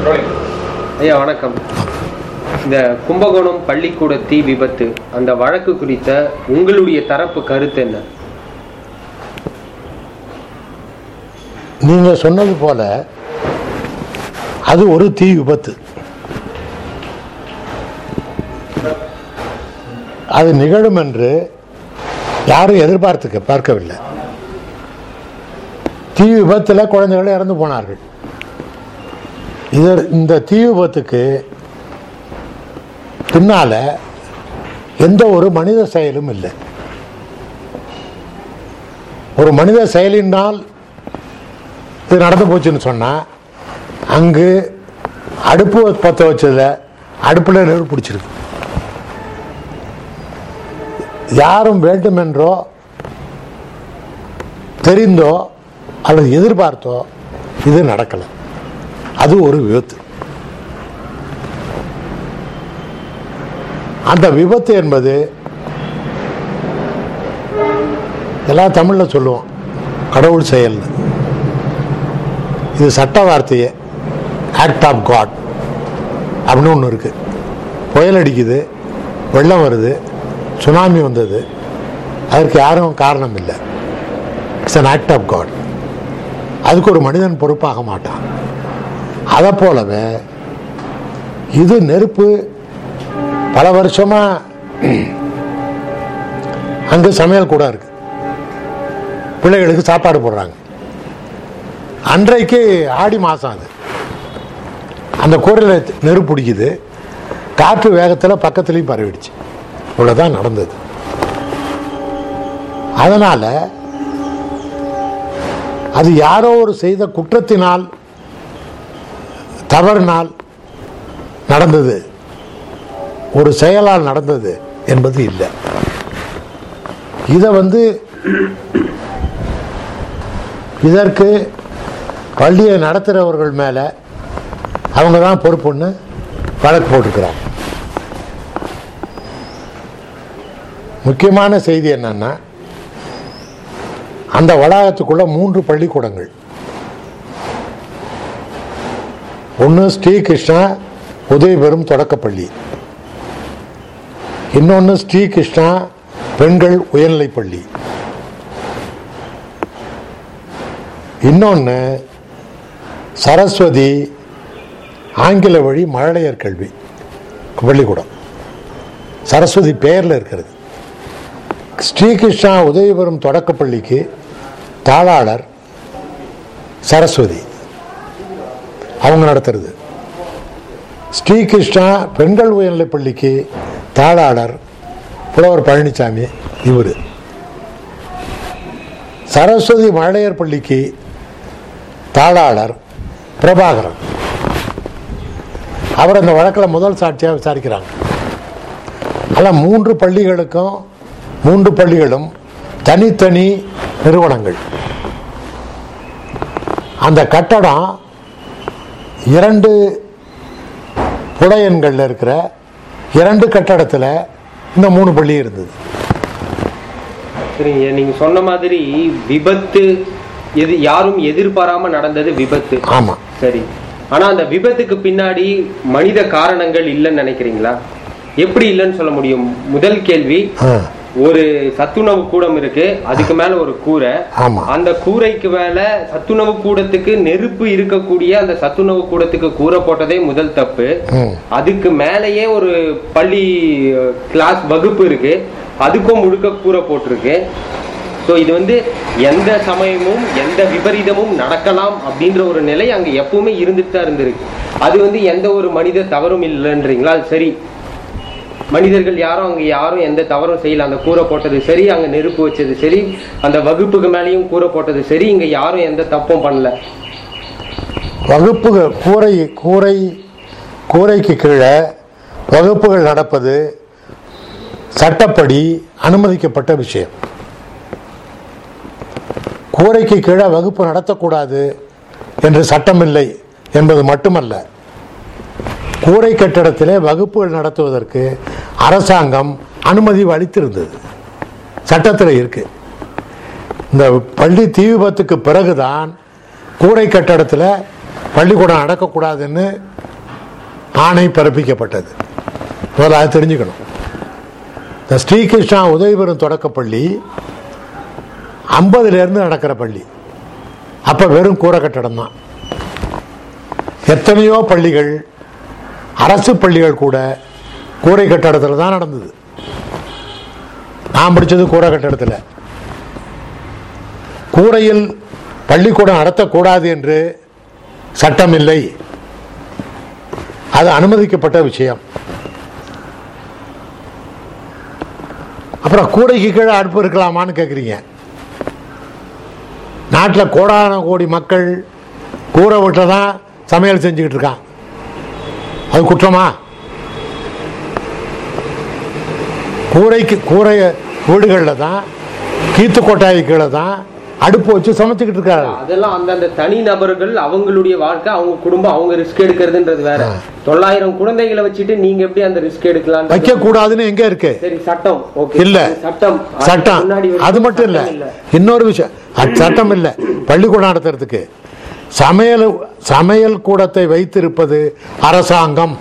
ஐயா வணக்கம் இந்த கும்பகோணம் பள்ளிக்கூட தீ விபத்து அந்த வழக்கு குறித்த உங்களுடைய தரப்பு கருத்து என்ன நீங்க சொன்னது போல அது ஒரு தீ விபத்து அது நிகழும் என்று யாரும் எதிர்பார்த்துக்க பார்க்கவில்லை தீ விபத்தில் குழந்தைகள் இறந்து போனார்கள் இது இந்த தீ விபத்துக்கு பின்னால எந்த ஒரு மனித செயலும் இல்லை ஒரு மனித செயலினால் இது நடந்து போச்சுன்னு சொன்னால் அங்கு அடுப்பு பற்ற வச்சதில் அடுப்பில் நெருப்பு பிடிச்சிருக்கு யாரும் வேண்டுமென்றோ தெரிந்தோ அல்லது எதிர்பார்த்தோ இது நடக்கலை அது ஒரு விபத்து அந்த விபத்து என்பது எல்லாம் தமிழில் சொல்லுவோம் கடவுள் செயல்னு இது சட்ட வார்த்தையே ஆக்ட் ஆஃப் காட் அப்படின்னு ஒன்று இருக்குது புயல் அடிக்குது வெள்ளம் வருது சுனாமி வந்தது அதற்கு யாரும் காரணம் இல்லை it's an act of God அதுக்கு ஒரு மனிதன் பொறுப்பாக மாட்டான் அதை போலவே இது நெருப்பு பல வருஷமா அங்கே சமையல் கூட இருக்கு பிள்ளைகளுக்கு சாப்பாடு போடுறாங்க அன்றைக்கு ஆடி மாதம் அது அந்த கூரையில் நெருப்பு பிடிக்குது காற்று வேகத்தில் பக்கத்துலேயும் பரவிடுச்சு இவ்வளோதான் நடந்தது அதனால் அது யாரோ ஒரு செய்த குற்றத்தினால் தவறினால் நடந்தது ஒரு செயலால் நடந்தது என்பது இல்லை இதை வந்து இதற்கு பள்ளியை நடத்துகிறவர்கள் மேலே அவங்க தான் பொறுப்புன்னு வழக்கு போட்டிருக்கிறாங்க முக்கியமான செய்தி என்னன்னா அந்த வளாகத்துக்குள்ள மூன்று பள்ளிக்கூடங்கள் ஒன்று ஸ்ரீகிருஷ்ணா உதவி பெறும் தொடக்கப்பள்ளி இன்னொன்று ஸ்ரீகிருஷ்ணா பெண்கள் உயர்நிலைப்பள்ளி இன்னொன்று சரஸ்வதி ஆங்கில வழி மழலையர் கல்வி பள்ளிக்கூடம் சரஸ்வதி பெயரில் இருக்கிறது ஸ்ரீகிருஷ்ணா உதவி பெறும் தொடக்கப்பள்ளிக்கு தாளாளர் சரஸ்வதி அவங்க நடத்துறது ஸ்ரீகிருஷ்ணா பெண்கள் உயர்நிலைப் பள்ளிக்கு தாளாளர் புலவர் பழனிசாமி இவர் சரஸ்வதி மழலையர் பள்ளிக்கு தாளாளர் பிரபாகரன் அவர் அந்த வழக்கில் முதல் சாட்சியாக விசாரிக்கிறாங்க அல்ல மூன்று பள்ளிகளுக்கும் மூன்று பள்ளிகளும் தனித்தனி நிறுவனங்கள் அந்த கட்டடம் இரண்டு புலையன்களில் இருக்கிற இரண்டு கட்டடத்தில் இந்த மூணு பள்ளி இருந்தது சரிங்க நீங்க சொன்ன மாதிரி விபத்து எது யாரும் எதிர்பாராம நடந்தது விபத்து ஆமாம் சரி ஆனா அந்த விபத்துக்கு பின்னாடி மனித காரணங்கள் இல்லைன்னு நினைக்கிறீங்களா எப்படி இல்லைன்னு சொல்ல முடியும் முதல் கேள்வி ஆ ஒரு சத்துணவு கூடம் இருக்கு அதுக்கு மேல ஒரு கூரை ஆமா. அந்த கூரைக்கு மேல சத்துணவு கூடத்துக்கு நெருப்பு இருக்கக்கூடிய அந்த சத்துணவு கூடத்துக்கு கூரை போட்டதே முதல் தப்பு ம் அதுக்கு மேலேயே ஒரு பள்ளி கிளாஸ் வகுப்பு இருக்கு அதுக்கும் முழுக்க கூரை போட்டிருக்கு ஸோ இது வந்து எந்த சமயமும் எந்த விபரீதமும் நடக்கலாம் அப்படின்ற ஒரு நிலை அங்க எப்பவுமே இருந்துட்டு தான் இருந்திருக்கு அது வந்து எந்த ஒரு மனித தவறும் இல்லைன்றீங்களா அது சரி மனிதர்கள் யாரும் அங்க யாரும் எந்த தவறும் செய்யல அந்த கூரை போட்டது சரி அங்க நெருப்பு வச்சது சரி அந்த வகுப்புக்கு மேலேயும் கூரை போட்டது சரி இங்க யாரும் எந்த தப்பும் பண்ணல வகுப்புகள் கூரை கூரை கூரைக்கு கீழே வகுப்புகள் நடப்பது சட்டப்படி அனுமதிக்கப்பட்ட விஷயம் கூரைக்கு கீழே வகுப்பு நடத்தக்கூடாது என்று சட்டமில்லை என்பது மட்டுமல்ல கூரை கட்டடத்திலே வகுப்புகள் நடத்துவதற்கு அரசாங்கம் அனுமதி அளித்திருந்தது சட்டத்தில் இருக்கு இந்த பள்ளி தீ விபத்துக்கு பிறகுதான் கூரை கட்டடத்தில் பள்ளிக்கூடம் நடக்கக்கூடாதுன்னு ஆணை பிறப்பிக்கப்பட்டது முதல்ல அதை தெரிஞ்சுக்கணும் இந்த ஸ்ரீகிருஷ்ணா உதவிபெறும் தொடக்கப்பள்ளி ஐம்பதுலேருந்து நடக்கிற பள்ளி அப்போ வெறும் கூரை கட்டடம் தான் எத்தனையோ பள்ளிகள் அரசு பள்ளிகள் கூட கூரை கட்டடத்தில் தான் நடந்தது நான் படித்தது கூரை கட்டடத்தில் கூரையில் பள்ளிக்கூடம் நடத்தக்கூடாது என்று சட்டம் இல்லை அது அனுமதிக்கப்பட்ட விஷயம் அப்புறம் கூரைக்கு கீழே அடுப்பு இருக்கலாமான்னு கேட்குறீங்க நாட்டில் கோடான கோடி மக்கள் கூரை வீட்டில் தான் சமையல் செஞ்சுக்கிட்டு இருக்கான் அது குற்றமா கூரைக்கு கூரை வீடுகளில் தான் கீத்து கொட்டாய் கீழே தான் அடுப்பு வச்சு சமைச்சுக்கிட்டு இருக்காரு அதெல்லாம் அந்தந்த தனி நபர்கள் அவங்களுடைய வாழ்க்கை அவங்க குடும்பம் அவங்க ரிஸ்க் எடுக்கிறதுன்றது வேற தொள்ளாயிரம் குழந்தைகளை வச்சுட்டு நீங்க எப்படி அந்த ரிஸ்க் எடுக்கலாம் வைக்க கூடாதுன்னு எங்க இருக்கு சரி சட்டம் ஓகே இல்ல. சட்டம் அதுக்கு சட்டம் முன்னாடி வரைக்கும் அது மட்டும் இல்ல சட்டம் இன்னொரு விஷயம் அது சட்டம் இல்ல பள்ளிக்கூடம் நடத்துறதுக்கு சமையல் சமையல் கூடத்தை வைத்திருப்பது அரசாங்கம்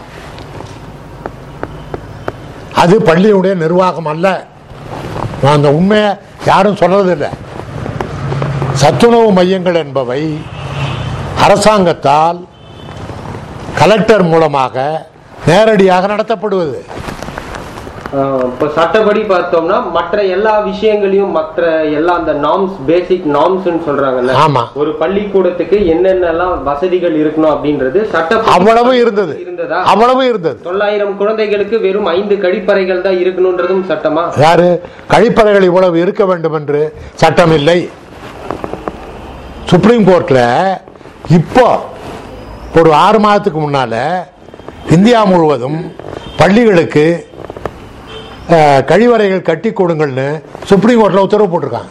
அது பள்ளியுடைய நிர்வாகம் அல்ல நான் அந்த உண்மையை யாரும் சொல்றதில்லை சத்துணவு மையங்கள் என்பவை அரசாங்கத்தால் கலெக்டர் மூலமாக நேரடியாக நடத்தப்படுவது ஆஹ் இப்ப சட்டப்படி பார்த்தோம்னா மற்ற எல்லா விஷயங்களையும் மற்ற எல்லா அந்த நார்ம்ஸ் பேசிக் நார்ம்ஸ்னு சொல்றாங்கல்ல ஆமா. ஒரு பள்ளிக்கூடத்துக்கு என்னென்னலாம் வசதிகள் இருக்கணும் அப்படின்றது சட்ட அவ்வளவு இருந்தது இருந்ததா அவ்வளவு இருந்தது தொள்ளாயிரம் குழந்தைகளுக்கு வெறும் ஐந்து கழிப்பறைகள் தான் இருக்கணும்ன்றதும் சட்டமா யாரு கழிப்பறைகள் இவ்வளவு இருக்க வேண்டும் என்று சட்டம் இல்லை சுப்ரீம் கோர்ட்ல இப்போ ஒரு ஆறு மாதத்துக்கு முன்னால இந்தியா முழுவதும் பள்ளிகளுக்கு அஹ், கழிவறைகள் கட்டி கொடுங்கள்னு சுப்ரீம் கோர்ட்ல உத்தரவு போட்டிருக்காங்க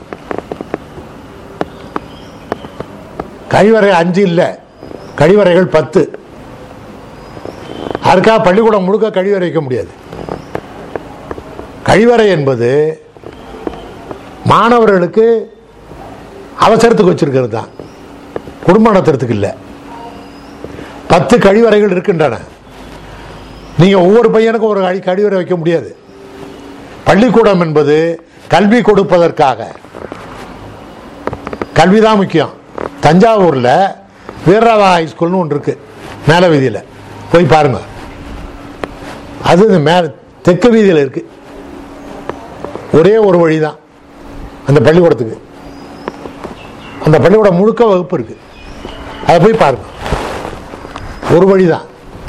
கழிவறை அஞ்சு இல்லை கழிவறைகள் பத்து அதுக்காக பள்ளிக்கூடம் முழுக்க கழிவறை வைக்க முடியாது கழிவறை என்பது மாணவர்களுக்கு அவசரத்துக்கு வச்சிருக்கிறது தான் குடும்பம் நடத்துறதுக்கு இல்லை பத்து கழிவறைகள் இருக்கின்றன நீங்கள் ஒவ்வொரு பையனுக்கும் ஒரு கழி கழிவறை வைக்க முடியாது பள்ளிக்கூடம் என்பது கல்வி கொடுப்பதற்காக கல்வி தான் முக்கியம் தஞ்சாவூரில் வீரராவா ஹைஸ்கூல்னு ஒன்று இருக்கு மேலே வீதியில் போய் பாருங்க அது இந்த மேலே தெற்கு வீதியில் இருக்கு ஒரே ஒரு வழி தான் அந்த பள்ளிக்கூடத்துக்கு அந்த பள்ளிக்கூடம் முழுக்க வகுப்பு இருக்கு அதை போய் பாருங்க ஒரு வழி தான்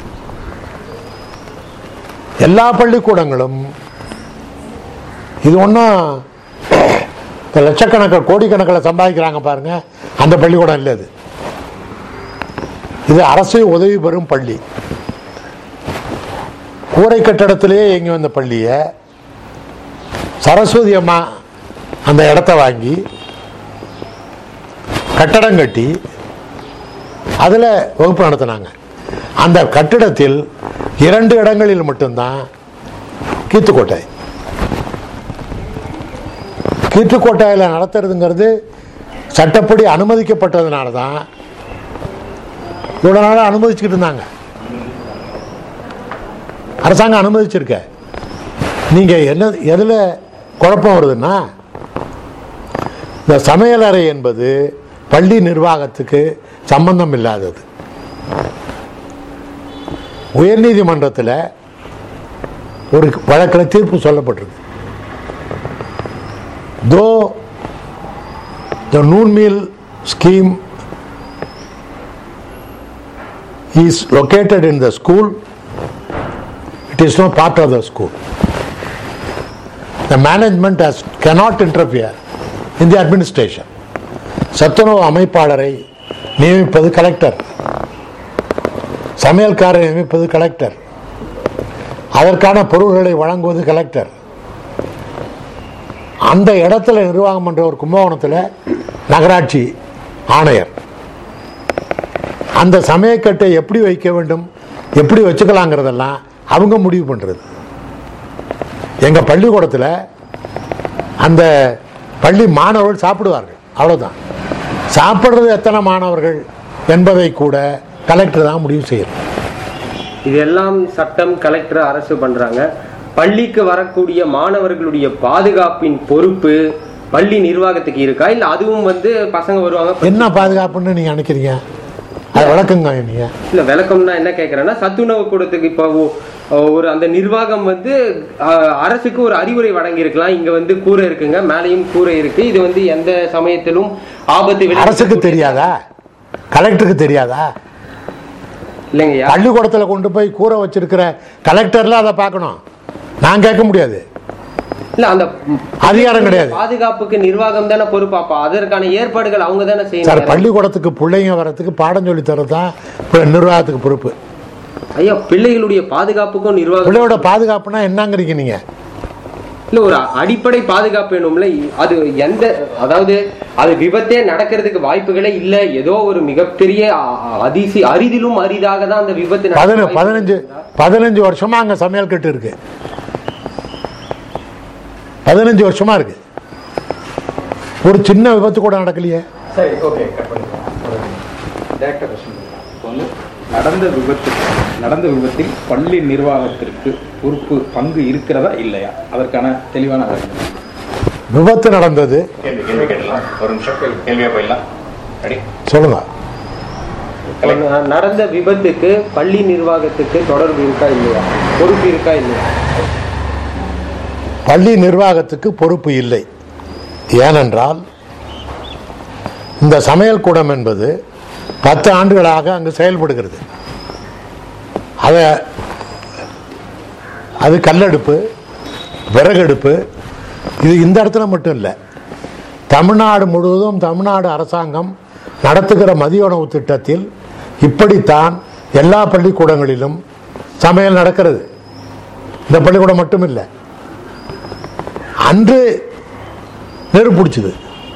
எல்லா பள்ளிக்கூடங்களும் இது ஒன்றும் இந்த லட்சக்கணக்கில் கோடிக்கணக்கில் சம்பாதிக்கிறாங்க பாருங்க அந்த பள்ளிக்கூடம் இல்லை அது இது அரசு உதவி பெறும் பள்ளி கூரை கட்டடத்திலேயே இயங்கி வந்த பள்ளியை சரஸ்வதி அம்மா அந்த இடத்த வாங்கி கட்டடம் கட்டி அதில் வகுப்பு நடத்தினாங்க அந்த கட்டிடத்தில் இரண்டு இடங்களில் மட்டும்தான் கீத்துக்கோட்டை கீற்றுக்கோட்டையில் நடத்துறதுங்கிறது சட்டப்படி அனுமதிக்கப்பட்டதுனால தான் இவ்வளோ நாளாக அனுமதிச்சுக்கிட்டு இருந்தாங்க அரசாங்கம் அனுமதிச்சிருக்க நீங்கள் என்ன எதில் குழப்பம் வருதுன்னா இந்த சமையலறை என்பது பள்ளி நிர்வாகத்துக்கு சம்பந்தம் இல்லாதது உயர்நீதிமன்றத்தில் ஒரு வழக்கில் தீர்ப்பு சொல்லப்பட்டிருக்கு though the noon meal scheme is located in the school it is no part of the school the management has cannot interfere in the administration சத்துணவு அமைப்பாளரை நியமிப்பது கலெக்டர் சமையல்காரரை நியமிப்பது கலெக்டர் அதற்கான பொருள்களை வழங்குவது கலெக்டர் அந்த இடத்துல நிர்வாகம் பண்ற ஒரு கும்பகோணத்தில் நகராட்சி ஆணையர் அந்த சமயக்கட்டை எப்படி வைக்க வேண்டும் எப்படி வச்சுக்கலாங்கிறதெல்லாம் அவங்க முடிவு பண்ணுறது எங்கள் பள்ளிக்கூடத்தில் அந்த பள்ளி மாணவர்கள் சாப்பிடுவார்கள் அவ்வளோதான் சாப்பிட்றது எத்தனை மாணவர்கள் என்பதை கூட கலெக்டர் தான் முடிவு செய்யணும் இதெல்லாம் சட்டம் கலெக்டர் அரசு பண்றாங்க பள்ளிக்கு வரக்கூடிய மாணவர்களுடைய பாதுகாப்பின் பொறுப்பு பள்ளி நிர்வாகத்துக்கு இருக்கா இல்ல அதுவும் வந்து பசங்க வருவாங்க என்ன பாதுகாப்புன்னு நீங்க நினைக்கிறீங்க அதை விளக்குங்க நீங்க இல்ல விளக்கம்னா என்ன கேக்குறேன்னா சத்துணவு கூடத்துக்கு இப்போ ஒ- ஒரு அந்த நிர்வாகம் வந்து அஹ், அரசுக்கு ஒரு அறிவுரை வழங்கியிருக்கலாம் இங்க வந்து கூரை இருக்குங்க மேலேயும் கூரை இருக்கு இது வந்து எந்த சமயத்திலும் ஆபத்து விளைவிக்கக்கூடிய- அரசுக்கு தெரியாதா கலெக்டருக்கு தெரியாதா இல்லைங்கய்யா பள்ளிக்கூடத்துல கொண்டு போய் கூரை வச்சிருக்கிற கலெக்டர்ல அதை பார்க்கணும் நான் கேட்க முடியாது இல்ல அந்த அதிகாரம் கிடையாது. பாதுகாப்புக்கு நிர்வாகம் தானே பொறுப்பாப்பா அதற்கான ஏற்பாடுகள் அவங்க தானே சார் செய்யணும் பள்ளிக்கூடத்துக்கு பிள்ளைங்க வர்றதுக்கு பாடம் சொல்லி தரது தான் இப்ப நிர்வாகத்துக்கு பொறுப்பு ஐயா பிள்ளைகளுடைய பாதுகாப்புக்கும் நிர்வாகம் பிள்ளையோட பாதுகாப்புனா என்னங்கிறீங்க நீங்க இல்ல ஒரு அடிப்படை பாதுகாப்பு வேணும்ல அது எந்த அதாவது அது விபத்தே நடக்கிறதுக்கு வாய்ப்புகளே இல்ல ஏதோ ஒரு மிகப்பெரிய அ- அ- அதிசி அரிதிலும் அரிதாக தான் அந்த விபத்து நடக்க பதின வாய்ப்பு பதினஞ்சு இருக்குதா? பதினஞ்சு வருஷமா அங்க சமையல் கட்டு இருக்கு பதினஞ்சு வருஷமா இருக்கு ஒரு சின்ன விபத்து கூட நடக்கலையே சரி ஓகே கட் பண்ணிக்கலாம் டேரக்டர் கொஸ்டின் இப்போ வந்து நடந்த விபத்து நடந்த விபத்தில் பள்ளி நிர்வாகத்திற்கு பொறுப்பு பங்கு இருக்கிறதா இல்லையா அதற்கான தெளிவான விளக்கம் விபத்து நடந்தது கேள்வி கேள்வி கேட்டலாம் ஒரு நிமிஷம் கேள்வியா போயிடலாம் ரெடி சொல்லுங்க இப்ப ந- நடந்த விபத்துக்கு பள்ளி நிர்வாகத்துக்கு தொடர்பு இருக்கா இல்லையா பொறுப்பு இருக்கா இல்லையா பள்ளி நிர்வாகத்துக்கு பொறுப்பு இல்லை ஏனென்றால் இந்த சமையல் கூடம் என்பது பத்து ஆண்டுகளாக அங்கு செயல்படுகிறது அதை அது கல்லடுப்பு விறகடுப்பு இது இந்த இடத்துல மட்டும் இல்லை தமிழ்நாடு முழுவதும் தமிழ்நாடு அரசாங்கம் நடத்துகிற மதிய உணவு திட்டத்தில் இப்படித்தான் எல்லா பள்ளிக்கூடங்களிலும் சமையல் நடக்கிறது இந்த பள்ளிக்கூடம் மட்டும் இல்லை அன்று நெருப்பு பிடிச்சது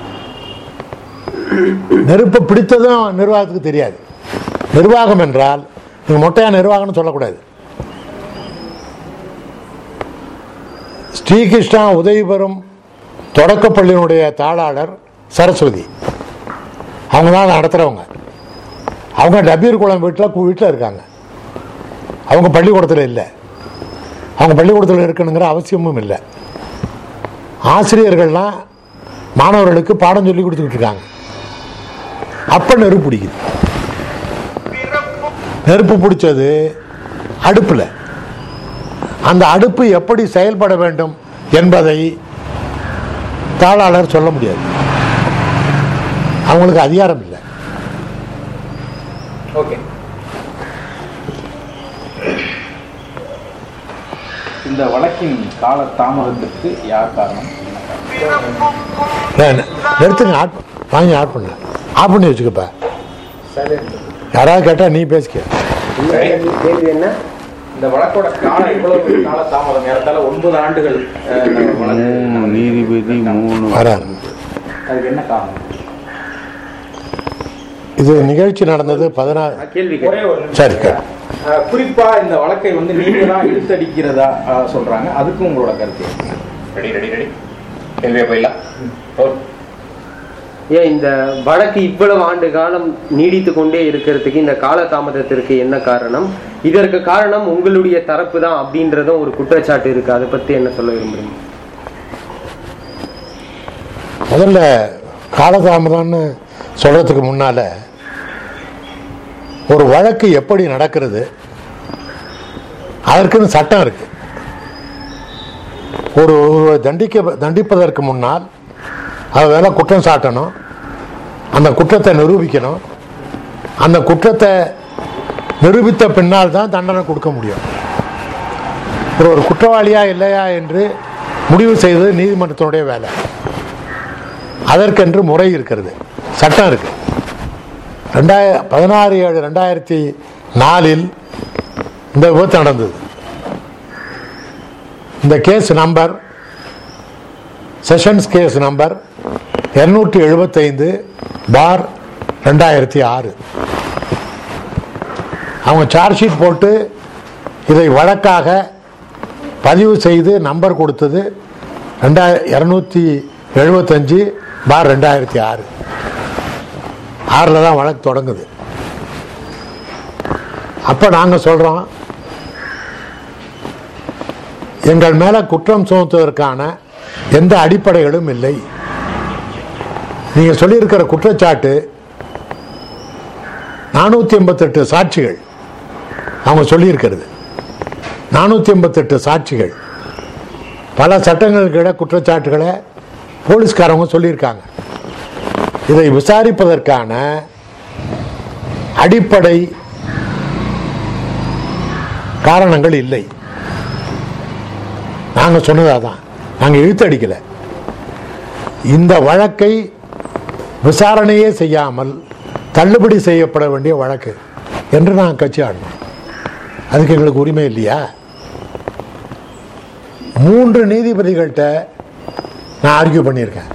நெருப்பை பிடித்ததும் நிர்வாகத்துக்கு தெரியாது நிர்வாகம் என்றால் நீங்க மொட்டையா நிர்வாகம்னு சொல்லக்கூடாது ஸ்ரீகிருஷ்ணா உதவி பெறும் தொடக்கப்பள்ளியினுடைய தாளாளர் சரஸ்வதி அவங்க தான் அதை நடத்துறவங்க அவங்க டபீர் குளம் வீட்டில் வீட்டில் இருக்காங்க அவங்க பள்ளிக்கூடத்தில் இல்லை அவங்க பள்ளிக்கூடத்தில் இருக்கணுங்கிற அவசியமும் இல்லை ஆசிரியர்கள்லாம் மாணவர்களுக்கு பாடம் சொல்லி கொடுத்துக்கிட்டு இருக்காங்க அப்ப நெருப்பு பிடிக்குது நெருப்பு பிடிச்சது அடுப்பில் அந்த அடுப்பு எப்படி செயல்பட வேண்டும் என்பதை தாளாளர் சொல்ல முடியாது அவங்களுக்கு அதிகாரம் இல்லை ஓகே இந்த வழக்கின் கால தாமதத்திற்கு யார் காரணம் என்ன காரணம்? ஏன், நிறுத்துங்க ஆட் வாங்கி ஆட் பண்ண ஆஃப் பண்ணி வச்சுக்கப்பா யாராவது கேட்டா நீ பேசிக்க கேள்வி என்ன இந்த வழக்கோட கால இவ்வளவு கால தாமதம் ஏறத்தாழ ஒன்பது ஆண்டுகள் அஹ், இந்த வழக்கு நீதிபதி மூணு வராது அதுக்கு என்ன காரணம் இது நிகழ்ச்சி நடந்தது பதினாறு கேள்வி ஒரே கேட்க ஒரு நிமிஷம். சரி கேளு. அஹ், குறிப்பா இந்த வழக்கை வந்து நீங்க தான் இழுத்தடிக்கிறதா அஹ், சொல்றாங்க அதுக்கும் உங்களோட கருத்து என்ன? ரெடி ரெடி ரெடி கேள்வியா போயிடலாம் ரோல். ஏன் இந்த வழக்கு இவ்வளவு ஆண்டு காலம் நீடித்து கொண்டே இருக்கிறதுக்கு இந்த கால தாமதத்திற்கு என்ன காரணம் இதற்கு காரணம் உங்களுடைய தரப்பு தான் அப்படின்றதும் ஒரு குற்றச்சாட்டு இருக்கு அதை பத்தி என்ன சொல்ல விரும்புறீங்க முதல்ல காலதாமதம்னு சொல்றதுக்கு முன்னால ஒரு வழக்கு எப்படி நடக்கிறது அதற்குன்னு சட்டம் இருக்கு ஒரு ஒரு தண்டிக்க தண்டிப்பதற்கு முன்னால் அது வேலை குற்றம் சாட்டணும் அந்த குற்றத்தை நிரூபிக்கணும் அந்த குற்றத்தை நிரூபித்த பின்னால் தான் தண்டனை கொடுக்க முடியும் ஒரு ஒரு குற்றவாளியா இல்லையா என்று முடிவு செய்வது நீதிமன்றத்தினுடைய வேலை அதற்கென்று முறை இருக்கிறது சட்டம் இருக்கு ரெண்டாய பதினாறு ஏழு ரெண்டாயிரத்தி நாலில் இந்த விபத்து நடந்தது இந்த case number sessions case number இருநூற்றி எழுபத்தைந்து பார் ரெண்டாயிரத்தி ஆறு அவங்க சார்ஜ் ஷீட் போட்டு இதை வழக்காக பதிவு செய்து நம்பர் கொடுத்தது ரெண்டாய இரநூத்தி எழுபத்தஞ்சு பார் ரெண்டாயிரத்தி ஆறு ஆறில் தான் வழக்கு தொடங்குது அப்போ நாங்கள் சொல்கிறோம் எங்கள் மேல குற்றம் சுமத்துவதற்கான எந்த அடிப்படைகளும் இல்லை நீங்க சொல்லியிருக்கிற குற்றச்சாட்டு நானூத்தி எண்பத்தெட்டு சாட்சிகள் அவங்க சொல்லியிருக்கிறது நானூத்தி எண்பத்தெட்டு சாட்சிகள் பல சட்டங்களுக்கு இட குற்றச்சாட்டுகளை போலீஸ்காரங்க சொல்லியிருக்காங்க இதை விசாரிப்பதற்கான அடிப்படை காரணங்கள் இல்லை நாங்க சொன்னது அதான் நாங்க இழுத்தடிக்கல இந்த வழக்கை விசாரணையே செய்யாமல் தள்ளுபடி செய்யப்பட வேண்டிய வழக்கு என்று நான் கட்சி ஆடணும் அதுக்கு எங்களுக்கு உரிமை இல்லையா மூன்று நீதிபதிகள்கிட்ட நான் ஆர்கியூ பண்ணியிருக்கேன்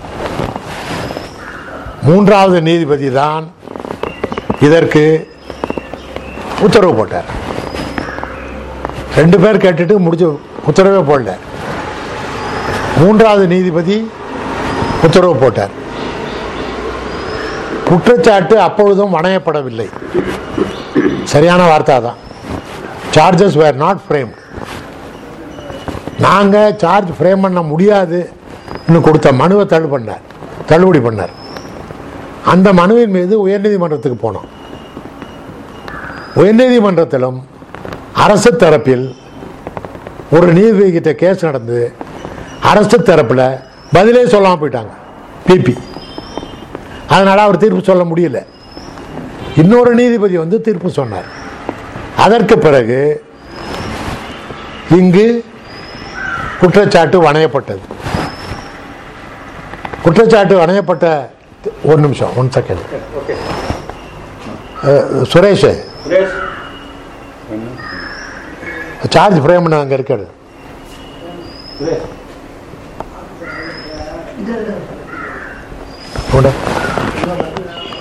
மூன்றாவது நீதிபதி தான் இதற்கு உத்தரவு போட்டார் ரெண்டு பேர் கேட்டுட்டு முடிச்சு உத்தரவே போடல மூன்றாவது நீதிபதி உத்தரவு போட்டார் குற்றச்சாட்டு அப்பொழுதும் வணையப்படவில்லை சரியான வார்த்தை தான் சார்ஜஸ் வேர் நாட் ஃப்ரேம் நாங்கள் சார்ஜ் ஃப்ரேம் பண்ண முடியாது கொடுத்த மனுவை தள்ளு பண்ணார் தள்ளுபடி பண்ணார் அந்த மனுவின் மீது உயர்நீதிமன்றத்துக்கு போனோம் உயர்நீதிமன்றத்திலும் அரசு தரப்பில் ஒரு நீதிபதி கிட்ட கேஸ் நடந்து அரசு தரப்பில் பதிலே சொல்லாமல் போயிட்டாங்க பிபி அதனால அவர் தீர்ப்பு சொல்ல முடியல இன்னொரு நீதிபதி வந்து தீர்ப்பு சொன்னார் அதற்கு பிறகு இங்கு குற்றச்சாட்டு வணையப்பட்டது குற்றச்சாட்டு வணையப்பட்ட ஒரு நிமிஷம் one second Suresh charge frame பண்ண அங்கே இருக்காரு கொண்டு வா.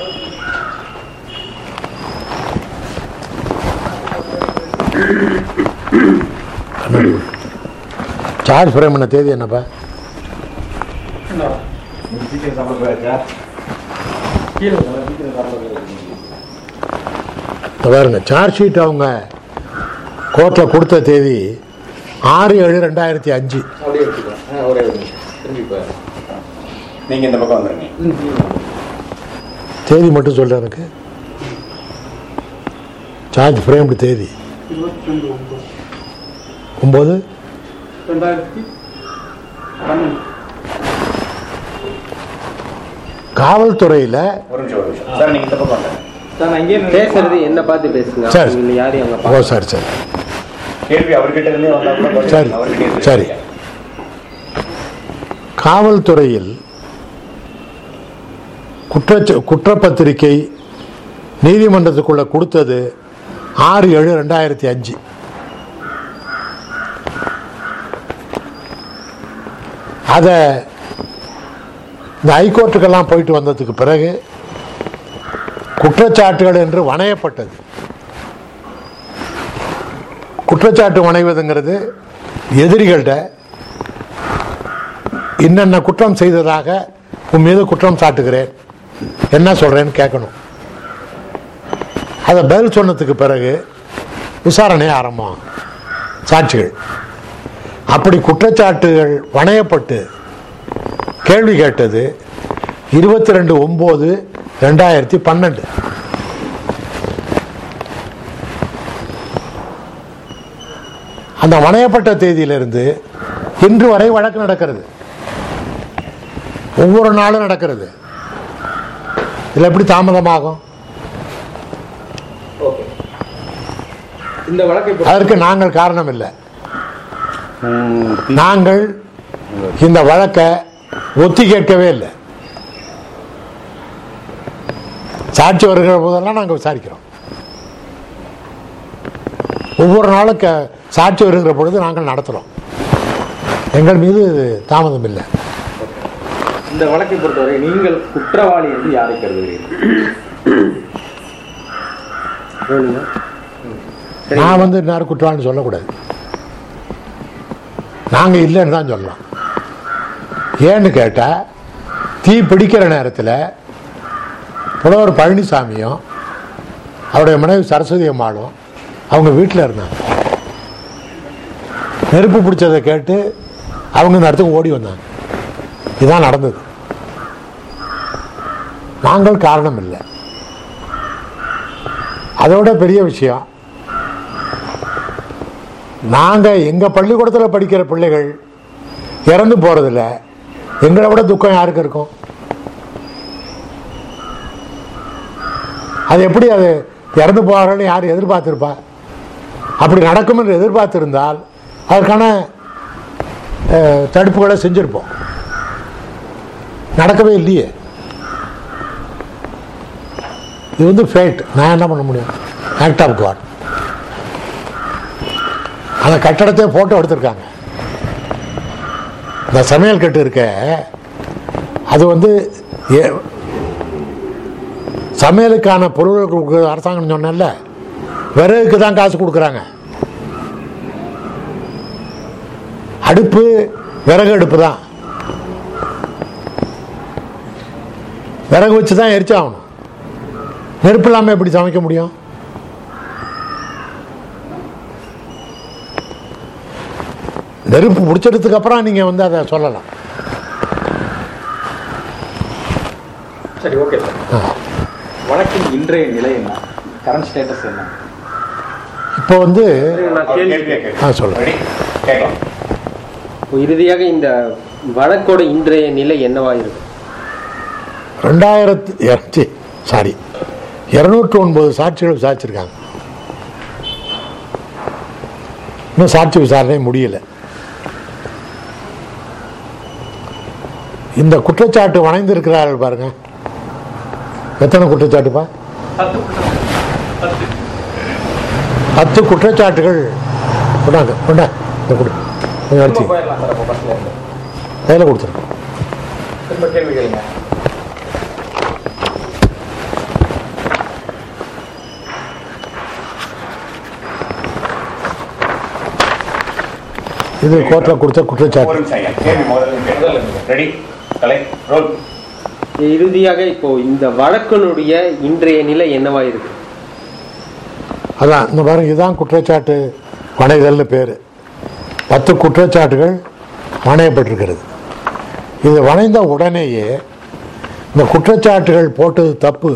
கண்ணாடி கொடு. சார்ஜ் ஃப்ரேம் பண்ண தேதி என்னப்பா இங்க பாருங்க சார்ஜ் ஷீட் அவங்க கோர்ட்டில் கொடுத்த தேதி ஆறு ஏழு ரெண்டாயிரத்தி அஞ்சு அப்படியே எடுத்துக்கலாம் ஆ, ஒரே ஒரு நிமிஷம் திரும்பி பாரு நீங்க இந்த பக்கம் வந்துருங்க தேதி மட்டும் சொல்ல எனக்கு சார்ஜ் ஃப்ரேம்டு தேதி ஒம்பது காவல்துறையில் ஒரு நிமிஷம் ஒரு நிமிஷம் சார் நீங்க இந்த பக்கம் வந்துருங்க சார் நான் இங்கே பேசுறது என்ன பார்த்து பேசுங்க சரி. இல்ல யாரையும் அங்க ஓ பார்க்க சரி சரி கேள்வி அவர்கிட்ட இருந்தே வந்தா கூட பதில் சரி, அவர்கிட்ட இருந்து சரி. காவல்துறையில் குற்ற குற்றப்பத்திரிகை நீதிமன்றத்துக்குள்ள கொடுத்தது ஆறு ஏழு ரெண்டாயிரத்தி அஞ்சு அதை இந்த ஹைகோர்ட்டுக்கெல்லாம் போயிட்டு வந்ததுக்கு பிறகு குற்றச்சாட்டுகள் என்று வணையப்பட்டது குற்றச்சாட்டு வணைவதுங்கிறது எதிரிகள்கிட்ட இன்னென்ன குற்றம் செய்ததாக உன் மீது குற்றம் சாட்டுகிறேன் என்ன சொல்றேன்னு கேட்கணும் அதை பதில் சொன்னதுக்கு பிறகு விசாரணை ஆரம்பம் சாட்சிகள் அப்படி குற்றச்சாட்டுகள் வணையப்பட்டு கேள்வி கேட்டது இருபத்தி ரெண்டு ஒம்பது ரெண்டாயிரத்தி பன்னெண்டு அந்த வணையப்பட்ட தேதியிலிருந்து இன்று வரை வழக்கு நடக்கிறது ஒவ்வொரு நாளும் நடக்கிறது இதில் எப்படி தாமதமாகும் ஓகே இந்த வழக்கை பொறுத்த- அதற்கு நாங்கள் காரணம் இல்லை ம், நாங்கள் இந்த வழக்கை ஒத்தி கேட்கவே இல்லை சாட்சி வருகிற போதெல்லாம் நாங்கள் விசாரிக்கிறோம் ஒவ்வொரு நாளும் க சாட்சி வருகிற பொழுது நாங்கள் நடத்துகிறோம் எங்கள் மீது தாமதம் இல்லை இந்த வழக்கை பொறுத்தவரை நீங்கள் குற்றவாளி என்று யாரை கருதுகிறீர்கள் சொல்லுங்க. நான் வந்து இன்னார் குற்றவாளின்னு சொல்லக்கூடாது நாங்கள் இல்லைன்னு தான் சொல்லலாம் ஏன்னு கேட்டால் தீ பிடிக்கிற நேரத்தில் புலவர் பழனிசாமியும் அவருடைய மனைவி சரஸ்வதி அம்மாளும் அவங்க வீட்டில் இருந்தாங்க நெருப்பு பிடிச்சதை கேட்டு அவங்க இந்த இடத்துக்கு ஓடி வந்தாங்க இதுதான் நடந்தது நாங்கள் காரணம் இல்லை அதோட பெரிய விஷயம் நாங்கள் எங்கள் பள்ளிக்கூடத்தில் படிக்கிற பிள்ளைகள் இறந்து போகிறதில்ல எங்களை விட துக்கம் யாருக்கு இருக்கும் அது எப்படி அது இறந்து போகிறான்னு யார் எதிர்பார்த்திருப்பா அப்படி நடக்கும் என்று எதிர்பார்த்திருந்தால் அதற்கான அஹ், தடுப்புகளை செஞ்சிருப்போம் நடக்கவே இல்லையே இது வந்து ஃபேட் நான் என்ன பண்ண முடியும் ஆக்ட் ஆஃப் காட் அந்த கட்டடத்தை ஃபோட்டோ எடுத்திருக்காங்க இந்த சமையல் கட்டு இருக்க அது வந்து ஏ- சமையலுக்கான பொருள்கள் கொடுக்குறது அரசாங்கம் சொன்னேன்ல விறகுக்கு தான் காசு கொடுக்குறாங்க அடுப்பு விறகு அடுப்பு தான் விறகு வச்சு தான் எரிச்சாகணும் நெருப்பு இல்லாமல் எப்படி சமைக்க முடியும் நெருப்பு பிடிச்சதுக்கு அப்புறம் நீங்கள் வந்து அதை சொல்லலாம் சரி ஓகே சார் ஆ. வழக்கின் இன்றைய நிலை என்ன கரண்ட் ஸ்டேட்டஸ் என்ன இப்போ வந்து நான் அவர் கேள்வி கேள்வியை கேட்க ஆ சொல்லுங்க ரெடி கேட்கலாம் இப்போ இறுதியாக இந்த வழக்கோட இன்றைய நிலை என்னவா இருக்கு ரெண்டாயிரத்து சாரி இரநூற்றி ஒன்பது சாட்சிகள் விசாரிச்சிருக்காங்க இன்னும் சாட்சி விசாரணை முடியல இந்த குற்றச்சாட்டு வணைந்திருக்கிறார்கள் பாருங்க எத்தனை குற்றச்சாட்டுப்பா பத்து குற்றச்சாட்டுகள் கொண்டாங்க கொண்டா இந்த கொடு கொஞ்சம் அடிச்சு போயிடலாம் சார் அப்போ பஸ்ல இருந்து கையில் கொடுத்துருக்கோம் திரும்ப கேள்வி கேளுங்க இது கோர்ட்டில் கொடுத்த ஒரு குற்றச்சாட்டு நிமிஷம் ஐயா கேள்வி முதல்ல கேட்கலாம் ரெடி கலை ரோல் இறுதியாக இப்போ இந்த வழக்கினுடைய இன்றைய நிலை என்னவா இருக்கு அதான் இந்த பாருங்க இதுதான் குற்றச்சாட்டு வணைதல்னு பேர் பத்து குற்றச்சாட்டுகள் வணையப்பட்டிருக்கிறது இது வணைந்த உடனேயே இந்த குற்றச்சாட்டுகள் போட்டது தப்பு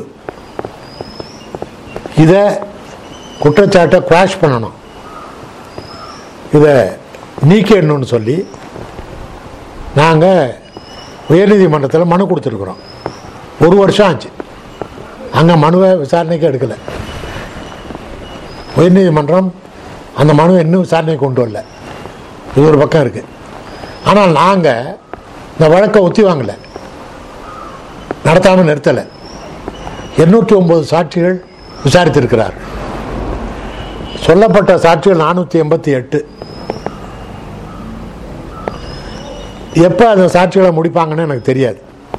இதை குற்றச்சாட்டை குவாஷ் பண்ணணும் இதை நீக்கிடணும்னு சொல்லி நாங்கள் உயர்நீதிமன்றத்தில் மனு கொடுத்துருக்குறோம் ஒரு வருஷம் ஆச்சு அங்கே மனுவை விசாரணைக்கு எடுக்கலை உயர்நீதிமன்றம் அந்த மனுவை இன்னும் விசாரணை கொண்டு வரல இது ஒரு பக்கம் இருக்கு ஆனால் நாங்கள் இந்த வழக்கை ஒத்தி வாங்கலை நடத்தாமல் நிறுத்தலை எண்ணூற்றி ஒன்பது சாட்சிகள் விசாரித்திருக்கிறார் சொல்லப்பட்ட சாட்சிகள் நானூற்றி எண்பத்தி எட்டு எப்போ அந்த சாட்சிகளை முடிப்பாங்கன்னு எனக்கு தெரியாது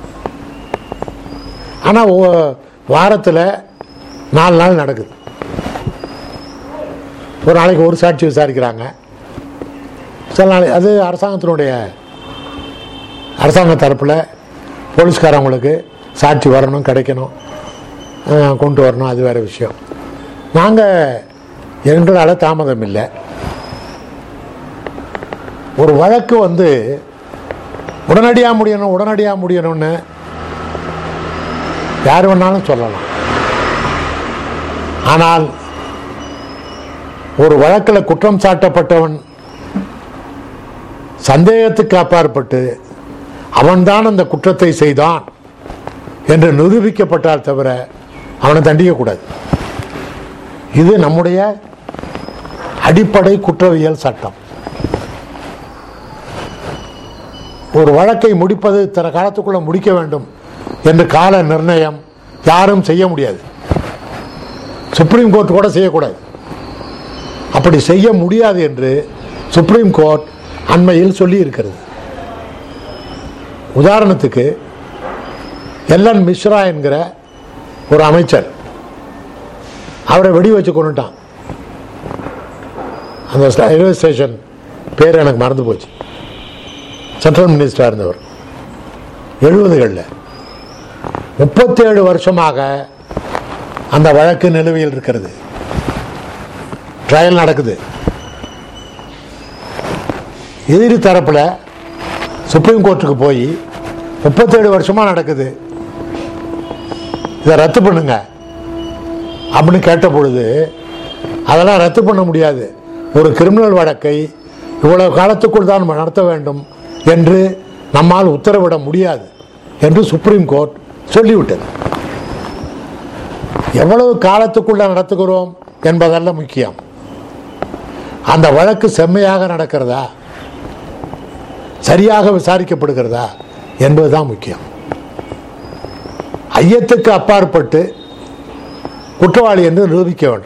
ஆனால் வாரத்தில் நாலு நாள் நடக்குது ஒரு நாளைக்கு ஒரு சாட்சி விசாரிக்கிறாங்க சில நாளைக்கு அது அரசாங்கத்தினுடைய அரசாங்க தரப்பில் போலீஸ்காரவங்களுக்கு சாட்சி வரணும் கிடைக்கணும் அஹ், கொண்டு வரணும் அது வேறு விஷயம் நாங்கள் எங்களால் தாமதம் இல்லை ஒரு வழக்கு வந்து உடனடியாக முடியணும் உடனடியாக முடியணும்னு யார் வேணாலும் சொல்லலாம் ஆனால் ஒரு வழக்கில் குற்றம் சாட்டப்பட்டவன் சந்தேகத்துக்கு அப்பாற்பட்டு அவன்தான் அந்த குற்றத்தை செய்தான் என்று நிரூபிக்கப்பட்டால் தவிர அவனை தண்டிக்கக்கூடாது இது நம்முடைய அடிப்படை குற்றவியல் சட்டம் ஒரு வழக்கை முடிப்பது இத்தனை காலத்துக்குள்ள முடிக்க வேண்டும் என்று கால நிர்ணயம் யாரும் செய்ய முடியாது சுப்ரீம் கோர்ட் கூட செய்யக்கூடாது அப்படி செய்ய முடியாது என்று சுப்ரீம் கோர்ட் அண்மையில் சொல்லி இருக்கிறது உதாரணத்துக்கு எல்என் மிஸ்ரா என்கிற ஒரு அமைச்சர் அவரை வெடி வச்சு கொண்டுட்டான் அந்த ரயில்வே ஸ்டேஷன் பேர் எனக்கு மறந்து போச்சு சென்ட்ரல் மினிஸ்டராக இருந்தவர் எழுபதுகளில் முப்பத்தேழு வருஷமாக அந்த வழக்கு நிலுவையில் இருக்கிறது ட்ரையல் நடக்குது எதிரி தரப்பில் சுப்ரீம் கோர்ட்டுக்கு போய் முப்பத்தேழு வருஷமாக நடக்குது இதை ரத்து பண்ணுங்க அப்படின்னு கேட்ட பொழுது அதெல்லாம் ரத்து பண்ண முடியாது ஒரு கிரிமினல் வழக்கை இவ்வளவு காலத்துக்குள் தான் நம்ம நடத்த வேண்டும் என்று நம்மால் உத்தரவிட முடியாது என்று சுப்ரீம் கோர்ட் சொல்லிவிட்டது எவ்வளவு காலத்துக்குள்ள நடத்துகிறோம் என்பதல்ல முக்கியம் அந்த வழக்கு செம்மையாக நடக்கிறதா சரியாக விசாரிக்கப்படுகிறதா என்பதுதான் முக்கியம் ஐயத்துக்கு அப்பாற்பட்டு குற்றவாளி என்று நிரூபிக்க வேண்டும்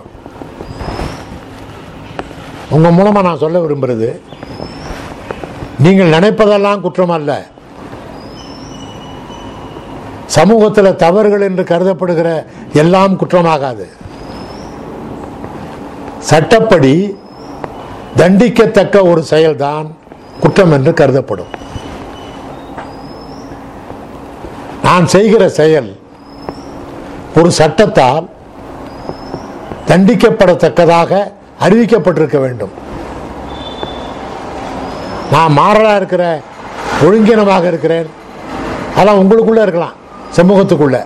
உங்க மூலமா நான் சொல்ல விரும்புறது நீங்கள் நினைப்பதெல்லாம் குற்றம் அல்ல சமூகத்தில் தவறுகள் என்று கருதப்படுகிற எல்லாம் குற்றமாகாது சட்டப்படி தண்டிக்கத்தக்க ஒரு செயல்தான் குற்றம் என்று கருதப்படும் நான் செய்கிற செயல் ஒரு சட்டத்தால் தண்டிக்கப்படத்தக்கதாக அறிவிக்கப்பட்டிருக்க வேண்டும் நான் மாறலா இருக்கிற ஒழுங்கீனமாக இருக்கிறேன் அதெல்லாம் உங்களுக்குள்ள இருக்கலாம் சமூகத்துக்குள்ள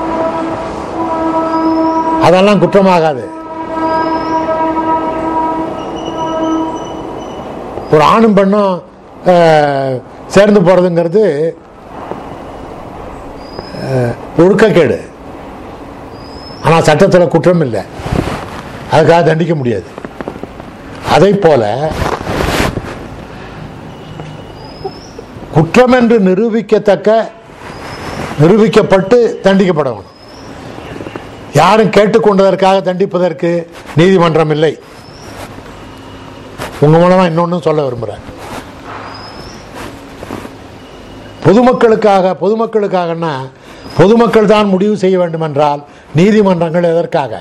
அதெல்லாம் குற்றமாகாது ஒரு ஆணும் பெண்ணும் அஹ், சேர்ந்து போறதுங்கிறது அஹ், ஒழுக்கக்கேடு ஆனால் சட்டத்தில் குற்றம் இல்லை அதுக்காக தண்டிக்க முடியாது அதை போல குற்றம் என்று நிரூபிக்கத்தக்க நிரூபிக்கப்பட்டு தண்டிக்கப்படணும் யாரும் கேட்டுக்கொண்டதற்காக தண்டிப்பதற்கு நீதிமன்றம் இல்லை உங்க மூலமா இன்னொன்னு சொல்ல விரும்புறேன் பொதுமக்களுக்காக பொதுமக்களுக்காகன்னா பொதுமக்கள் தான் முடிவு செய்ய வேண்டும் என்றால் நீதிமன்றங்கள் எதற்காக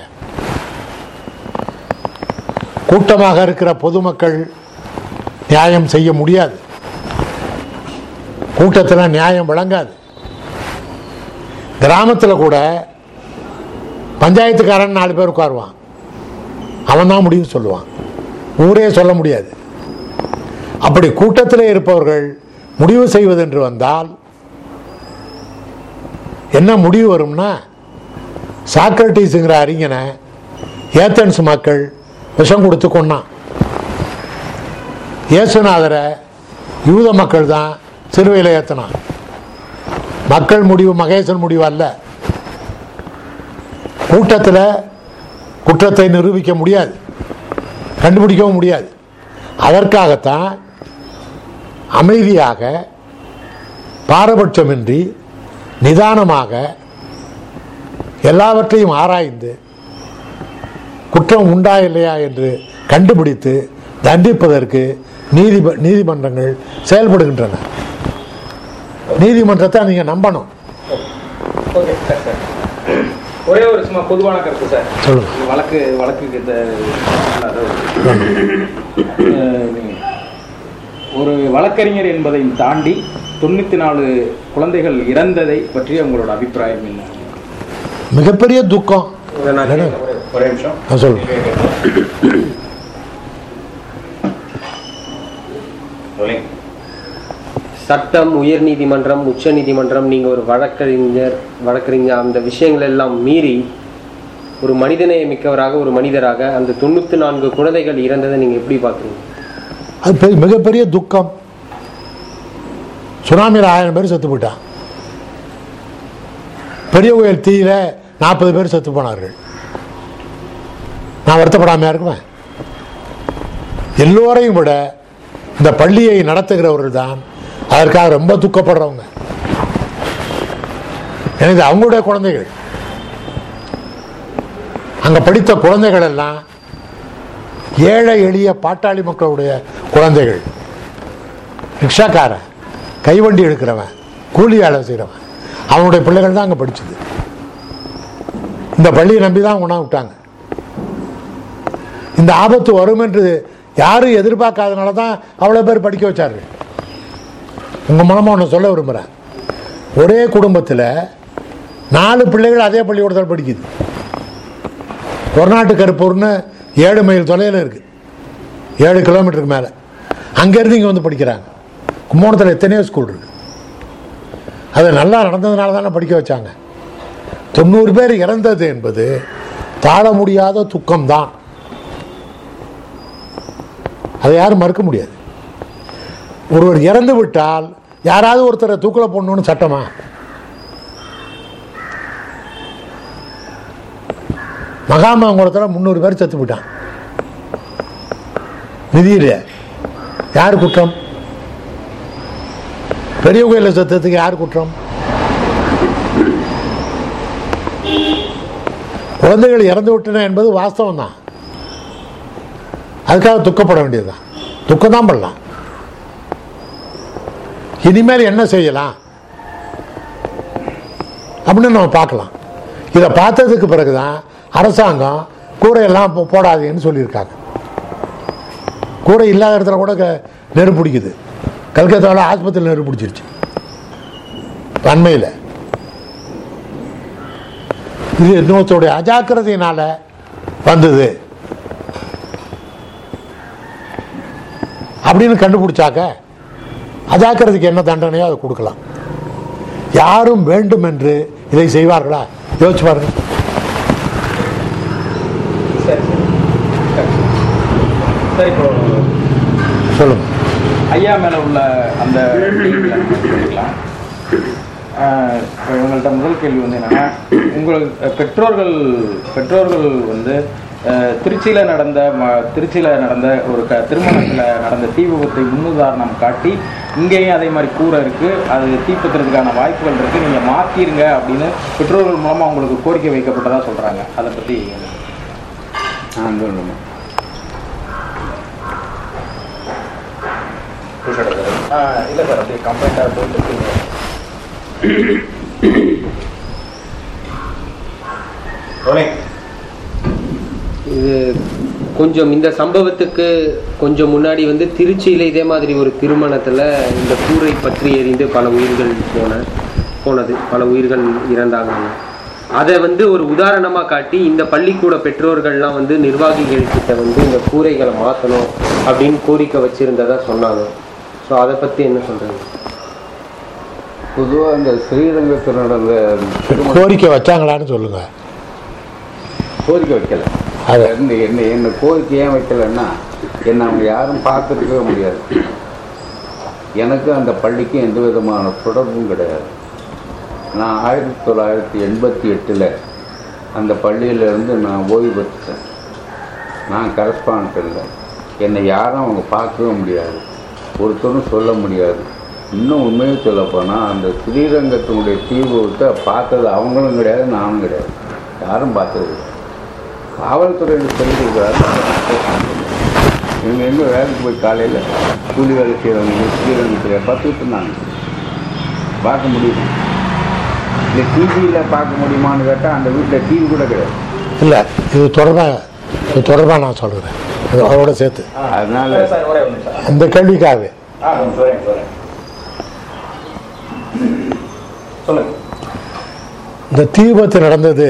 கூட்டமாக இருக்கிற பொதுமக்கள் நியாயம் செய்ய முடியாது கூட்டத்தில் நியாயம் விளங்காது கிராமத்தில் கூட பஞ்சாயத்துக்காரன் நாலு பேர் உட்காருவான் அவன் தான் முடிவு சொல்லுவான் ஊரே சொல்ல முடியாது அப்படி கூட்டத்தில் இருப்பவர்கள் முடிவு செய்வதென்று வந்தால் என்ன முடிவு வரும்னா சாக்ரட்டிஸுங்கிற அறிஞனை ஏத்தன்ஸ் மக்கள் விஷம் கொடுத்து கொன்னான் இயேசுநாதரை யூத மக்கள் தான் சிலுவையில் ஏற்றினான் மக்கள் முடிவு மகேசன் முடிவு அல்ல கூட்டத்தில் குற்றத்தை நிரூபிக்க முடியாது கண்டுபிடிக்கவும் முடியாது அதற்காகத்தான் அமைதியாக பாரபட்சமின்றி நிதானமாக எல்லாவற்றையும் ஆராய்ந்து குற்றம் உண்டா இல்லையா என்று கண்டுபிடித்து தண்டிப்பதற்கு நீதி நீதிமன்றங்கள் செயல்படுகின்றன நீதிமன்றத்தை நீங்கள் நம்பணும் ஓகே சார் சார் ஒரே ஒரு சும்மா பொதுவான கருத்து சார் சொல்லுங்க இந்த வழக்கு வழக்குக்கு இந்த அஹ், ஒரு வழக்கறிஞர் என்பதை தாண்டி தொண்ணூத்தி நாலு குழந்தைகள் இறந்ததை பற்றி உங்களோட அபிப்பிராயம் என்ன மிகப்பெரிய துக்கம் இதை நான் இல்லைன்னா, கேட்கிறேன். ஒரே நிமிஷம் ஆ, சொல்லுங்க சொல்லுங்க சட்டம் உயர் நீதிமன்றம் உச்ச நீதிமன்றம் நீங்க ஒரு வழக்கறிஞர் வழக்கறிஞர் அந்த விஷயங்கள் எல்லாம் மீறி ஒரு மனிதநேய மிக்கவராக ஒரு மனிதராக அந்த தொண்ணூத்தி நான்கு குழந்தைகள் இறந்ததை நீங்க எப்படி பாக்குறீங்க அது பெரிய மிகப்பெரிய துக்கம் சுனாமியில் ஆயிரம் பேர் செத்து போயிட்டான் பெரிய கோயில் தீயில நாற்பது பேர் செத்து போனார்கள் நான் வருத்தப்படாமையா இருக்குவேன் எல்லோரையும் விட இந்த பள்ளியை நடத்துகிறவர்கள் தான் அதற்காக ரொம்ப துக்கப்படுறவங்க எனக்கு இது அவங்களுடைய குழந்தைகள் அங்க படித்த குழந்தைகள் எல்லாம் ஏழை எளிய பாட்டாளி மக்களுடைய குழந்தைகள் ரிக்ஷாக்காரன் கைவண்டி எடுக்கிறவன் கூலி வேலை செய்கிறவன் அவனுடைய பிள்ளைகள் தான் அங்கே படிச்சது இந்த பள்ளியை நம்பி தான் உணா விட்டாங்க இந்த ஆபத்து வரும் என்று யாரும் எதிர்பார்க்காதனால தான் அவ்வளோ பேர் படிக்க வச்சார்கள் உங்கள் மூலமாக ஒன்று சொல்ல விரும்புகிறேன் ஒரே குடும்பத்தில் நாலு பிள்ளைகள் அதே பள்ளிக்கூடத்தில் படிக்குது கொரநாட்டு கருப்பூர்னு ஏழு மைல் தொலைவில் இருக்குது ஏழு கிலோமீட்டருக்கு மேலே அங்கேருந்து இங்கே வந்து படிக்கிறாங்க கும்போணத்தில் எத்தனையோ ஸ்கூல் இருக்கு அது நல்லா நடந்ததுனால தானே படிக்க வச்சாங்க தொண்ணூறு பேர் இறந்தது என்பது தாழ முடியாத துக்கம்தான் அதை யாரும் மறுக்க முடியாது ஒருவர் இறந்து விட்டால் யாராவது ஒருத்தரை தூக்கில போடணும்னு சட்டமா மகாமங்கலத்தில் முந்நூறு பேர் செத்து போயிட்டான் நிதியில யார் குற்றம் பெரிய கோயிலில் செத்ததுக்கு யார் குற்றம் குழந்தைகள் இறந்து விட்டன என்பது வாஸ்தவம் தான் அதுக்காக துக்கப்பட வேண்டியதுதான் துக்கம் தான் பண்ணலாம் இனிமேல் என்ன செய்யலாம் அப்படின்னு நம்ம பார்க்கலாம் இதை பார்த்ததுக்கு பிறகுதான் அரசாங்கம் கூரையெல்லாம் போ- போடாதீங்கன்னு சொல்லியிருக்காங்க கூரை இல்லாத இடத்துல கூட க- நெருப்பு பிடிக்குது கல்கத்தாவில் ஆஸ்பத்திரியில் நெருப்பு பிடிச்சிருச்சு அண்மையில் இது இன்னொருத்தருடைய அஜாக்கிரதையினால வந்தது அப்படின்னு கண்டுபிடிச்சாக்க அஜாக்கிரதைக்கு என்ன தண்டனையோ அதை கொடுக்கலாம் யாரும் வேண்டும் என்று இதை செய்வார்களா யோசிச்சு பாருங்க சரி சரி சரி இப்போ சொல்லுங்க ஐயா மேல உள்ள அந்த கேள்வியில நம்ம கேட்கலாம் ஆஹ் இப்போ இவங்கள்ட்ட முதல் கேள்வி வந்து என்னன்னா உங்களுக்கு பெற்றோர்கள் பெற்றோர்கள் வந்து ஆஹ் திருச்சியில நடந்த ம- திருச்சியில நடந்த ஒரு க திருமணத்துல நடந்த தீ விபத்தை முன்னுதாரணம் காட்டி இங்கேயும் அதே மாதிரி கூரை இருக்கு அது தீப்பத்துறதுக்கான வாய்ப்புகள் இருக்கு நீங்க மாத்திருங்க அப்படின்னு பெற்றோர்கள் மூலமா உங்களுக்கு கோரிக்கை வைக்கப்பட்டதா சொல்றாங்க அதை பத்தி நான் சொல்லணும் இல்லை சார் அப்படியே கம்ப்ளைண்டாக போயிட்டு இருக்கீங்க இது கொஞ்சம் இந்த சம்பவத்துக்கு கொஞ்சம் முன்னாடி வந்து திருச்சியில இதே மாதிரி ஒரு திருமணத்துல இந்த கூரை பற்றி எரிந்து பல உயிர்கள் போன போனது பல உயிர்கள் இறந்தாங்க அதை வந்து ஒரு உதாரணமா காட்டி இந்த பள்ளிக்கூட பெற்றோர்கள்லாம் வந்து நிர்வாகிகள் கிட்ட வந்து இந்த கூரைகளை மாத்தணும் அப்படின்னு கோரிக்கை வச்சிருந்ததா சொன்னாங்க ஸோ அதை பத்தி என்ன சொல்றீங்க பொதுவாக இந்த ஸ்ரீரங்கத்தில் நடந்த திருமண கோரிக்கை வச்சாங்களான்னு சொல்லுங்க கோரிக்கை வைக்கல அது என்ன என்ன என்ன கோரிக்கை ஏன் வைக்கலைன்னா என்னை அவங்க யாரும் பார்த்துருக்கவே முடியாது எனக்கு அந்த பள்ளிக்கும் எந்த விதமான தொடர்பும் கிடையாது நான் ஆயிரத்தி தொள்ளாயிரத்தி எண்பத்தி எட்டில் அந்த பள்ளியிலேருந்து நான் ஓய்வு பெற்றுட்டேன் நான் கரஸ்பாண்ட் இல்லை என்னை யாரும் அவங்க பார்க்கவே முடியாது ஒருத்தரும் சொல்ல முடியாது இன்னும் உண்மையை சொல்லப்போனால் அந்த ஸ்ரீரங்கத்தினுடைய தீவிரத்தை பார்த்தது அவங்களும் கிடையாது நானும் கிடையாது யாரும் பார்த்தது கிடையாது காவல்துறையில் சொல்லியிருக்கிறாரு இவங்க எங்கே வேலைக்கு போய் காலையில் கூலி வேலை செய்கிறவங்க ஸ்ரீரங்கத்தில் பார்த்துக்கிட்டு இருந்தாங்க பார்க்க முடியுமா இல்லை டிவியில் பார்க்க முடியுமான்னு கேட்டால் அந்த வீட்டில் டிவி கூட கிடையாது இல்லை இது தொடர்பாக இது தொடர்பாக நான் சொல்கிறேன் அது அதோட சேர்த்து அதனால சார் ஒரே ஒரு நிமிஷம் அந்த கேள்விக்காகவே ஆ சொல்றேன் சொல்றேன் சொல்லுங்க இந்த தீ விபத்து நடந்தது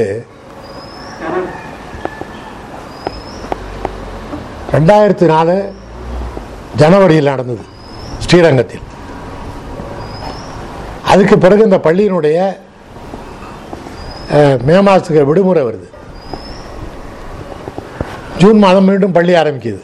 ரெண்டாயிரத்தி நாலு ஜனவரியில் நடந்தது ஸ்ரீரங்கத்தில் அதுக்கு பிறகு இந்த பள்ளியினுடைய அஹ், மே மாதத்துக்கு விடுமுறை வருது ஜூன் மாதம் மீண்டும் பள்ளி ஆரம்பிக்குது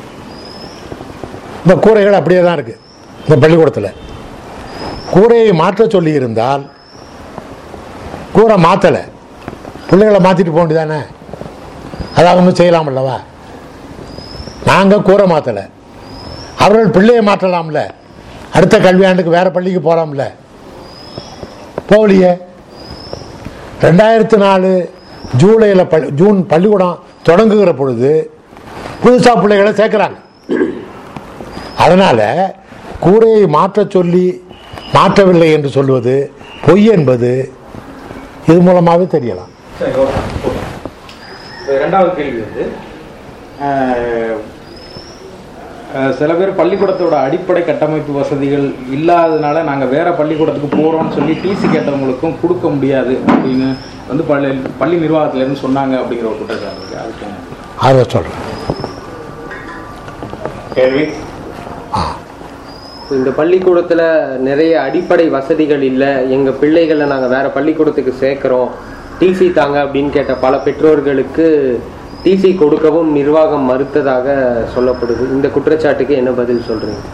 இந்த கூரைகள் அப்படியே தான் இருக்கு இந்த பள்ளிக்கூடத்தில் கூரையை மாற்ற சொல்லி இருந்தால் கூரை மாற்றலை பிள்ளைகளை மாற்றிட்டு போக வேண்டியதானே அதை அவங்க செய்யலாம் அல்லவா நாங்கள் கூரை மாற்றலை அவர்கள் பிள்ளையை மாற்றலாம்ல அடுத்த கல்வியாண்டுக்கு வேற பள்ளிக்கு போகலாம்ல போகலையே ரெண்டாயிரத்தி நாலு ஜூலையில் பள்ளி ஜூன் பள்ளிக்கூடம் தொடங்குகிற பொழுது புதுசாக பிள்ளைகளை சேர்க்குறாங்க அதனால் கூரையை மாற்றச் சொல்லி மாற்றவில்லை என்று சொல்வது பொய் என்பது இது மூலமாகவே தெரியலாம் சரி ஓகே ஓகே. இப்ப ரெண்டாவது கேள்வி வந்து ஆஹ், ஆஹ், சில பேர் பள்ளிக்கூடத்தோட அடிப்படை கட்டமைப்பு வசதிகள் இல்லாததுனால நாங்க வேற பள்ளிக்கூடத்துக்கு போறோம்னு சொல்லி டிசி கேட்டவங்களுக்கும் கொடுக்க முடியாது அப்படின்னு வந்து பள்ளி பள்ளி நிர்வாகத்துல இருந்து சொன்னாங்க அப்படிங்கிற ஒரு குற்றச்சாட்டு இருக்கு அதுக்கு என்ன? அதை சொல்கிறேன் கேள்வி இந்த பள்ளிக்கூடத்துல நிறைய அடிப்படை வசதிகள் இல்லை எங்க பிள்ளைகளை நாங்க வேற பள்ளிக்கூடத்துக்கு சேர்க்கிறோம் டிசி தாங்க அப்படின்னு கேட்ட பல பெற்றோர்களுக்கு டிசி கொடுக்கவும் நிர்வாகம் மறுத்ததாக சொல்லப்படுது இந்த குற்றச்சாட்டுக்கு என்ன பதில் சொல்றீங்க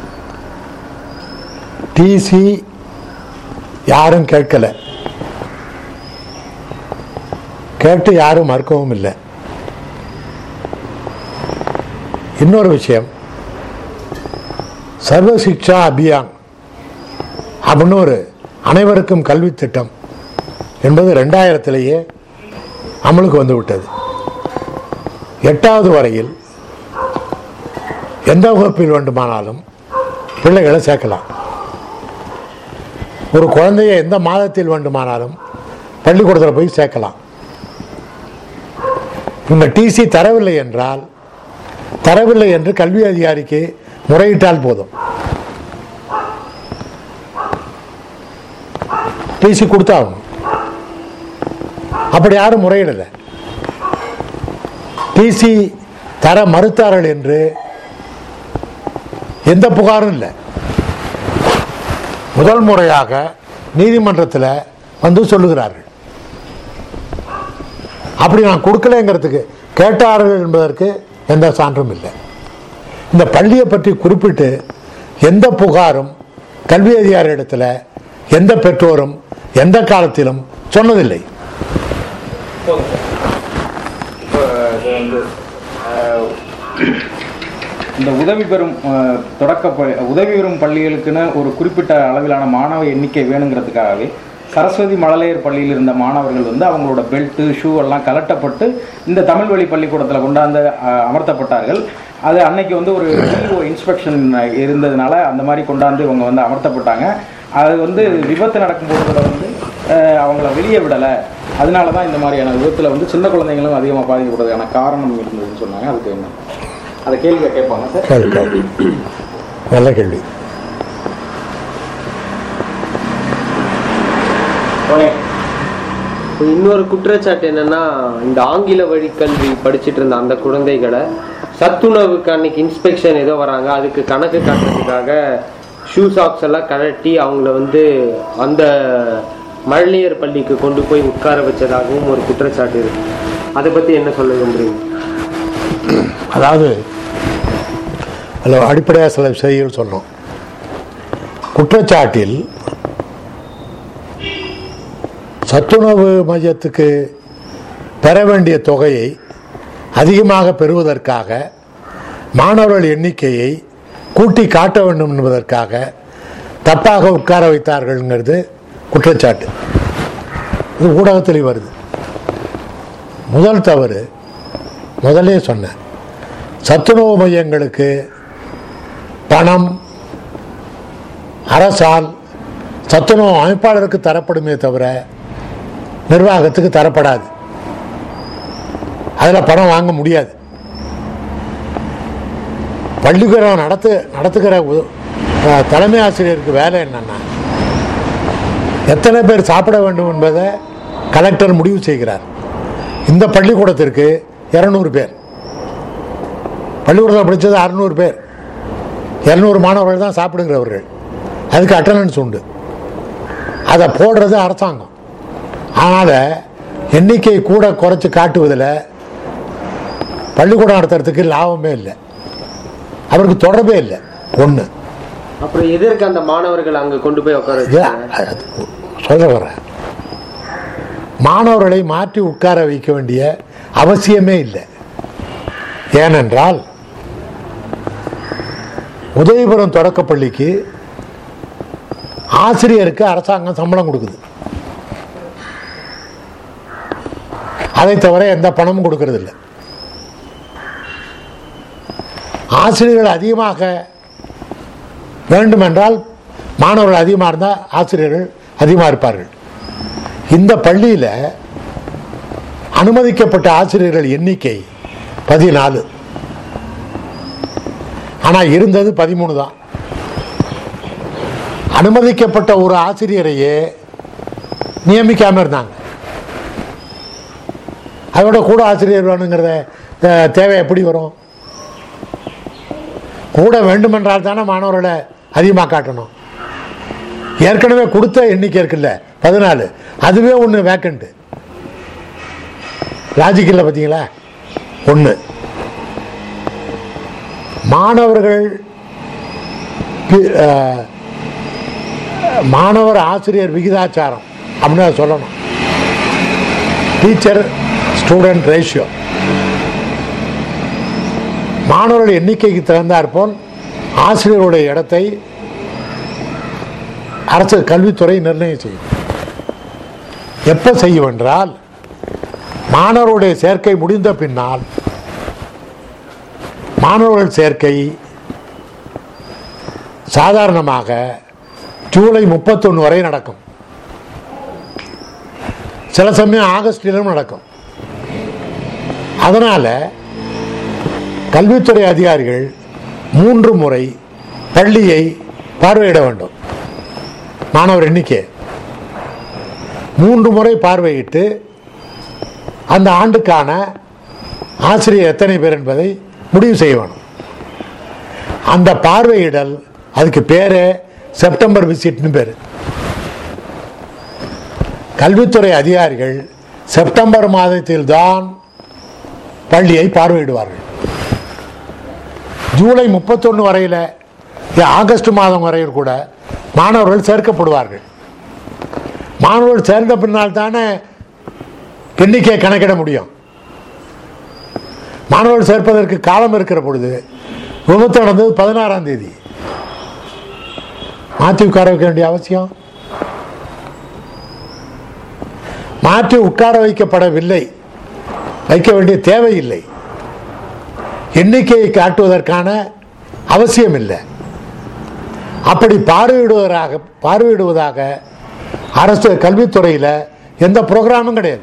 டிசி யாரும் கேட்கல கேட்டு யாரும் மறுக்கவும் இல்லை இன்னொரு விஷயம் சர்வ சிக்ஷா அபியான் அப்படின்னு ஒரு அனைவருக்கும் கல்வி திட்டம் என்பது ரெண்டாயிரத்திலேயே அமலுக்கு வந்து விட்டது எட்டாவது வரையில் எந்த வகுப்பில் வேண்டுமானாலும் பிள்ளைகளை சேர்க்கலாம் ஒரு குழந்தையை எந்த மாதத்தில் வேண்டுமானாலும் பள்ளிக்கூடத்தில் போய் சேர்க்கலாம் இந்த டிசி தரவில்லை என்றால் தரவில்லை என்று கல்வி அதிகாரிக்கு முறையிட்டால் போதும் டிசி கொடுத்தாகணும் அப்படி யாரும் முறையிடலை டிசி தர மறுத்தார்கள் என்று எந்த புகாரும் இல்லை முதல் முறையாக நீதிமன்றத்தில் வந்து சொல்லுகிறார்கள் அப்படி நான் கொடுக்கலைங்கிறதுக்கு கேட்டார்கள் என்பதற்கு எந்த சான்றும் இல்லை இந்த பள்ளியை பற்றி குறிப்பிட்டு எந்த புகாரும் கல்வி அதிகாரி இடத்துல எந்த பெற்றோரும் எந்த காலத்திலும் சொன்னதில்லை இப்போ இது வந்து அஹ், இந்த உதவி பெறும் அஹ், தொடக்க ப- உதவி பெறும் பள்ளிகளுக்குன்னு ஒரு குறிப்பிட்ட அளவிலான மாணவ எண்ணிக்கை வேணுங்கிறதுக்காகவே சரஸ்வதி மழலையர் பள்ளியில் இருந்த மாணவர்கள் வந்து அவங்களோட பெல்ட்டு ஷூ எல்லாம் கலட்டப்பட்டு இந்த தமிழ் வழி பள்ளிக்கூடத்தில் கொண்டாந்து அஹ், அமர்த்தப்பட்டார்கள் அது அன்னைக்கு வந்து ஒரு டிஓ இன்ஸ்பெக்ஷன் இருந்ததுனால அந்த மாதிரி கொண்டாந்து இவங்க வந்து அமர்த்தப்பட்டாங்க அது வந்து விபத்து நடக்கும்போது வந்து அஹ், அவங்கள வெளியே விடலை அதனால தான் இந்த மாதிரியான விபத்தில் வந்து சின்ன குழந்தைங்களும் அதிகமாக பாதிக்கப்படுறதுக்கான காரணம் இருந்ததுன்னு சொன்னாங்க அதுக்கு என்ன அதை கேள்வியை கேட்பாங்க சார் கேள்வி கேள்வி நல்ல கேள்வி இப்ப இன்னொரு குற்றச்சாட்டு என்னன்னா இந்த ஆங்கில வழி கல்வி படிச்சிட்டு இருந்த அந்த குழந்தைகளை சத்துணவுக்கு அன்னைக்கு இன்ஸ்பெக்ஷன் ஏதோ வராங்க அதுக்கு கணக்கு காட்டுறதுக்காக ஷூ சாக்ஸ் எல்லாம் கழட்டி அவங்கள வந்து அந்த மழலையர் பள்ளிக்கு கொண்டு போய் உட்கார வச்சதாகவும் ஒரு குற்றச்சாட்டு இருக்கு அதை பத்தி என்ன சொல்ல விரும்புறீங்க அதாவது அதில் அடிப்படையாக சில செய்திகள் சொன்னோம் குற்றச்சாட்டில் சத்துணவு மையத்துக்கு பெற வேண்டிய தொகையை அதிகமாக பெறுவதற்காக மாணவர்கள் எண்ணிக்கையை கூட்டி காட்ட வேண்டும் என்பதற்காக தப்பாக உட்கார வைத்தார்கள்ங்கிறது குற்றச்சாட்டு இது ஊடகத்தில் வருது முதல் தவறு முதலே சொன்னேன் சத்துணவு மையங்களுக்கு பணம் அரசால் சத்துணவு அமைப்பாளருக்கு தரப்படுமே தவிர நிர்வாகத்துக்கு தரப்படாது அதில் பணம் வாங்க முடியாது பள்ளிக்கூடம் நடத்து நடத்துகிற உ- அஹ், தலைமை ஆசிரியருக்கு வேலை என்னன்னா எத்தனை பேர் சாப்பிட வேண்டும் என்பதை கலெக்டர் முடிவு செய்கிறார் இந்த பள்ளிக்கூடத்திற்கு இரநூறு பேர் பள்ளிக்கூடத்தில் படித்தது அறநூறு பேர் இரநூறு மாணவர்கள் தான் சாப்பிடுங்கிறவர்கள் அதுக்கு அட்டண்டன்ஸ் உண்டு அதை போடுறது அரசாங்கம் அதனால் எண்ணிக்கை கூட குறைச்சி காட்டுவதில் பள்ளிக்கூடம் நடத்துறதுக்கு லாபமே இல்லை அவருக்கு தொடர்பே இல்லை ஒன்று அப்புறம் எதற்கு அந்த மாணவர்கள் அங்க கொண்டு போய் உட்கார வச்சாங்க சொல்ல வரேன் மாணவர்களை மாற்றி உட்கார வைக்க வேண்டிய அவசியமே இல்லை ஏனென்றால் உதவிபுரம் தொடக்கப்பள்ளிக்கு ஆசிரியருக்கு அரசாங்கம் சம்பளம் கொடுக்குது அதை தவிர எந்த பணமும் கொடுக்கறது இல்லை ஆசிரியர்கள் அதிகமாக வேண்டுமென்றால் மாணவர்கள் அதிகமாக இருந்தால் ஆசிரியர்கள் அதிகமாக இருப்பார்கள் இந்த பள்ளியில் அனுமதிக்கப்பட்ட ஆசிரியர்கள் எண்ணிக்கை பதினாலு ஆனால் இருந்தது பதிமூணு தான் அனுமதிக்கப்பட்ட ஒரு ஆசிரியரையே நியமிக்காம இருந்தாங்க அதோட கூட ஆசிரியர் வேணுங்கிறத அஹ், தேவை எப்படி வரும் கூட வேண்டுமென்றால் தானே மாணவர்களை அதிகமாக காட்டணும் ஏற்கனவே கொடுத்த எண்ணிக்கை இருக்குல்ல பதினாலு அதுவே ஒன்று வேக்கண்ட்டு லாஜிக் இல்லை பார்த்தீங்களா ஒன்று மாணவர்கள் பி- அஹ், மாணவர் ஆசிரியர் விகிதாச்சாரம் அப்படின்னு அதை சொல்லணும் டீச்சர் ஸ்டூடெண்ட் ரேஷியோ மாணவர்கள் எண்ணிக்கைக்கு தகுந்தாற்போல் ஆசிரியருடைய இடத்தை அரசு கல்வித்துறை நிர்ணயம் செய்யும் எப்ப செய்யும் என்றால் மாணவருடைய சேர்க்கை முடிந்த பின்னால் மாணவர்கள் சேர்க்கை சாதாரணமாக ஜூலை முப்பத்தொன்று வரை நடக்கும் சில சமயம் ஆகஸ்டிலும் நடக்கும் அதனால கல்வித்துறை அதிகாரிகள் மூன்று முறை பள்ளியை பார்வையிட வேண்டும் மாணவர் எண்ணிக்கை மூன்று முறை பார்வையிட்டு அந்த ஆண்டுக்கான ஆசிரியர் எத்தனை பேர் என்பதை முடிவு செய்ய வேணும் அந்த பார்வையிடல் அதுக்கு பேரு செப்டம்பர் விசிட்னு பேர் கல்வித்துறை அதிகாரிகள் செப்டம்பர் மாதத்தில் தான் பள்ளியை பார்வையிடுவார்கள் ஜூலை முப்பத்தொன்று வரையில் ஆகஸ்ட் மாதம் வரையில் கூட மாணவர்கள் சேர்க்கப்படுவார்கள் மாணவர்கள் சேர்ந்த பின்னால் தானே எண்ணிக்கையை கணக்கிட முடியும் மாணவர்கள் சேர்ப்பதற்கு காலம் இருக்கிற பொழுது விபத்து நடந்தது பதினாறாம் தேதி மாற்றி உட்கார வைக்க வேண்டிய அவசியம் மாற்றி உட்கார வைக்கப்படவில்லை வைக்க வேண்டிய தேவையில்லை எண்ணிக்கையை காட்டுவதற்கான அவசியம் இல்லை அப்படி பார்வையிடுவதாக பார்வையிடுவதாக அரசு கல்வித்துறையில் எந்த ப்ரோக்ராமும் கிடையாது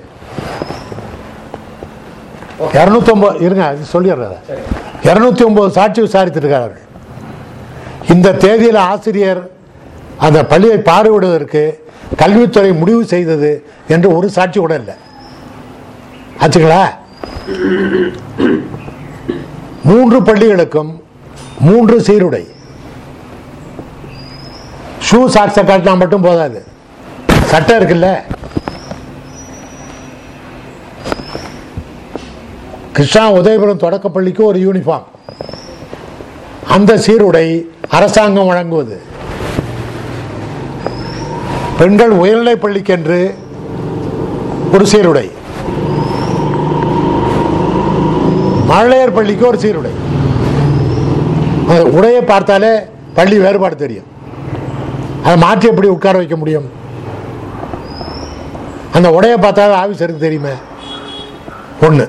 இரநூத்தி ஒன்பது இருங்க அது சொல்லிடுறத இரநூத்தி ஒன்பது சாட்சி விசாரித்திருக்கிறார்கள் இந்த தேதியில் ஆசிரியர் அந்த பள்ளியை பார்வையிடுவதற்கு கல்வித்துறை முடிவு செய்தது என்று ஒரு சாட்சி கூட இல்லை ஆச்சுங்களா மூன்று பள்ளிகளுக்கும் மூன்று சீருடை ஷூ சாக்ஸை காட்டினா மட்டும் போதாது சட்டை இருக்குல்ல கிருஷ்ணா உதயபுரம் தொடக்கப்பள்ளிக்கு ஒரு யூனிஃபார்ம் அந்த சீருடை அரசாங்கம் வழங்குவது பெண்கள் உயர்நிலைப் பள்ளிக்கென்று ஒரு சீருடை மழலையர் பள்ளிக்கு ஒரு சீருடை அந்த உடையை பார்த்தாலே பள்ளி வேறுபாடு தெரியும் அதை மாற்றி எப்படி உட்கார வைக்க முடியும் அந்த உடையை பார்த்தாலே ஆஃபீஸருக்கு தெரியுமே ஒன்று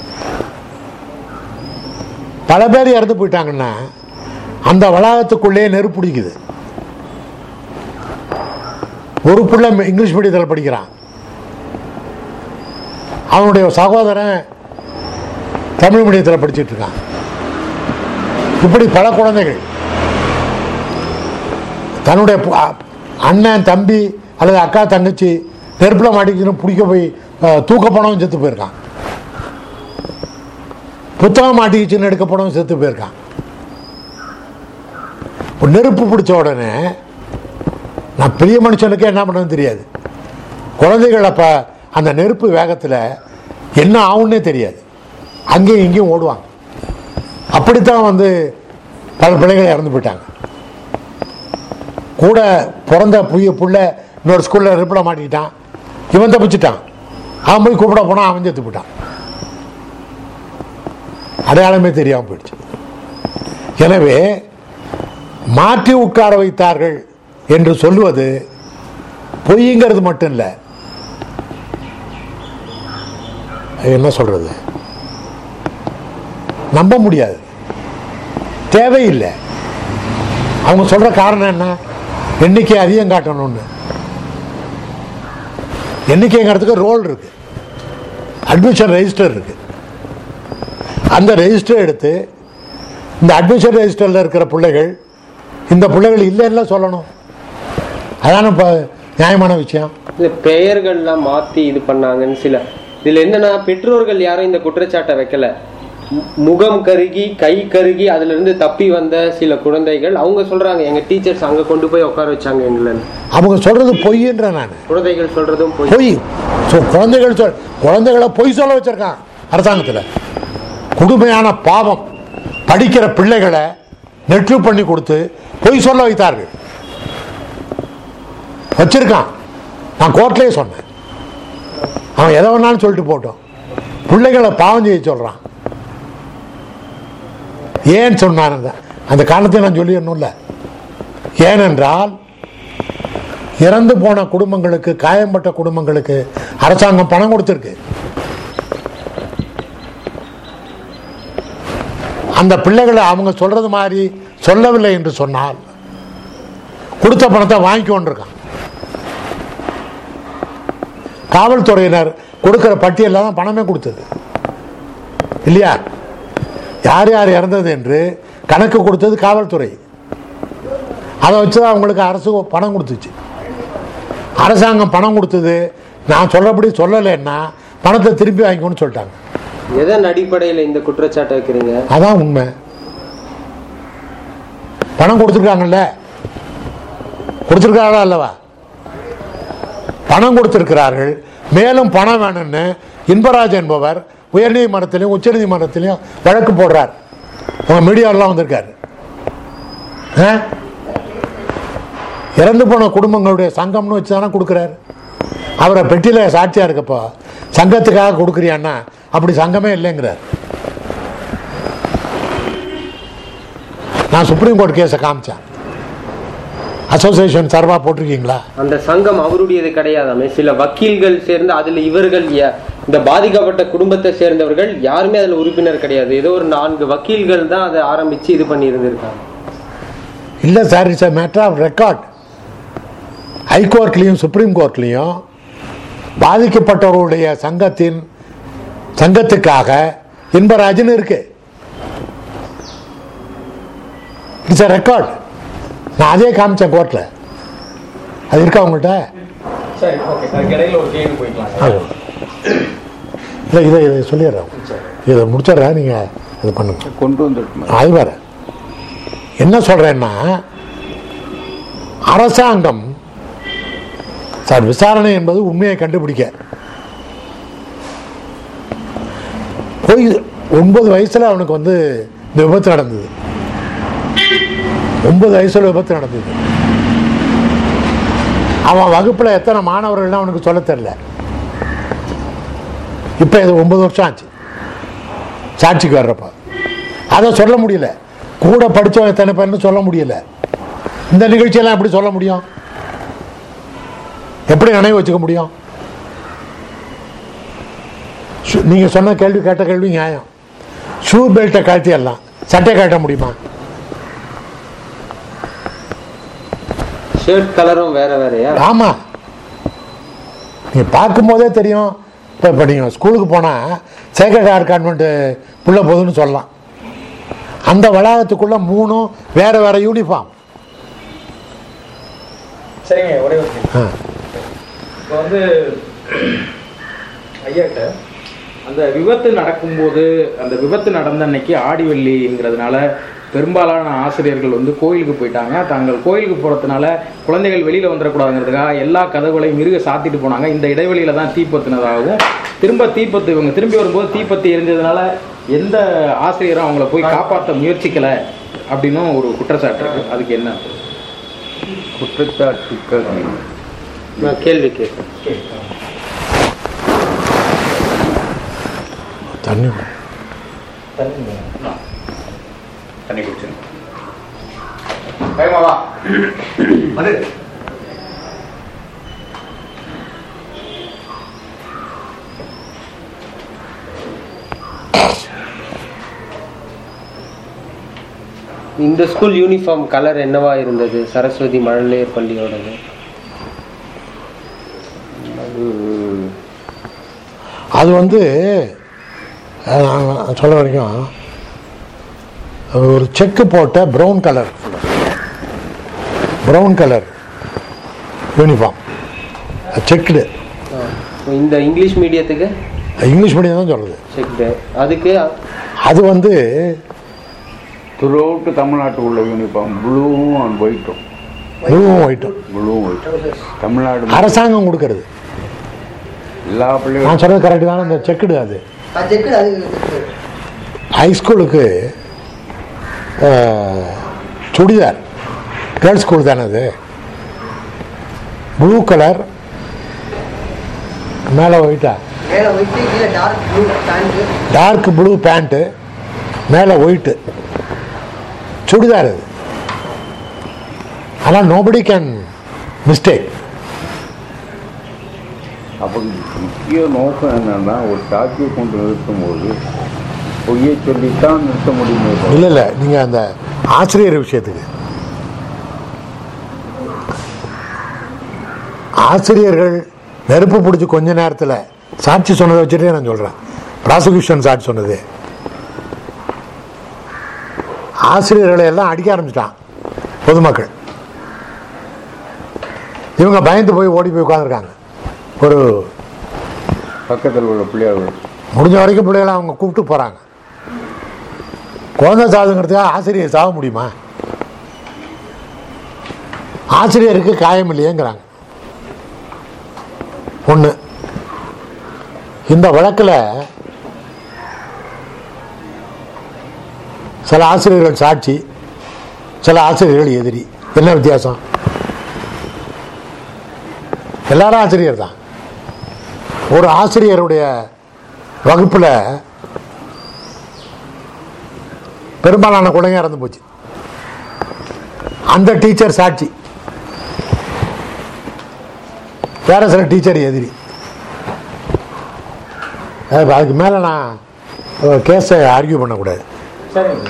பல பேர் இறந்து போயிட்டாங்கன்னா அந்த வளாகத்துக்குள்ளே நெருப்பு பிடிக்குது ஒரு பிள்ளை இங்கிலீஷ் மீடியத்தில் படிக்கிறான் அவனுடைய சகோதரன் தமிழ் மீடியத்தில் படிச்சிட்டு இருக்கான் இப்படி பல குழந்தைகள் தன்னுடைய பு- அ- அண்ணன் தம்பி அல்லது அக்கா தங்கச்சி நெருப்பில் மாட்டிக்கிட்டு பிடிக்க போய் அஹ், தூக்க போனவன் செத்து போயிருக்கான் புத்தகம் மாட்டிக்கிச்சுன்னு எடுக்க போனவன் செத்து போயிருக்கான் ஒரு நெருப்பு பிடிச்ச உடனே நான் பெரிய மனுஷனுக்கு என்ன பண்ணணும்னு தெரியாது குழந்தைகள் அப்போ அந்த நெருப்பு வேகத்தில் என்ன ஆகும்னே தெரியாது அங்கேயும் இங்கேயும் ஓடுவாங்க அப்படித்தான் வந்து பல பிள்ளைகள் இறந்து போயிட்டாங்க கூட பிறந்த புய்ய புள்ள இன்னொரு ஸ்கூலில் நெருப்பில் மாட்டிக்கிட்டான் இவன் தப்பிச்சிட்டான் அவன் போய் கூப்பிட போனான் அவன் செத்து போயிட்டான் அடையாளமே தெரியாமல் போயிடுச்சு எனவே மாற்றி உட்கார வைத்தார்கள் என்று சொல்லுவது பொய்ங்கிறது மட்டும் இல்லை என்ன சொல்றது நம்ப முடியாது தேவையில்லை அவங்க சொல்ற காரணம் என்ன எண்ணிக்கை அதிகம் காட்டணும்னு எண்ணிக்கைங்கிறதுக்கு ரோல் இருக்கு அட்மிஷன் ரெஜிஸ்டர் இருக்கு அந்த ரெஜிஸ்டர் எடுத்து இந்த அட்மிஷன் ரெஜிஸ்டரில் இருக்கிற பிள்ளைகள் இந்த பிள்ளைகள் இல்லைன்னா சொல்லணும் அதான இப்போ நியாயமான விஷயம் இந்த பெயர்கள்லாம் மாத்தி இது பண்ணாங்கன்னு சில இதுல என்னன்னா பெற்றோர்கள் யாரும் இந்த குற்றச்சாட்டை வைக்கல மு- முகம் கருகி கை கருகி அதுல இருந்து தப்பி வந்த சில குழந்தைகள் அவங்க சொல்றாங்க எங்க டீச்சர்ஸ் அங்க கொண்டு போய் உட்கார வச்சாங்க எங்களை அவங்க சொல்றது பொய்ன்ற நான் குழந்தைகள் சொல்றதும் போய் பொய் சொ- குழந்தைகள் சொல் குழந்தைகளை பொய் சொல்ல வச்சிருக்கான் அரசாங்கத்தில் கொடுமையான பாவம் படிக்கிற பிள்ளைகளை நெற்று பண்ணி கொடுத்து பொய் சொல்ல வைத்தார்கள் வச்சிருக்கான் நான் கோர்ட்லயே சொன்னேன் அவன் எதை வேணாலும் சொல்லிட்டு போட்டோம் பிள்ளைகளை பாவம் செய்ய சொல்றான் ஏன் சொன்னான் அந்த- அந்த காரணத்தை நான் சொல்லிடணும்ல ஏனென்றால் இறந்து போன குடும்பங்களுக்கு காயம்பட்ட குடும்பங்களுக்கு அரசாங்கம் பணம் கொடுத்திருக்கு அந்த பிள்ளைகளை அவங்க சொல்றது மாதிரி சொல்லவில்லை என்று சொன்னால் கொடுத்த பணத்தை வாங்கி கொண்டிருக்கான் காவல்துறையினர் கொடுக்கிற பட்டியலில் தான் பணமே கொடுத்தது இல்லையா யார் யார் இறந்தது என்று கணக்கு கொடுத்தது காவல்துறை அதை வச்சு தான் அவங்களுக்கு அரசு பணம் கொடுத்துச்சு அரசாங்கம் பணம் கொடுத்தது நான் சொல்லபடி சொல்லலைன்னா பணத்தை திருப்பி வாங்கிக்கணும்னு சொல்லிட்டாங்க எதன் அடிப்படையில இந்த குற்றச்சாட்டை வைக்கிறீங்க அதான் உண்மை பணம் கொடுத்துருக்காங்கல்ல கொடுத்துருக்காங்களா அல்லவா பணம் கொடுத்திருக்கிறார்கள் மேலும் பணம் வேணும்னு இன்பராஜ் என்பவர் உயர்நீதிமன்றத்திலையும் உச்சநீதிமன்றத்திலையும் வழக்கு போடுறார் உங்க மீடியாவெல்லாம் வந்திருக்காரு ஆ? இறந்து போன குடும்பங்களுடைய சங்கம்னு வச்சு தானே கொடுக்குறாரு அவரை பெட்டியில சாட்சியா இருக்கப்போ சங்கத்துக்காக கொடுக்குறியான்னா அப்படி சங்கமே இல்லைங்கிறார் நான் சுப்ரீம் கோர்ட் கேஸை காமிச்சேன் அசோசியேஷன் சார்பாக போட்டிருக்கீங்களா அந்த சங்கம் அவருடையது கிடையாதாமே சில வக்கீல்கள் சேர்ந்து அதுல இவர்கள் ய- இந்த பாதிக்கப்பட்ட குடும்பத்தை சேர்ந்தவர்கள் யாருமே அதுல உறுப்பினர் கிடையாது ஏதோ ஒரு நான்கு வக்கீல்கள் தான் அதை ஆரம்பிச்சு இது பண்ணி இருந்திருக்காங்க இல்லை sir it's a matter of record ஹைகோர்ட்லேயும் சுப்ரீம் கோர்ட்லேயும் பாதிக்கப்பட்டவருடைய சங்கத்தின் சங்கத்துக்காக இன்பராஜன் இருக்கு இட்ஸ் a ரெக்கார்ட் நான் அதே காமிச்சேன் கோர்ட்டில் அது இருக்கா உங்கள்கிட்ட சரி ஓகே அதுக்கு இடையில ஒரு கேள்வி போய்க்கலாம் அது இல்லை இதை இதை சொல்லிடுறேன் இதை முடிச்சிடுறேன் நீங்கள் இது பண்ணுங்க கொண்டு வந்துட்டு அது வேற என்ன சொல்றேன்னா அரசாங்கம் சார் விசாரணை என்பது உண்மையை கண்டுபிடிக்க போய் ஒன்பது வயசுல அவனுக்கு வந்து இந்த விபத்து நடந்தது ஒன்பது வயசுல விபத்து நடந்தது அவன் வகுப்புல எத்தனை மாணவர்கள்னு அவனுக்கு சொல்ல தெரியல இப்ப இது ஒன்பது வருஷம் ஆச்சு சாட்சிக்கு வர்றப்ப அதை சொல்ல முடியல கூட படித்தவன் எத்தனை பேர்னு சொல்ல முடியல இந்த நிகழ்ச்சியெல்லாம் எப்படி சொல்ல முடியும் எப்படி நினைவு வச்சுக்க முடியும் ஷூ- நீங்க சொன்ன கேள்வி கேட்ட கேள்வி நியாயம் ஷூ பெல்ட்டை கழட்டி எல்லாம் சட்டை கழட்ட முடியுமா ஷர்ட் கலரும் வேற வேறயா ஆமா நீங்க பார்க்கும்போதே தெரியும் இப்போ இப்போ நீங்கள் ஸ்கூலுக்கு போனால் சேகர்கார் கான்வென்ட் புள்ள போகுதுன்னு சொல்லலாம் அந்த வளாகத்துக்குள்ள மூணும் வேற வேற யூனிஃபார்ம் சரிங்க ஒரே ஒரு கேள்வி. ஆ இப்போ வந்து ஐயாட்ட அந்த விபத்து நடக்கும்போது அந்த விபத்து நடந்த அன்னைக்கு ஆடிவெள்ளிங்கிறதுனால பெரும்பாலான ஆசிரியர்கள் வந்து கோயிலுக்கு போயிட்டாங்க தாங்கள் கோயிலுக்கு போறதுனால குழந்தைகள் வெளியில வந்துடக்கூடாதுங்கிறதுக்காக எல்லா கதவுகளையும் மிருக சாத்திட்டு போனாங்க இந்த இடைவெளியில தான் தீப்பத்தினதாகவும் திரும்ப தீப்பத்து இவங்க திரும்பி வரும்போது தீப்பத்தி எரிஞ்சதுனால எந்த ஆசிரியரும் அவங்கள போய் காப்பாற்ற முயற்சிக்கல அப்படின்னும் ஒரு குற்றச்சாட்டு இருக்கு அதுக்கு என்ன குற்றச்சாட்டுக்கள் நான் கேள்வி கேட்கிறேன் தண்ணி தண்ணி குடிச்சிருங்க வேகமா வா வந்து இந்த ஸ்கூல் யூனிஃபார்ம் கலர் என்னவா இருந்தது சரஸ்வதி மழலையர் பள்ளியோடது அது வந்து அஹ், நான் சொல்ல வரைக்கும் ஒரு செக்கு போட்ட brown colour brown colour uniform checked இந்த இங்கிலீஷ் மீடியத்துக்கு இங்கிலீஷ் மீடியம் தான் சொல்லுது செக்டு அதுக்கு அது வந்து த்ரூ அவுட் தமிழ்நாட்டு உள்ள யூனிஃபார்ம் ப்ளூவும் அண்ட் ஒயிட்டும் ப்ளூவும் ஒயிட்டும் ப்ளூவும் ஒயிட்டும் தமிழ்நாடு அரசாங்கம் கொடுக்கறது எல்லா நான் பிள்ளைகளும் சொன்னது கரெக்டு தானே இந்த செக்குடு அது செக்கு அது ஹைஸ்கூலுக்கு சுடிதார் கேர்ள்ஸ் ஸ்கூல் தானே அது ப்ளூ கலர் மேலே ஒயிட்டா மேலே ஒயிட்டு கீழே dark blue pant dark blue pant மேலே ஒயிட்டு சுடிதார் அது ஆனால் நோபடி கேன் மிஸ்டேக் அப்போ முக்கிய நோக்கம் என்னன்னா ஒரு சாட்சியை கொண்டு நிறுத்தும் போது பொய்யை சொல்லித்தான் நிறுத்த முடியுமே தவிர இல்லை இல்லை நீங்கள் அந்த ஆசிரியர் விஷயத்துக்கு ஆசிரியர்கள் நெருப்பு பிடிச்சி கொஞ்ச நேரத்தில் சாட்சி சொன்னதை வச்சுட்டே நான் சொல்கிறேன் ப்ராசிக்யூஷன் சாட்சி சொன்னது ஆசிரியர்களை எல்லாம் அடிக்க ஆரம்பிச்சிட்டான் பொதுமக்கள் இவங்க பயந்து போய் ஓடி போய் உட்காந்துருக்காங்க ஒரு பக்கத்தில் உள்ள பிள்ளையார்கள் முடிஞ்ச வரைக்கும் பிள்ளைகளை அவங்க கூப்பிட்டு போகிறாங்க குழந்தை சாதுங்கிறதுக்காக ஆசிரியர் சாக முடியுமா ஆசிரியருக்கு காயம் இல்லையேங்கிறாங்க ஒன்று இந்த வழக்கில் சில ஆசிரியர்கள் சாட்சி சில ஆசிரியர்கள் எதிரி என்ன வித்தியாசம் எல்லாரும் ஆசிரியர் தான் ஒரு ஆசிரியருடைய வகுப்பில் பெரும்பாலான குழந்தைங்க இறந்து போச்சு அந்த டீச்சர் சாட்சி வேற சில டீச்சர் எதிரி அது- அதுக்கு மேலே நான் கேஸை ஆர்கியூ பண்ணக்கூடாது சரிங்க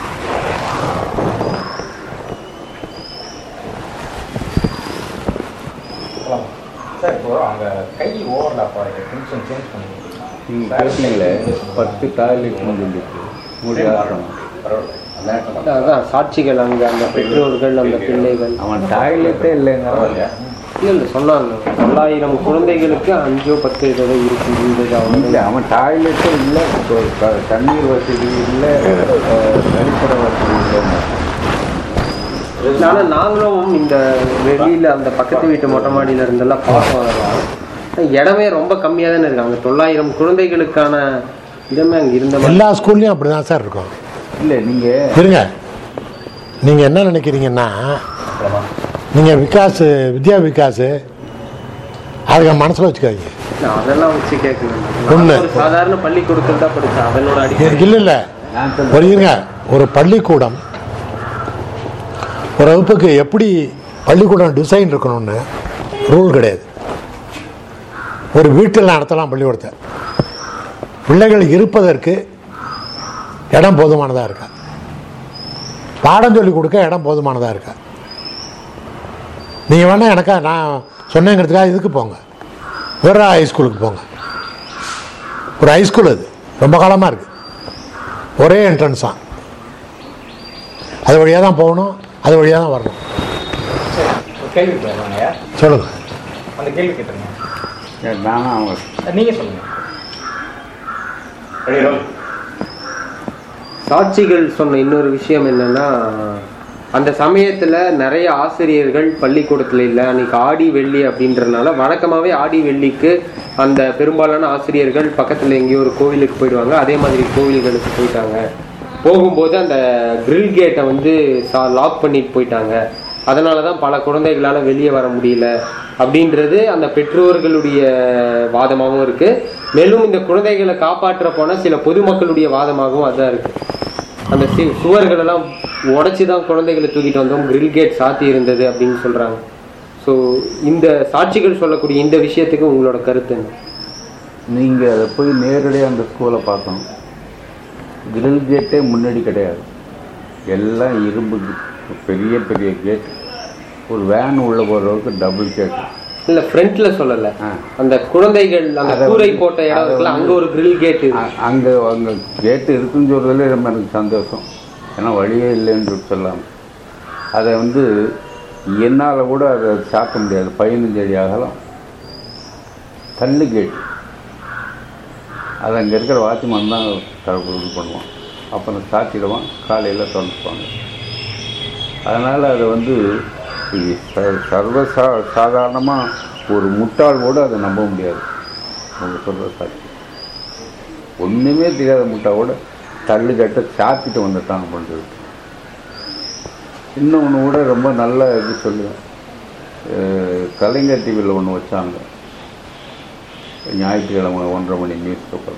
போலாமா? சார் இப்போ அங்க கை ஓவர்லாப் ஆகுது கொஞ்சம் சேஞ்ச் பண்ணி நீங்கள் கேட்டீங்களே பத்து டாய்லெட் சொல்லிட்டு உங்களுடைய ஆசிரமம் பரவாயில்ல அதான் சாட்சிகள் அங்க அந்த பெற்றோர்கள் அந்த பிள்ளைகள் அவன் டாய்லெட்டே இல்லைங்கிறான் இல்ல இல்ல சொன்னாங்க தொள்ளாயிரம் குழந்தைகளுக்கு அஞ்சோ பத்து ஏதோ இருந்தது இல்லை அவங்க அவன் டாய்லெட்டே இல்லை இப்போ க- தண்ணீர் வசதி இல்லை அஹ், கழிப்பட வசதி இல்லை ஆனா நாங்களும் இந்த வெளியில அந்த பக்கத்து வீட்டு மொட்டை மாடியில இருந்தெல்லாம் பார்த்தோம் அதெல்லாம் இடமே ரொம்ப கம்மியா தானே இருக்கு அங்க தொள்ளாயிரம் குழந்தைகளுக்கான இடமே அங்க இருந்த மாதிரி எல்லா ஸ்கூல்லையும் அப்படி தான் சார் இருக்கும் இல்லை நீங்கள் இருங்க நீங்கள் என்ன நினைக்கிறீங்கன்னா நீங்கள் விகாஸ் வித்யா விகாஸ் அதுக்கு மனசில் வச்சுக்காதீங்க நான் அதெல்லாம் வச்சு கேட்கணும் ஒண்ணு. ஒரு சாதாரண பள்ளிக்கூடத்தில் தான் படிச்சேன் அதனோட அடிப்படை இல்லை இல்லை நான் சொல்றேன். ஒரு இருங்க ஒரு பள்ளிக்கூடம் ஒரு வகுப்புக்கு எப்படி பள்ளிக்கூடம் டிசைன் இருக்கணும்னு ரூல் கிடையாது ஒரு வீட்டில் நடத்தலாம் பள்ளிக்கூடத்தை பிள்ளைகள் இருப்பதற்கு இடம் போதுமானதாக இருக்கா பாடம் சொல்லி கொடுக்க இடம் போதுமானதாக இருக்கா நீங்கள் வேணால் எனக்கா நான் சொன்னேங்கிறதுக்காக இதுக்கு போங்க வேற ஹைஸ்கூலுக்கு போங்க ஒரு ஹைஸ்கூல் அது ரொம்ப காலமாக இருக்குது ஒரே என்ட்ரன்ஸ் தான் அது வழியாக தான் போகணும் அது வழியாக தான் வரணும் சரி ஒரு கேள்வி கேட்குறாங்க சொல்லுங்கள் அந்த கேள்வி கேட்டுருங்க நானும் அவன் நீங்க சொல்லுங்க ரெடி ரோல் சாட்சிகள் சொன்ன இன்னொரு விஷயம் என்னன்னா அந்த சமயத்துல நிறைய ஆசிரியர்கள் பள்ளிக்கூடத்துல இல்ல அன்னைக்கு ஆடி வெள்ளி அப்படின்றதுனால வழக்கமாவே ஆடி வெள்ளிக்கு அந்த பெரும்பாலான ஆசிரியர்கள் பக்கத்துல எங்கேயோ ஒரு கோவிலுக்கு போயிடுவாங்க அதே மாதிரி கோவில்களுக்கு போயிட்டாங்க போகும்போது அந்த கிரில் கேட்டை வந்து லாக் பண்ணிட்டு போயிட்டாங்க அதனாலதான் பல குழந்தைகளால வெளியே வர முடியல அப்படின்றது அந்த பெற்றோர்களுடைய வாதமாகவும் இருக்கு மேலும் இந்த குழந்தைகளை காப்பாற்ற போன சில பொதுமக்களுடைய வாதமாகவும் அதான் இருக்கு அந்த சி- சுவர்கள் எல்லாம் உடைச்சு தான் குழந்தைகளை தூக்கிட்டு வந்தோம் கிரில் கேட் சாத்தி இருந்தது அப்படின்னு சொல்றாங்க ஸோ இந்த சாட்சிகள் சொல்லக்கூடிய இந்த விஷயத்துக்கு உங்களோட கருத்து என்ன நீங்கள் அதை போய் நேரடியாக அந்த ஸ்கூலை பார்க்கணும் கிரில் கேட்டே முன்னாடி கிடையாது எல்லாம் இரும்பு பெரிய பெரிய கேட் ஒரு வேன் உள்ள போகிறவருக்கு டபுள் கேட் இல்ல ஃப்ரண்ட்ல சொல்லல ஆ. அந்த குழந்தைகள் அந்த அதை கூரை வந்து- போட்ட இடம் அதை இருக்குல்ல அங்க வந்து- ஒரு கிரில் கேட் அங்கே அங்கே கேட்டு இருக்குன்னு சொல்றதுல ரொம்ப எனக்கு சந்தோஷம் ஏன்னா வழியே இல்லைன்னு சொல்லி சொல்லலாம் அதை வந்து என்னால் கூட அதை சாக்க முடியாது பதினஞ்சு அடி அகலம் கல்லு கேட் அது அங்கே இருக்கிற வாட்ச்மேன் தான் தரப்பு இது பண்ணுவான் அப்புறம் சாத்திடுவான் காலையில் திறந்துப்பாங்க அதனால் அதை வந்து இது ச- சர்வ சா சாதாரணமாக ஒரு முட்டாள் கூட அதை நம்ப முடியாது அவங்க சொல்கிற சாட்சி ஒன்றுமே தெரியாத முட்டாள் கூட தள்ளு கட்ட சாத்திட்டு வந்துட்டாங்க பண்ணுறது இன்னொன்று கூட ரொம்ப நல்ல இது சொல்லுவேன் அஹ் கலைஞர் டிவியில் ஒன்று வச்சாங்க ஞாயிற்றுக்கிழமை ஒன்றரை மணி நியூஸ் பேப்பர்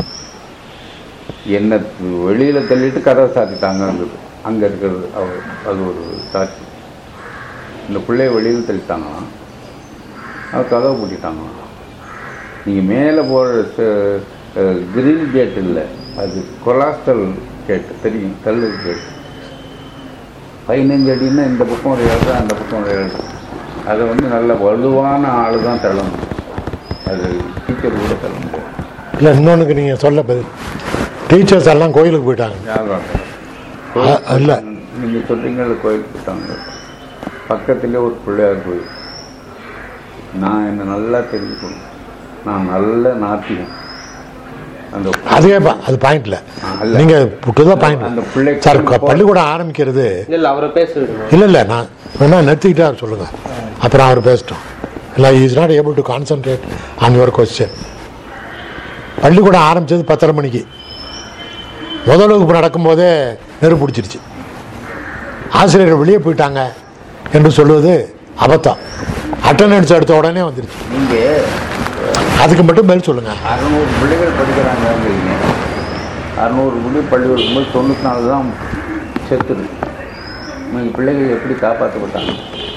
என்னை வெளியில் தள்ளிட்டு கதவை சாத்திட்டாங்கங்கிறது அங்கே இருக்கிறது அவர் அது ஒரு சாட்சி இந்த பிள்ளைய வெளியில் தள்ளிட்டாங்களாம் அவர் கதவை பூட்டிட்டாங்களாம் நீங்கள் மேலே போகிற கிரில் கேட் இல்லை அது கொலாஸ்ட்ரல் கேட் தெரியும் தள்ளு கேட் பதினஞ்சு அடின்னா இந்த பக்கம் ஒரு ஏழு அந்த பக்கம் ஒரு ஏழு அதை வந்து நல்ல வலுவான ஆள் தான் தள்ளணும் அது டீச்சர் கூட தள்ள முடியாது இல்லை இன்னொன்றுக்கு நீங்கள் சொல்ல பதில் டீச்சர்ஸ் எல்லாம் கோயிலுக்கு போயிட்டாங்க ஞாபகம் அ- இல்ல. நீங்கள் சொல்கிறீங்கள கோயிலுக்கு போயிட்டாங்க பக்கத்துலேயே ஒரு பிள்ளையார் கோயில் நான் என்ன நல்லா தெரிஞ்சுக்கணும் நான் நல்ல நாத்தியம் அந்த அதே பா- அது பாயிண்ட்ல அல்ல. நீங்கள் விட்டுதான் பாயிண்ட் அந்த பிள்ளை சார் க- பள்ளிக்கூடம் ஆரம்பிக்கிறது இல்ல இல்ல அவரை பேச விடுங்க இல்லை இல்லை நான் வேணா நிறுத்திக்கிட்டே அவர் சொல்லுங்க அப்புறம் அவர் பேசிட்டோம் இல்லை is not able to concentrate on your question பள்ளிக்கூடம் ஆரம்பிச்சது பத்தரை மணிக்கு முதல் வகுப்பு நடக்கும்போதே நெருப்பு பிடிச்சிருச்சு ஆசிரியர்கள் வெளியே போயிட்டாங்க என்று சொல்வது அபத்தம் அட்டண்டன்ஸ் எடுத்த உடனே வந்துருச்சு நீங்கள் அதுக்கு மட்டும் பதில் சொல்லுங்க அறநூறு பிள்ளைகள் படிக்கிறாங்கங்கிறீங்க அறநூறு பிள்ளை பள்ளி வரும்போது தொண்ணூற்றி நாலு தான் செத்துரு நீங்கள் பிள்ளைகள் எப்படி காப்பாற்றப்பட்டாங்க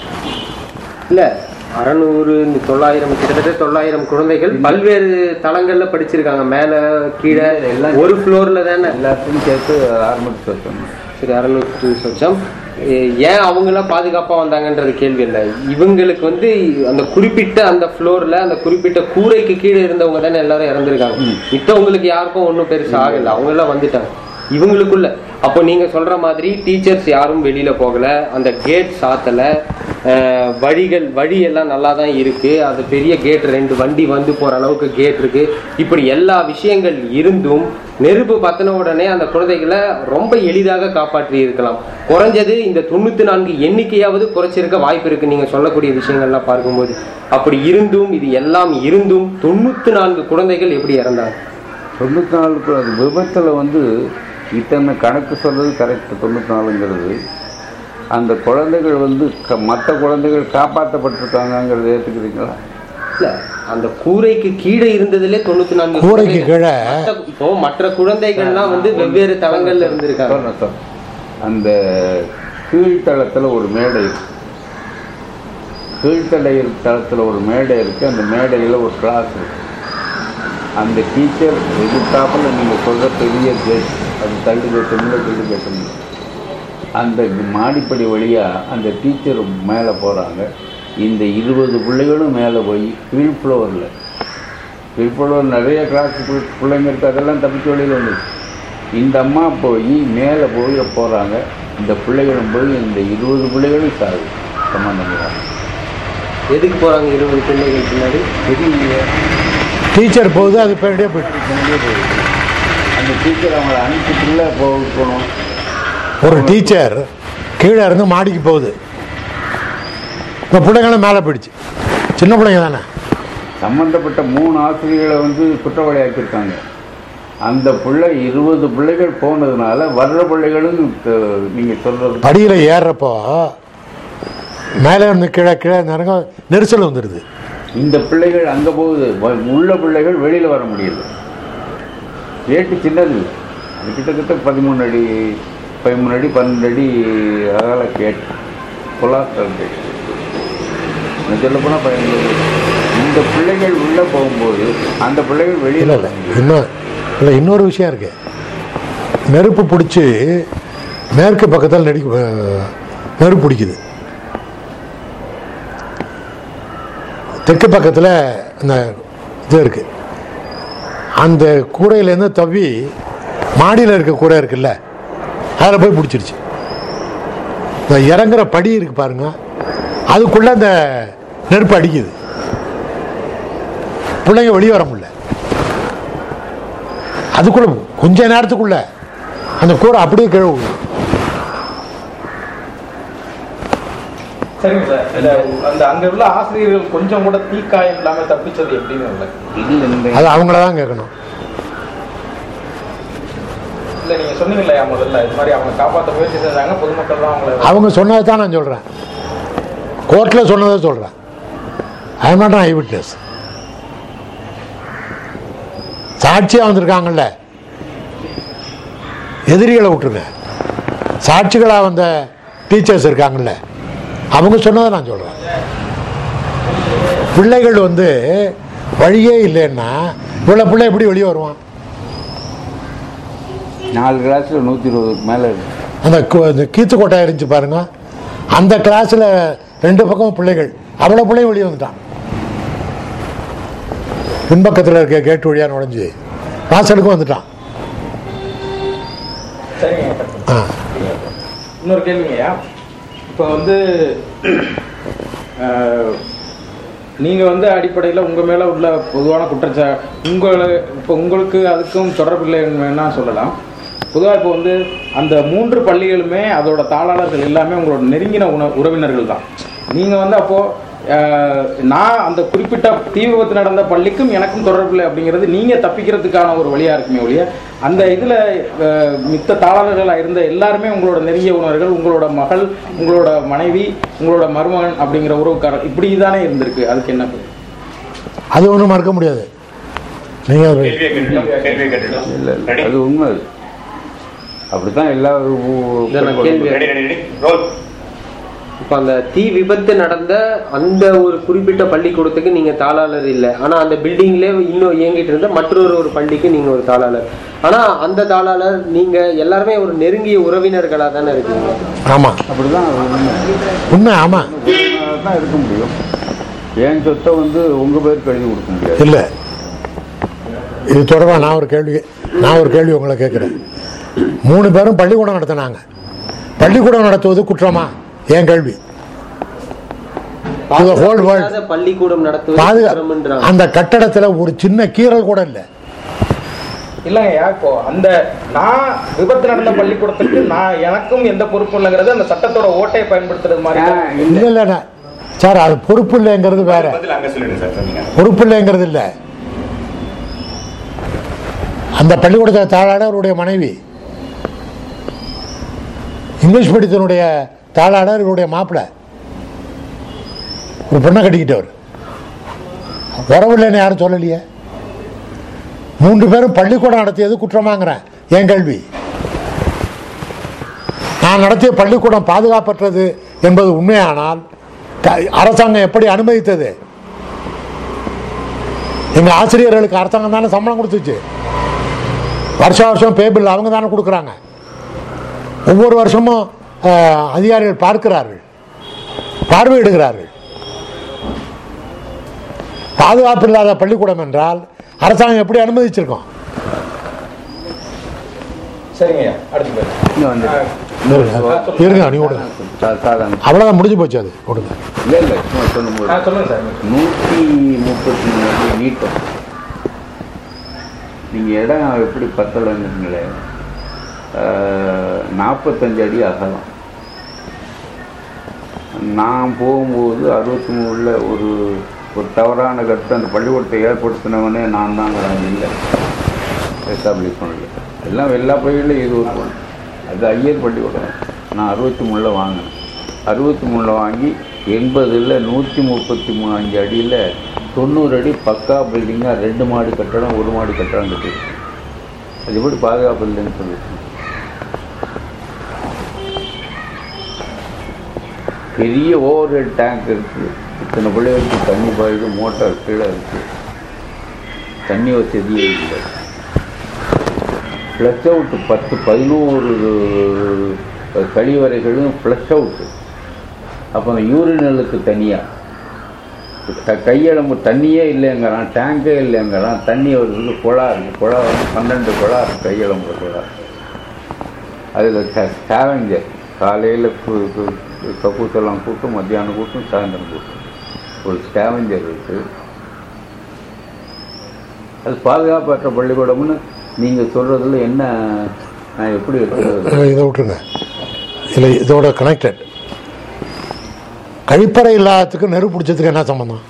இல்ல அறநூறு இந்த தொள்ளாயிரம் கிட்டத்தட்ட தொள்ளாயிரம் குழந்தைகள் பல்வேறு தளங்கள்ல படிச்சிருக்காங்க மேல கீழே எல்லாம் ஒரு ஃப்ளோர்ல தானே எல்லாத்தையும் சேர்த்து ஆரம்பிச்சு வச்சோம் சரி அறுநூற்று சொச்சம் ஏ- ஏன் அவங்களாம் பாதுகாப்பா வந்தாங்கன்றது கேள்வி இல்லை இவங்களுக்கு வந்து அந்த குறிப்பிட்ட அந்த ஃப்ளோர்ல அந்த குறிப்பிட்ட கூரைக்கு கீழே இருந்தவங்க தானே எல்லாரும் இறந்துருக்காங்க மித்தவங்களுக்கு யாருக்கும் ஒன்றும் பெருசா ஆகல அவங்க எல்லாம் வந்துட்டாங்க இவங்களுக்குள்ள அப்போ நீங்க சொல்ற மாதிரி டீச்சர்ஸ் யாரும் வெளியில போகல அந்த கேட் சாத்தல அஹ், வழிகள் வழி எல்லாம் நல்லா தான் இருக்கு அது பெரிய கேட் ரெண்டு வண்டி வந்து போற அளவுக்கு கேட் இருக்கு இப்படி எல்லா விஷயங்கள் இருந்தும் நெருப்பு பத்தின உடனே அந்த குழந்தைகளை ரொம்ப எளிதாக காப்பாற்றி இருக்கலாம் குறைஞ்சது இந்த தொண்ணூத்தி நான்கு எண்ணிக்கையாவது குறைச்சிருக்க வாய்ப்பு இருக்கு நீங்க சொல்லக்கூடிய விஷயங்கள்லாம் பார்க்கும்போது அப்படி இருந்தும் இது எல்லாம் இருந்தும் தொண்ணூத்தி நான்கு குழந்தைகள் எப்படி இறந்தாங்க தொண்ணூற்றி நாலுக்கு அது விபத்தில் வந்து இத்தனை கணக்கு சொல்றது கரெக்ட் தொண்ணூற்றி நாலுங்கிறது அந்த குழந்தைகள் வந்து க மற்ற குழந்தைகள் காப்பாற்றப்பட்டிருக்காங்கங்கிறத ஏற்றுக்கிறீங்களா இல்ல அந்த கூரைக்கு கீழே இருந்ததுலே தொண்ணூத்தி நான்கு கூரைக்கு குழந்தைகள். கீழே மத்த- இப்போ மற்ற குழந்தைகள்லாம் வந்து வெவ்வேறு தளங்கள்ல இருந்திருக்காங்க சொல்றேன் சார் அந்த கீழ்த்தளத்தில் ஒரு மேடை இருக்கு கீழ்த்தலை தளத்தில் ஒரு மேடை இருக்கு அந்த மேடையில் ஒரு கிளாஸ் இருக்கு அந்த டீச்சர் எதிர்த்தாப்பில் நீங்கள் சொல்கிற பெரிய கேட் அது தள்ளி கேட்டுங்களோ தள்ளி கேட்டுங்களோ அந்த மாடிப்படி வழியாக அந்த டீச்சர் மேலே போகிறாங்க இந்த இருபது பிள்ளைகளும் மேலே போய் கீழ் ஃப்ளோரில் கீழ் ஃப்ளோர் நிறைய கிளாஸ் பிள்ளைங்க இருக்குது அதெல்லாம் தப்பிச்சு வெளியில் வந்துச்சு இந்த அம்மா போய் மேலே போய் போகிறாங்க இந்த பிள்ளைகளும் போய் இந்த இருபது பிள்ளைகளும் சாகு சம்மந்தம் எதுக்கு போறாங்க இருபது பிள்ளைகள் பின்னாடி தெரியலையே டீச்சர் போகுது அது பின்னாடியே போயிட்டு பின்னாடியே போகுது அந்த டீச்சர் அவங்கள அனுப்பிட்டுல போகணும் ஒரு டீச்சர் கீழே இருந்து மாடிக்கு போகுது இந்த பிள்ளைங்களும் மேலே போயிடுச்சு சின்ன பிள்ளைங்க தானே சம்பந்தப்பட்ட மூணு ஆசிரியர்களை வந்து குற்றவாளி ஆக்கியிருக்காங்க அந்த பிள்ளை இருபது பிள்ளைகள் போனதுனால வர்ற பிள்ளைகளும் த- நீங்க சொல்றது படியில் ஏறுறப்போ மேலே இருந்து கீழே கீழே நிறங்க நெரிசல் வந்துடுது இந்த பிள்ளைகள் அங்க போகுது வ- உள்ள பிள்ளைகள் வெளியில வர முடியல கேட்டு சின்னது இல்லை அது கிட்டத்தட்ட பதிமூணு அடி பதிமூணு அடி பன்னெண்டு அடி அகல கேட் கொலாஸ்டல் கேட் சொல்ல போனால் பதினஞ்சு இந்த பிள்ளைகள் உள்ள போகும்போது அந்த பிள்ளைகள் இல்லை வெளியில இல்லை இன்னும் இல்லை இன்னொரு விஷயம் இருக்கு நெருப்பு பிடிச்சி மேற்கு பக்கத்தில் நெடிக்கு நெருப்பு பிடிக்குது தெற்கு பக்கத்தில் இந்த இது இருக்கு அந்த கூரையிலேருந்து தவ்வி மாடியில் இருக்க கூரை இருக்குல்ல அதில் போய் பிடிச்சிருச்சு இந்த இறங்குற படி இருக்கு பாருங்க அதுக்குள்ள அந்த நெருப்பு அடிக்குது பிள்ளைங்க வெளியே வர முடியல அதுக்குள்ள கொஞ்ச நேரத்துக்குள்ள அந்த கூரை அப்படியே கீழே விழும். சரிங்க சார் இல்ல அந்த அங்க உள்ள ஆசிரியர்கள் கொஞ்சம் கூட தீக்காயம் இல்லாம தப்பிச்சது எப்படின்னு இல்லை இல்லை இந்த அது அவங்கள தான் கேட்கணும் இல்ல நீங்க சொன்னீங்க இல்லையா முதல்ல இது மாதிரி அவங்க காப்பாற்ற முயற்சி செஞ்சாங்க பொதுமக்கள் தான் அவங்கள அவங்க சொன்னதை தான் நான் சொல்கிறேன் கோர்ட்டில் சொன்னதை சொல்கிறேன் ஐ நாட் ஐ விட்னஸ் சாட்சியாக வந்திருக்காங்கல்ல எதிரிகளை விட்டுருங்க சாட்சிகளாக வந்த டீச்சர்ஸ் இருக்காங்கல்ல அவங்க சொன்னதை நான் சொல்கிறேன் பிள்ளைகள் வந்து வழியே இல்லைன்னா இவ்வளோ பிள்ளை எப்படி வெளியே வருவான் நாலு கிளாஸில் நூற்றி இருபதுக்கு மேலே இருக்கு அந்த கு- அந்த கீத்து கொட்டாய் இருந்துச்சு பாருங்க அந்த கிளாஸில் ரெண்டு பக்கம் பிள்ளைகள் அவ்வளோ பிள்ளையும் வெளியே வந்துட்டான் பின்பக்கத்தில் இருக்க கேட்டு வழியாக நுழைஞ்சு வாசலுக்கும் வந்துட்டான் சரிங்க ஆ இன்னொரு கேள்விங்கய்யா இப்போ வந்து அஹ், நீங்க வந்து அடிப்படையில் உங்க மேல உள்ள பொதுவான குற்றச்சா உங்களை இப்போ உங்களுக்கு அதுக்கும் தொடர்பில்லை வேணா சொல்லலாம் பொதுவாக இப்போ வந்து அந்த மூன்று பள்ளிகளுமே அதோட தாளாளர்கள் எல்லாமே உங்களோட நெருங்கின உண உறவினர்கள் தான் நீங்க வந்து அப்போ அஹ், நான் அந்த குறிப்பிட்ட தீ விபத்து நடந்த பள்ளிக்கும் எனக்கும் தொடர்பில்லை அப்படிங்கிறது நீங்க தப்பிக்கிறதுக்கான ஒரு வழியா இருக்குமே ஒழிய அந்த இதுல அஹ், மித்த தாளாளர்களா இருந்த எல்லாருமே உங்களோட நெருங்கிய உணவர்கள் உங்களோட மகள் உங்களோட மனைவி உங்களோட மருமகன் அப்படிங்கிற உறவுக்காரர் இப்படி தானே இருந்திருக்கு அதுக்கு என்ன பதில்? அது ஒன்றும் மறக்க முடியாது நீங்கள் ஒரு கேள்வியை கேட்டுட்டோம் கேள்வியை கேட்டுட்டோம் இல்லை இல்லை ரெடி அது உண்மை அது அப்படித்தான் எல்லா ஊ- இதை நான் கேள்வி- ரெடி ரெடி ரெடி ரோல் இப்ப அந்த தீ விபத்து நடந்த அந்த ஒரு குறிப்பிட்ட பள்ளிக்கூடத்துக்கு நீங்க தாளாளர் இல்ல ஆனா அந்த பில்டிங்ல இன்னும் இயங்கிட்டு இருந்த மற்றொரு ஒரு பள்ளிக்கு நீங்க ஒரு தாளாளர் ஆனா அந்த தாளாளர் நீங்க எல்லாருமே ஒரு நெருங்கிய உறவினர்களா தானே இருக்கீங்க ஆமாம் அப்படிதான் அது உண்மை உண்மை ஆமாம் தான் இருக்க முடியும் என் சொத்தை வந்து உங்க பேருக்கு எழுதி கொடுக்க முடியாது இல்லை இது தொடர்பாக நான் ஒரு கேள்வி நான் ஒரு கேள்வி உங்களை கேட்குறேன் மூணு பேரும் பள்ளிக்கூடம் நடத்தினாங்க பள்ளிக்கூடம் நடத்துவது குற்றமா என் கேள்வி The whole world. இல்லாத பள்ளிக்கூடம் நடத்துவது பாதுகா குற்றம்ன்றாங்க. அந்த கட்டடத்தில் ஒரு சின்ன கீறல் கூட இல்லை இல்லைங்கய்யா இப்போ அந்த நான் விபத்து நடந்த பள்ளிக்கூடத்துக்கு நான் எனக்கும் எந்த பொறுப்பும் இல்லைங்கிறது அந்த சட்டத்தோட ஓட்டையை பயன்படுத்துறது மாதிரி தான். இல்லை இல்லைண்ணா சார் அது பொறுப்பு இல்லைங்கிறது வேற பதில் அங்க சொல்லிடுங்க சார் சொன்னீங்க பொறுப்பு இல்லைங்கிறது இல்லை அந்த பள்ளிக்கூடத்தை தாளாளருடைய மனைவி இங்கிலீஷ் படித்தனுடைய தாளாளர் இவருடைய மாப்பிள்ளை ஒரு பொண்ணை கட்டிக்கிட்டவர் உறவு இல்லைன்னு யாரும் சொல்லலையே மூன்று பேரும் பள்ளிக்கூடம் நடத்தியது குற்றமாங்கிறேன் என் கேள்வி நான் நடத்திய பள்ளிக்கூடம் பாதுகாப்பற்றது என்பது உண்மையானால் க- அரசாங்கம் எப்படி அனுமதித்தது எங்க ஆசிரியர்களுக்கு அரசாங்கம் தானே சம்பளம் கொடுத்துச்சு வருஷ வருஷம் பேபிள் அவங்க தானே கொடுக்குறாங்க ஒவ்வொரு வருஷமும் அஹ், அதிகாரிகள் பார்க்கிறார்கள் பார்வையிடுகிறார்கள் பாதுகாப்பு இல்லாத பள்ளிக்கூடம் என்றால் அரசாங்கம் எப்படி அனுமதிச்சிருக்கோம் சரிங்கய்யா அடுத்து பேர் இங்க வந்து இருங்க, இருங்க நீ கொடுங்க சா- சாதாரண அவ்வளோதான் முடிஞ்சு போச்சு அது கொடுங்க இல்லை இல்லை சும்மா சொல்லும்போது ஆ சொல்லுங்க சார் நூற்றி முப்பத்தி மூணு அடி நீட்டம் நீங்கள் இடம் எப்படி பத்தலைங்கிறீங்களே நாற்பத்தஞ்சு அடி அகலம் நான் போகும்போது அறுபத்தி மூணில் ஒரு ஒரு தவறான கருத்து அந்த பள்ளிக்கூடத்தை ஏற்படுத்தினவனே நான் தான் இல்லை எஸ்டாப்ளிஷ் பண்ணல எல்லாம் எல்லா பள்ளிகளும் இது ஒரு பொண்ணு அது ஐயர் பள்ளிக்கூடம் நான் அறுபத்தி மூணில் வாங்கினேன் அறுபத்தி மூணில் வாங்கி எண்பதில் நூற்றி முப்பத்தி மூணு அஞ்சு அடியில் தொண்ணூறு அடி பக்கா பில்டிங்காக ரெண்டு மாடி கட்டடம் ஒரு மாடி கட்டடம் கட்டிருக்கேன் அது எப்படி பாதுகாப்பு இல்லைன்னு சொல்லிட்டு பெரிய ஓவர் ஹெட் டேங்க் இருக்குது இத்தனை பிள்ளைகளுக்கு தண்ணி பாயுது மோட்டார் கீழே இருக்குது தண்ணி வசதியே இல்லை ஃப்ளஷ் அவுட்டு பத்து பதினோரு கழிவறைகளும் ஃப்ளஷ் அவுட்டு அப்போ அந்த யூரினலுக்கு தனியாக கையளம்பு தண்ணியே இல்லைங்கிறான் டேங்கே இல்லைங்கிறான் தண்ணி வருது குழா இருக்குது குழா வந்து பன்னெண்டு குழா இருக்குது கையளம்பு குழா அதில் ஸ்கேவஞ்சர் காலையில் கக்கூசெல்லாம் கூட்டும் மத்தியானம் கூட்டும் சாயந்தரம் கூட்டும் ஒரு ஸ்கேவஞ்சர் இருக்குது அது பாதுகாப்பற்ற பள்ளிக்கூடம்னு நீங்கள் சொல்கிறதுல என்ன நான் எப்படி இருக்கிறது அஹ் இதை விட்டுருங்க இல்லை இதோட கனெக்டட் கழிப்பறை இல்லாததுக்கு நெருப்பு பிடிச்சதுக்கு என்ன சம்பந்தம்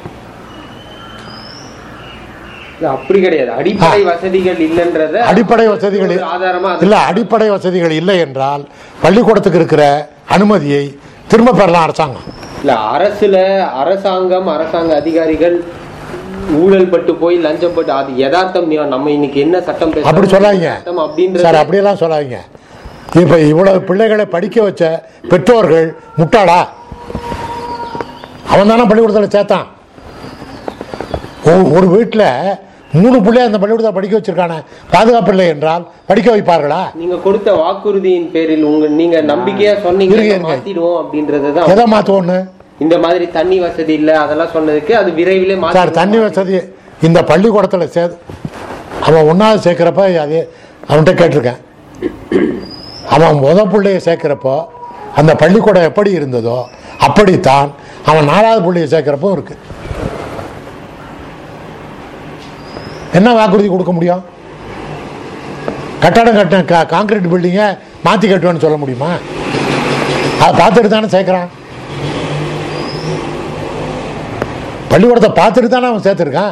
இல்ல, அப்படி கிடையாது அடிப்படை வசதிகள் இல்லைன்றத அடிப்படை வசதிகள் ஒரு ஆதாரமா அது- இல்ல அடிப்படை வசதிகள் இல்லை என்றால் பள்ளிக்கூடத்துக்கு இருக்கிற அனுமதியை திரும்ப பெறலாம் அரசாங்கம் இல்ல அரசுல அரசாங்கம் அரசாங்க அதிகாரிகள் ஊழல் பட்டு போய் லஞ்சம் பட்டு அது யதார்த்தம் நீ- நம்ம இன்னைக்கு என்ன சட்டம் பேசுறோம், அப்படி சொல்லாதீங்க சட்டம் அப்படின்றது சார் அப்படியெல்லாம் சொல்லாதீங்க இப்ப இவ்வளவு பிள்ளைகளை படிக்க வச்ச பெற்றோர்கள் முட்டாளா அவன் தானே பள்ளிக்கூடத்தில் சேர்த்தான் ஒ- ஒரு வீட்டில் மூணு பிள்ளைய அந்த பள்ளிக்கூடத்தில் படிக்க வச்சிருக்கானே பாதுகாப்பு இல்லை என்றால் படிக்க வைப்பார்களா நீங்க கொடுத்த வாக்குறுதியின் பேரில் உங்க நீங்க நம்பிக்கையா சொன்னீங்க இருங்க, இருங்க. மாத்திடுவோம் அப்படின்றதுதான் எதை மாற்றுவோன்னு இந்த மாதிரி தண்ணி வசதி இல்ல அதெல்லாம் சொன்னதுக்கு அது விரைவிலே சார் மாத்திடுவோம். தண்ணி வசதி இந்த பள்ளிக்கூடத்தில் சே அவன் ஒன்றாவது சேர்க்குறப்ப அது அவன்கிட்ட கேட்டிருக்கேன் அவன் முத பிள்ளைய சேர்க்குறப்போ அந்த பள்ளிக்கூடம் எப்படி இருந்ததோ அப்படித்தான் அவன் நாலாவது பிள்ளைய சேர்க்குறப்போ இருக்கு என்ன வாக்குறுதி கொடுக்க முடியும் கட்டடம் கட்ட கா காங்கிரீட் பில்டிங்கை மாற்றி கட்டுவேன்னு சொல்ல முடியுமா அதை பார்த்துட்டு தானே சேர்க்குறான் பள்ளிக்கூடத்தை பார்த்துட்டு தானே அவன் சேர்த்துருக்கான்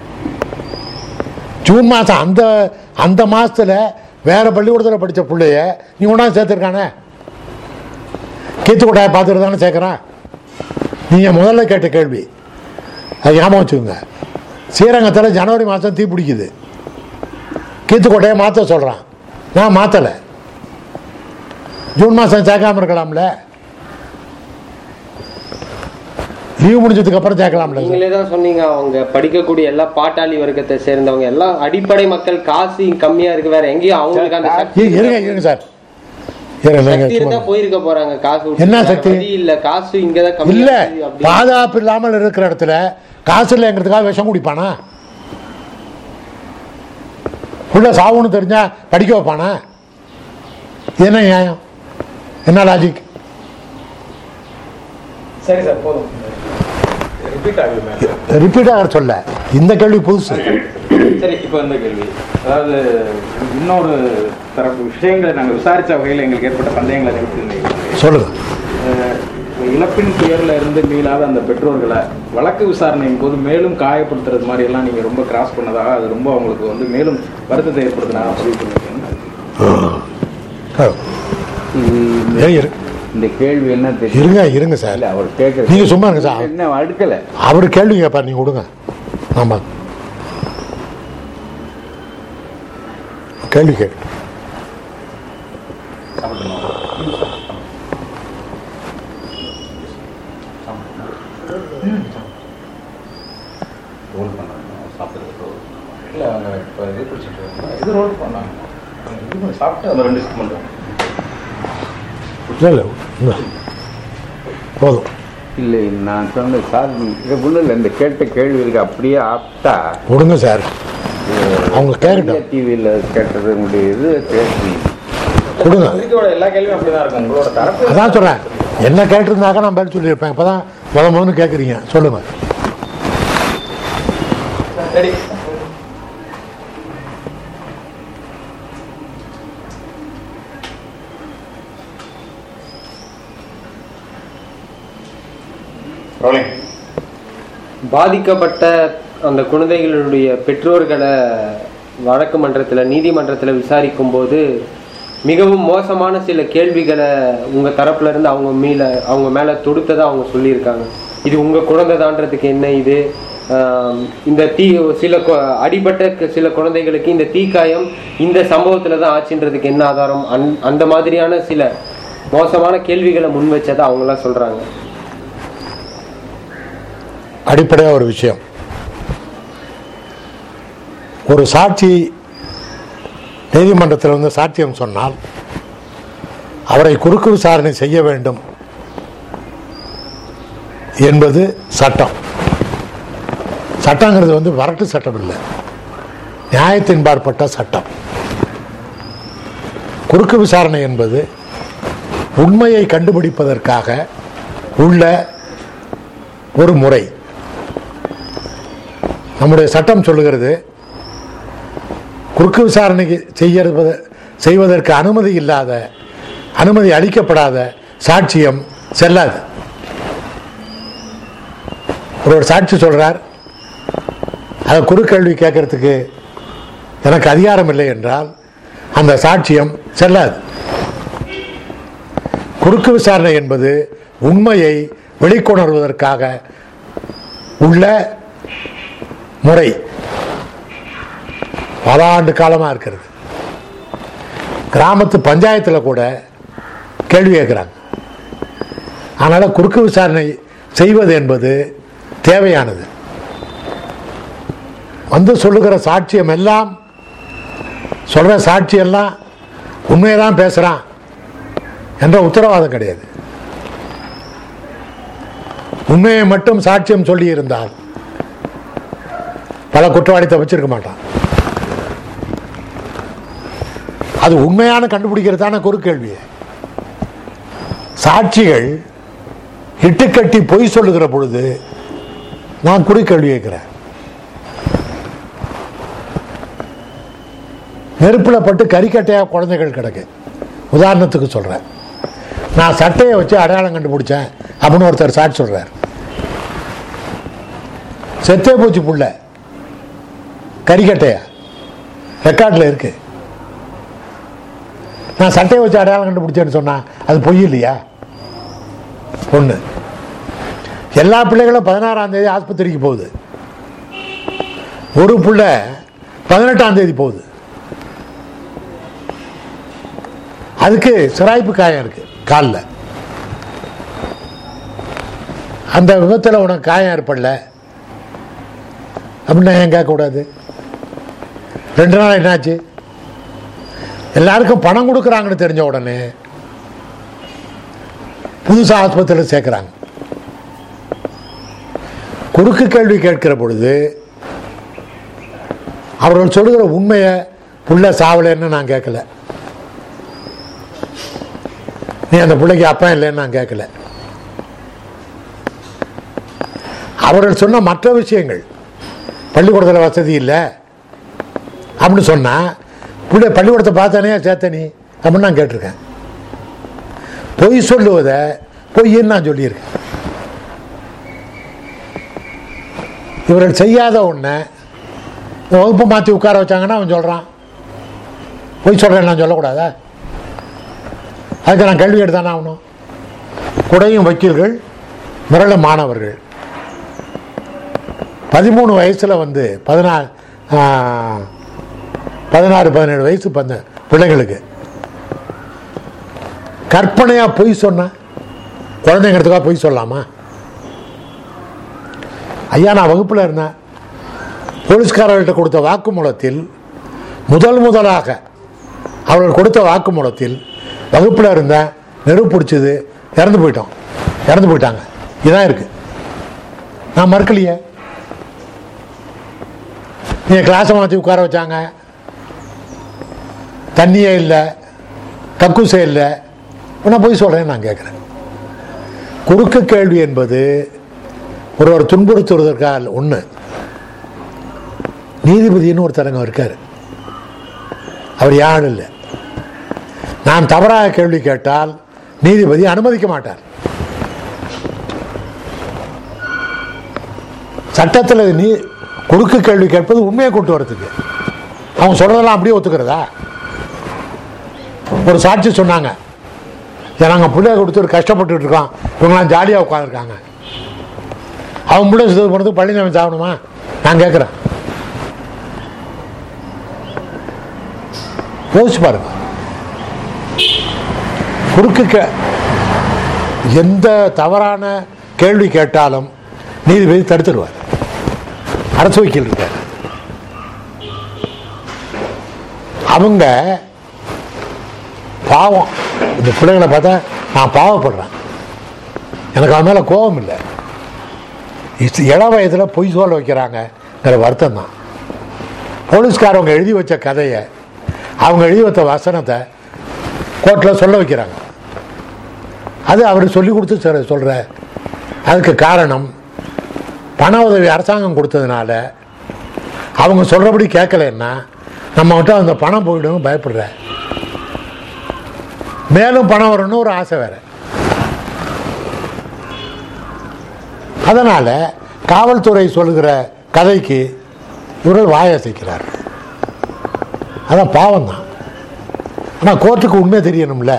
ஜூன் மாதம் அந்த அந்த மாதத்தில் வேற பள்ளிக்கூடத்தில் படித்த பிள்ளைய நீ ஒன்றா சேர்த்துருக்கானே கீத்துக்கொட்டாயை பார்த்துட்டு தானே சேர்க்குறான் நீங்கள் முதல்ல கேட்ட கேள்வி அது ஞாபகம் வச்சுக்கோங்க ஸ்ரீரங்கத்தில் ஜனவரி மாதம் தீ பிடிக்குது கீத்துக்கோட்டையை மாற்ற சொல்கிறான் நான் மாற்றலை ஜூன் மாதம் சேர்க்காம இருக்கலாம்ல லீவ் முடிஞ்சதுக்கு அப்புறம் சேர்க்கலாம்ல சார் நீங்களே தான் சொன்னீங்க அவங்க படிக்கக்கூடிய எல்லா பாட்டாளி வர்க்கத்தை சேர்ந்தவங்க எல்லாம் அடிப்படை மக்கள் காசு கம்மியா இருக்கு வேற எங்கேயும் அவங்களுக்கு அந்த சக்தி இ- இருங்க இருங்க சார் இருங்க நீங்க சக்தி இருந்தா சும்மா- போயிருக்க போறாங்க காசு விட்டு. என்ன வேற சக்தி? வழி இல்ல காசு இங்கதான் கம்மியா இல்ல இருக்கு அப்படின்னு. பாதுகாப்பு இல்லாமல் இருக்கிற இடத்துல காசு இல்லைங்கிறதுக்காக விஷம் குடிப்பானா உள்ள சாவுன்னு தெரிஞ்சா படிக்க வைப்பானா இது என்ன நியாயம் என்ன லாஜிக் சரி சார் போதும் ரிப்பீட் ஆகுது மேம் ரிப்பீட் ஆகிற சொல்ல இந்த கேள்வி புதுசு சரி இப்போ இந்த கேள்வி அதாவது இன்னொரு தரப்பு விஷயங்களை நாங்கள் விசாரித்த வகையில் எங்களுக்கு ஏற்பட்ட சந்தேகங்களை நிறுத்தி சொல்லுங்க இழப்பின் துயரில் இருந்து மீளாத அந்த பெற்றோர்களை வழக்கு விசாரணையின் போது மேலும் காயப்படுத்துறது மாதிரி எல்லாம் நீங்க ரொம்ப கிராஸ் பண்ணதாக அது ரொம்ப அவங்களுக்கு வந்து மேலும் வருத்தத்தை ஏற்படுத்தினாங்க பதிவு பண்ணிருக்கேன் இது ஏன் இரு- இந்த கேள்வி என்ன தெரியும் இருங்க இருங்க சார் இல்ல அவர் கேட்கற நீங்க சும்மா இருங்க சார் என்ன அடுக்கல அவர் கேள்வி கேட்பார் நீங்க விடுங்க ஆமா கேள்வி கேட்க ரோல் பண்ணாங்க சாப்பிட்றது இல்லை அவங்க இப்போ இது பிடிச்சிட்டு இருக்காங்க. இது ரோல் பண்ணாங்க இது பண்ணி சாப்பிட்டு அந்த ரெண்டு ஸ்பூன் தான் இல்லை இல்லை இல்லை. போதும் இல்லை நான் சொன்ன சார் இது ஒன்றும் இல்லை இந்த கேட்ட கேள்விக்கு அப்படியே ஆப்டா விடுங்க சார் அவங்க கேட்கட்டும் டிவியில் கேட்டது இது கேட்டு கொடுங்க இதுக்கோட எல்லா கேள்வியும் அப்படிதான் இருக்கும் உங்களோட தரப்பு அதான் சொல்றேன் என்ன கேட்டிருந்தாக்க நான் பதில் சொல்லியிருப்பேன் இப்பதான் முத முதன்னு கேட்குறீங்க சொல்லுங்க ரெடி ரோலிங் பாதிக்கப்பட்ட அந்த குழந்தைகளுடைய பெற்றோர்களை வழக்கு மன்றத்தில் நீதிமன்றத்தில் விசாரிக்கும் போது மிகவும் மோசமான சில கேள்விகளை உங்க தரப்புல இருந்து அவங்க மீள அவங்க மேல தொடுத்ததா அவங்க சொல்லியிருக்காங்க இது உங்க குழந்தைதான்றதுக்கு என்ன இது ஆம், இந்த தீ சில கொ- அடிபட்ட க- சில குழந்தைகளுக்கு இந்த தீக்காயம் இந்த சம்பவத்துல தான் ஆச்சுன்றதுக்கு என்ன ஆதாரம் அந்- அந்த மாதிரியான சில மோசமான கேள்விகளை முன் வச்சதா அவங்களாம் சொல்றாங்க அடிப்படையாக ஒரு விஷயம் ஒரு சாட்சி நீதிமன்றத்தில் வந்து சாட்சியம் சொன்னால் அவரை குறுக்கு விசாரணை செய்ய வேண்டும் என்பது சட்டம் சட்டங்கிறது வந்து வரட்டு சட்டம் இல்லை நியாயத்தின்பாற்பட்ட சட்டம் குறுக்கு விசாரணை என்பது உண்மையை கண்டுபிடிப்பதற்காக உள்ள ஒரு முறை நம்முடைய சட்டம் சொல்லுகிறது குறுக்கு விசாரணைக்கு செய்யறது செய்வதற்கு அனுமதி இல்லாத அனுமதி அளிக்கப்படாத சாட்சியம் செல்லாது ஒரு சாட்சி சொல்றார் அதை குறுக்கேள்வி கேட்கறதுக்கு எனக்கு அதிகாரம் இல்லை என்றால் அந்த சாட்சியம் செல்லாது குறுக்கு விசாரணை என்பது உண்மையை வெளிக்கொணர்வதற்காக உள்ள முறை பல ஆண்டு காலமாக இருக்கிறது கிராமத்து பஞ்சாயத்தில் கூட கேள்வி கேட்குறாங்க அதனால் குறுக்கு விசாரணை செய்வது என்பது தேவையானது வந்து சொல்லுகிற சாட்சியம் எல்லாம் சொல்கிற சாட்சியெல்லாம் உண்மையை தான் பேசுகிறான் என்ற உத்தரவாதம் கிடையாது உண்மையை மட்டும் சாட்சியம் சொல்லி இருந்தால் பல குற்றவாளி தப்பிச்சிருக்க மாட்டான் அது உண்மையான கண்டுபிடிக்கிறதான குறுக்கேள்வி சாட்சிகள் இட்டுக்கட்டி பொய் சொல்லுகிற பொழுது நான் குறுக்கேள்வி கேட்கிறேன் நெருப்பில் பட்டு கறிக்கட்டையாக குழந்தைகள் கிடக்கு உதாரணத்துக்கு சொல்கிறேன் நான் சட்டையை வச்சு அடையாளம் கண்டுபிடிச்சேன் அப்படின்னு ஒருத்தர் சாட்சி சொல்கிறார் செத்தே போச்சு புள்ள கறிக்கட்டையா ரெக்கார்டில் இருக்கு நான் சட்டையை வச்சு அடையாளம் கண்டுபிடிச்சேன்னு சொன்னா அது பொய் இல்லையா ஒன்று எல்லா பிள்ளைகளும் பதினாறாம் தேதி ஆஸ்பத்திரிக்கு போகுது ஒரு புள்ள பதினெட்டாம் தேதி போகுது அதுக்கு சிராய்ப்பு காயம் இருக்கு காலில் அந்த விபத்தில் உனக்கு காயம் ஏற்படல அப்படின்னு ஏன் கேட்கக்கூடாது ரெண்டு நாள் என்னாச்சு எல்லாருக்கும் பணம் கொடுக்குறாங்கன்னு தெரிஞ்ச உடனே புதுசாக ஆஸ்பத்திரியில் சேர்க்குறாங்க குறுக்கு கேள்வி கேட்கிற பொழுது அவர்கள் சொல்லுகிற உண்மையை புள்ள சாவலைன்னு நான் கேட்கல நீ அந்த பிள்ளைக்கு அப்பா இல்லைன்னு நான் கேட்கல அவர்கள் சொன்ன மற்ற விஷயங்கள் பள்ளிக்கூடத்தில் வசதி இல்லை அப்படின்னு சொன்னா பிள்ளை பள்ளிக்கூடத்தை பார்த்தானே சேத்தனி அப்படின்னு நான் கேட்டிருக்கேன் பொய் சொல்லுவதை பொய்ன்னு நான் சொல்லியிருக்கேன் இவர்கள் செய்யாத ஒன்றை வகுப்பு மாற்றி உட்கார வச்சாங்கன்னா அவன் சொல்கிறான் பொய் சொல்கிறேன் நான் சொல்லக்கூடாதா அதுக்கு நான் கல்வி எடுத்தானே ஆகணும் குடையும் வக்கீல்கள் மிரள மாணவர்கள் பதிமூணு வயசில் வந்து பதினாறு பதினாறு பதினேழு வயசு பந்த பிள்ளைங்களுக்கு கற்பனையாக பொய் சொன்ன குழந்தைங்கிறதுக்காக பொய் சொல்லலாமா ஐயா நான் வகுப்பில் இருந்தேன் போலீஸ்காரர்கள்ட்ட கொடுத்த வாக்குமூலத்தில் முதல் முதலாக அவர்கள் கொடுத்த வாக்குமூலத்தில் வகுப்பில் இருந்த நெருப்பு பிடிச்சது இறந்து போயிட்டோம் இறந்து போயிட்டாங்க இதான் இருக்கு நான் மறுக்கலையே நீங்கள் கிளாஸை மாற்றி உட்கார வச்சாங்க தண்ணியே இல்லை கக்கூசே இல்லை நான் போய் சொல்கிறேன் நான் கேட்குறேன் குறுக்கு கேள்வி என்பது ஒருவர் துன்புறுத்துவதற்காக ஒன்று நீதிபதினு ஒருத்தரங்க இருக்கார் அவர் யாரும் இல்லை நான் தவறாக கேள்வி கேட்டால் நீதிபதி அனுமதிக்க மாட்டார் சட்டத்தில் நீ குறுக்கு கேள்வி கேட்பது உண்மையை கொண்டு வரதுக்கு அவங்க சொல்றதெல்லாம் அப்படியே ஒத்துக்கிறதா ஒரு சாட்சி சொன்னாங்க நாங்கள் பிள்ளைய கொடுத்து ஒரு கஷ்டப்பட்டுட்டு இருக்கோம் இவங்களாம் ஜாலியாக உட்காந்துருக்காங்க அவன் பிள்ளை சுத்தம் போனதுக்கு பழனிசாமி சாகணுமா நான் கேட்குறேன் யோசிச்சு பாருங்க குறுக்கு கே எந்த தவறான கேள்வி கேட்டாலும் நீதிபதி தடுத்துடுவார் அரசு வக்கீல் இருக்கார் அவங்க பாவம் இந்த பிள்ளைங்களை பார்த்தா நான் பாவப்படுறேன் எனக்கு அவன் மேலே கோபம் இல்லை இஸ்- இள வயதில் பொய் சொல்ல வைக்கிறாங்கங்கிற வருத்தம் தான் போலீஸ்காரவங்க எழுதி வச்ச கதையை அவங்க எழுதி வச்ச வசனத்தை கோர்ட்டில் சொல்ல வைக்கிறாங்க அது அவர் சொல்லி கொடுத்து சொல்ற- சொல்ற அதுக்கு காரணம் பண உதவி அரசாங்கம் கொடுத்ததுனால அவங்க சொல்கிறபடி கேட்கலன்னா நம்ம விட்டு அந்த பணம் போயிடும் பயப்படுற மேலும் பணம் வரணும்னு ஒரு ஆசை வேற அதனால காவல்துறை சொல்லுகிற கதைக்கு இவர்கள் வாயசைக்கிறார் அதான் பாவம் தான் ஆனால் கோர்ட்டுக்கு உண்மை தெரியணும்ல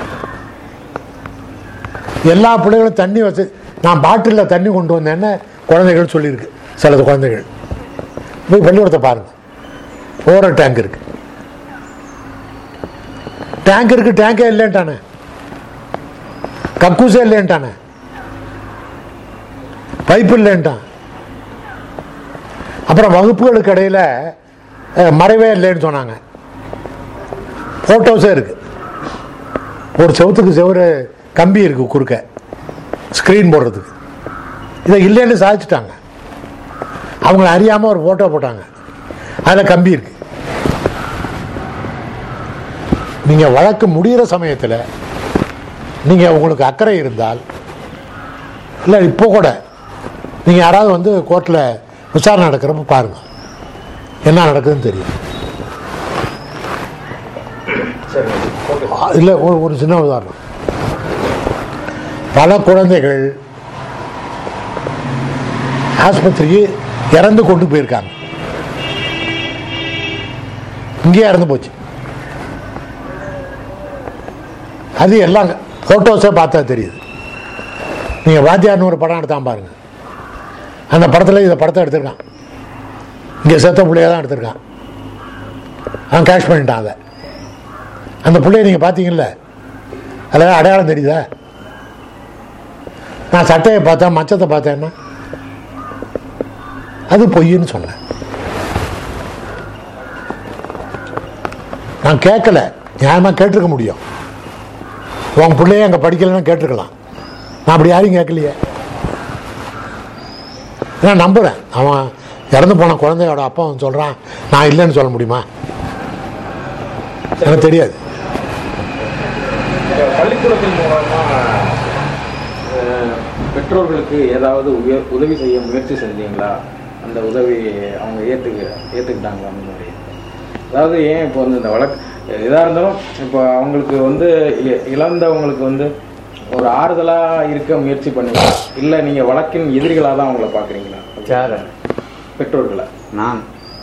எல்லா பிள்ளைகளும் தண்ணி வச்சு நான் பாட்டிலில் தண்ணி கொண்டு வந்தேன்னு குழந்தைகள் சொல்லியிருக்கு சில குழந்தைகள் போய் பள்ளிக்கூடத்தை பாருங்க ஓர டேங்க் இருக்கு டேங்க் இருக்கு டேங்கே இல்லைன்ட்டானே கக்கூசே இல்லைன்ட்டானே பைப் இல்லைன்ட்டான் அப்புறம் வகுப்புகளுக்கு இடையில அஹ், மறைவே இல்லைன்னு சொன்னாங்க ஃபோட்டோஸே இருக்கு ஒரு செவத்துக்கு செவரு கம்பி இருக்கு குறுக்க ஸ்க்ரீன் போடுறதுக்கு இதை இல்லைன்னு சாதிச்சிட்டாங்க அவங்கள அறியாமல் ஒரு ஃபோட்டோ போட்டாங்க அதில் கம்பி இருக்கு நீங்கள் வழக்கு முடிகிற சமயத்தில் நீங்கள் உங்களுக்கு அக்கறை இருந்தால் இல்லை இப்போ கூட நீங்கள் யாராவது வந்து கோர்ட்டில் விசாரணை நடக்கிறப்ப பாருங்கள் என்ன நடக்குதுன்னு தெரியும் இல்லை ஒரு ஒரு சின்ன உதாரணம் பல குழந்தைகள் ஆஸ்பத்திரிக்கு இறந்து கொண்டு போயிருக்காங்க இங்கேயே இறந்து போச்சு அது எல்லாம் ஃபோட்டோஸே பார்த்தா தெரியுது நீங்கள் வாத்தியார்னு ஒரு படம் எடுத்தான் பாருங்க அந்த படத்தில் இந்த படத்தை எடுத்திருக்கான் இங்கே செத்த பிள்ளைய தான் எடுத்திருக்கான் அவன் கேஷ் பண்ணிட்டான் அதை அந்த பிள்ளைய நீங்கள் பார்த்தீங்கல்ல அதில் அடையாளம் தெரியுதா நான் சட்டையை பார்த்தேன் மச்சத்தை பார்த்தேன்னா அது பொய்ன்னு சொன்னேன் நான் கேட்கல நியாயமாக கேட்டிருக்க முடியும் உன் பிள்ளைய அங்கே படிக்கலைன்னு கேட்டிருக்கலாம் நான் அப்படி யாரையும் கேட்கலையே நான் நம்புகிறேன் அவன் இறந்து போன குழந்தையோட அப்பா அவன் சொல்கிறான் நான் இல்லைன்னு சொல்ல முடியுமா எனக்கு தெரியாது பள்ளிக்கூடத்தின் மூலமா அஹ், பெற்றோர்களுக்கு ஏதாவது உய- உதவி செய்ய முயற்சி செஞ்சீங்களா அந்த உதவி அவங்க ஏற்றுக்க ஏற்றுக்கிட்டாங்களா அந்த மாதிரி அதாவது ஏன் இப்போ வந்து இந்த வழக்கு எதாக இருந்தாலும் இப்போ அவங்களுக்கு வந்து இ- இழந்தவங்களுக்கு வந்து ஒரு ஆறுதலாக இருக்க முயற்சி பண்ணீங்களா இல்லை நீங்கள் வழக்கின் எதிரிகளாக தான் அவங்கள பார்க்குறீங்களா யாரு பெற்றோர்களை நான்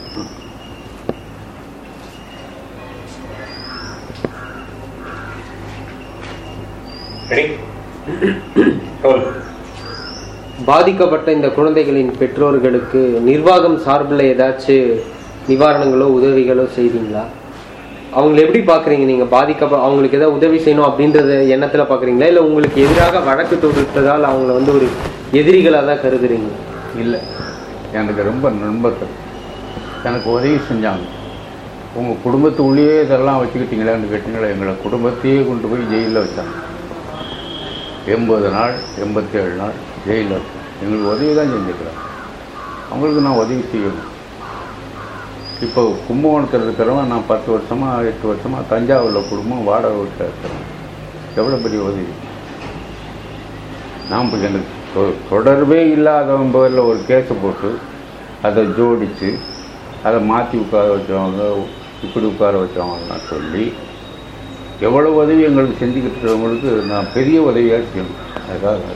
ரெடி ரோல் பாதிக்கப்பட்ட இந்த குழந்தைகளின் பெற்றோர்களுக்கு நிர்வாகம் சார்பில் ஏதாச்சும் நிவாரணங்களோ உதவிகளோ செய்தீங்களா அவங்களை எப்படி பாக்குறீங்க நீங்க பாதிக்கப்ப அவங்களுக்கு ஏதாவது உதவி செய்யணும் அப்படின்றத எண்ணத்துல பாக்குறீங்களா இல்ல உங்களுக்கு எதிராக வழக்கு தொடுத்ததால் அவங்கள வந்து ஒரு எதிரிகளா தான் கருதுறீங்க இல்லை எனக்கு ரொம்ப நண்பர்கள் எனக்கு உதவி செஞ்சாங்க உங்கள் குடும்பத்துக்குள்ளேயே இதெல்லாம் வச்சுக்கிட்டீங்களான்னு கேட்டீங்களா எங்களை குடும்பத்தையே கொண்டு போய் ஜெயிலில் வச்சாங்க எண்பது நாள் எண்பத்தேழு நாள் ஜெயிலில் வச்சாங்க எங்களுக்கு உதவி தான் செஞ்சுக்கிறாங்க அவங்களுக்கு நான் உதவி செய்யணும் இப்போ கும்பகோணத்தில் இருக்கிறவன் நான் பத்து வருஷமாக எட்டு வருஷமாக தஞ்சாவூரில் குடும்பம் வாடகை வீட்டில் இருக்கிறேன் எவ்வளோ பெரிய உதவி நாம் இப்ப எனக்கு தொ- தொடர்பே இல்லாதவன் பேரில் ஒரு கேஸை போட்டு அதை ஜோடித்து அதை மாற்றி உட்கார வச்சவங்க இப்படி உட்கார வச்சவங்கலாம் சொல்லி எவ்வளோ உதவி எங்களுக்கு செஞ்சுக்கிட்டு இருக்கிறவங்களுக்கு நான் பெரிய உதவியாக செய்யணும் அதுக்காக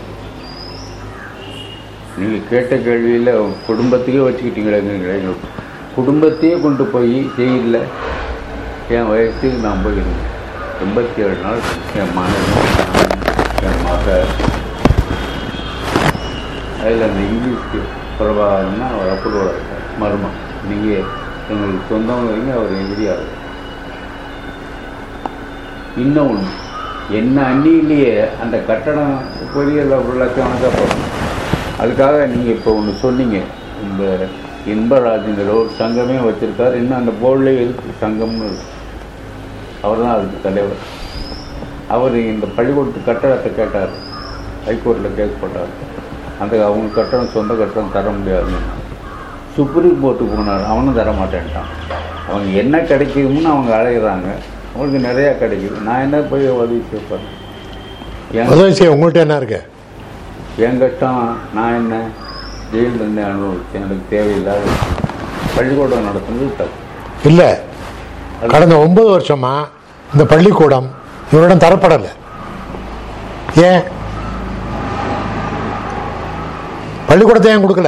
நீங்கள் கேட்ட கேள்வியில் குடும்பத்தையே வச்சுக்கிட்டீங்களேங்கிறீங்களே எங்கள் குடும்பத்தையே கொண்டு போய் ஜெயிலில் என் வயசுக்கு நான் போயிருந்தேன் எண்பத்தி ஏழு நாள் என் மனைவி என் மக அதில் அந்த இங்கிலீஷ்க்கு பிரபாகரன்னா அவர் அப்ரூவல் இருக்கார் மர்மம் நீங்கள் எங்களுக்கு சொந்தம் வைங்க அவர் எதிரியாக இன்னும் ஒன்று என்ன அன்னியிலேயே அந்த கட்டணம் பொறியியல் ஒரு லட்சம் கணக்காக போடணும் அதுக்காக நீங்கள் இப்போ ஒன்று சொன்னீங்க இந்த இன்பராஜுங்கிற ஒரு சங்கமே வச்சுருக்காரு இன்னும் அந்த போர்டில் இருக்கு சங்கம்னு இருக்கு அவர் தான் அதுக்கு தலைவர் அவர் இந்த பள்ளிக்கூடத்து கட்டடத்தை கேட்டார் ஹைகோர்ட்டில் கேஸ் போட்டார் அந்த அவங்க கட்டணம் சொந்த கட்டணம் தர முடியாதுன்னு சுப்ரீம் கோர்ட்டுக்கு போனார் அவனும் தர மாட்டேன்ட்டான் அவங்க என்ன கிடைக்குதுன்னு அவங்க அலையிறாங்க அவங்களுக்கு நிறையா கிடைக்குது நான் என்ன போய் உதவி செய்யப்பேன் என் உதவி செய்ய உங்கள்கிட்ட என்ன இருக்கு என் கஷ்டம் நான் என்ன ஜெயிலில் இருந்து அனுபவிச்சேன் எனக்கு தேவையில்லாத பள்ளிக்கூடம் நடத்துனது தப்பு இல்லை கடந்த ஒன்பது வருஷமா இந்த பள்ளிக்கூடம் இவரிடம் தரப்படலை ஏன் பள்ளிக்கூடத்தை ஏன் கொடுக்கல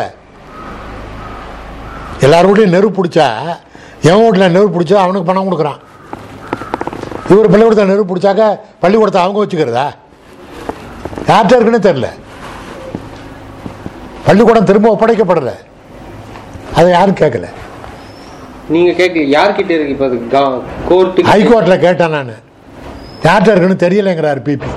எல்லார் வீட்லையும் நெருப்பு பிடிச்சா எவன் வீட்டில் நெருப்பு பிடிச்சா அவனுக்கு பணம் கொடுக்குறான் இவர் பள்ளிக்கூடத்தில் நெருப்பு பிடிச்சாக்க பள்ளிக்கூடத்தை அவங்க வச்சுக்கிறதா யார்கிட்ட இருக்குன்னு தெரில பள்ளிக்கூடம் திரும்ப ஒப்படைக்கப்படலை அதை யாரும் கேட்கல நீங்க கேட்க யார்கிட்ட இருக்கு இப்ப கோர்ட்டு ஹைகோர்ட்டில் கேட்டேன் நான் யார்கிட்ட இருக்குன்னு தெரியலைங்கிறார் பிபி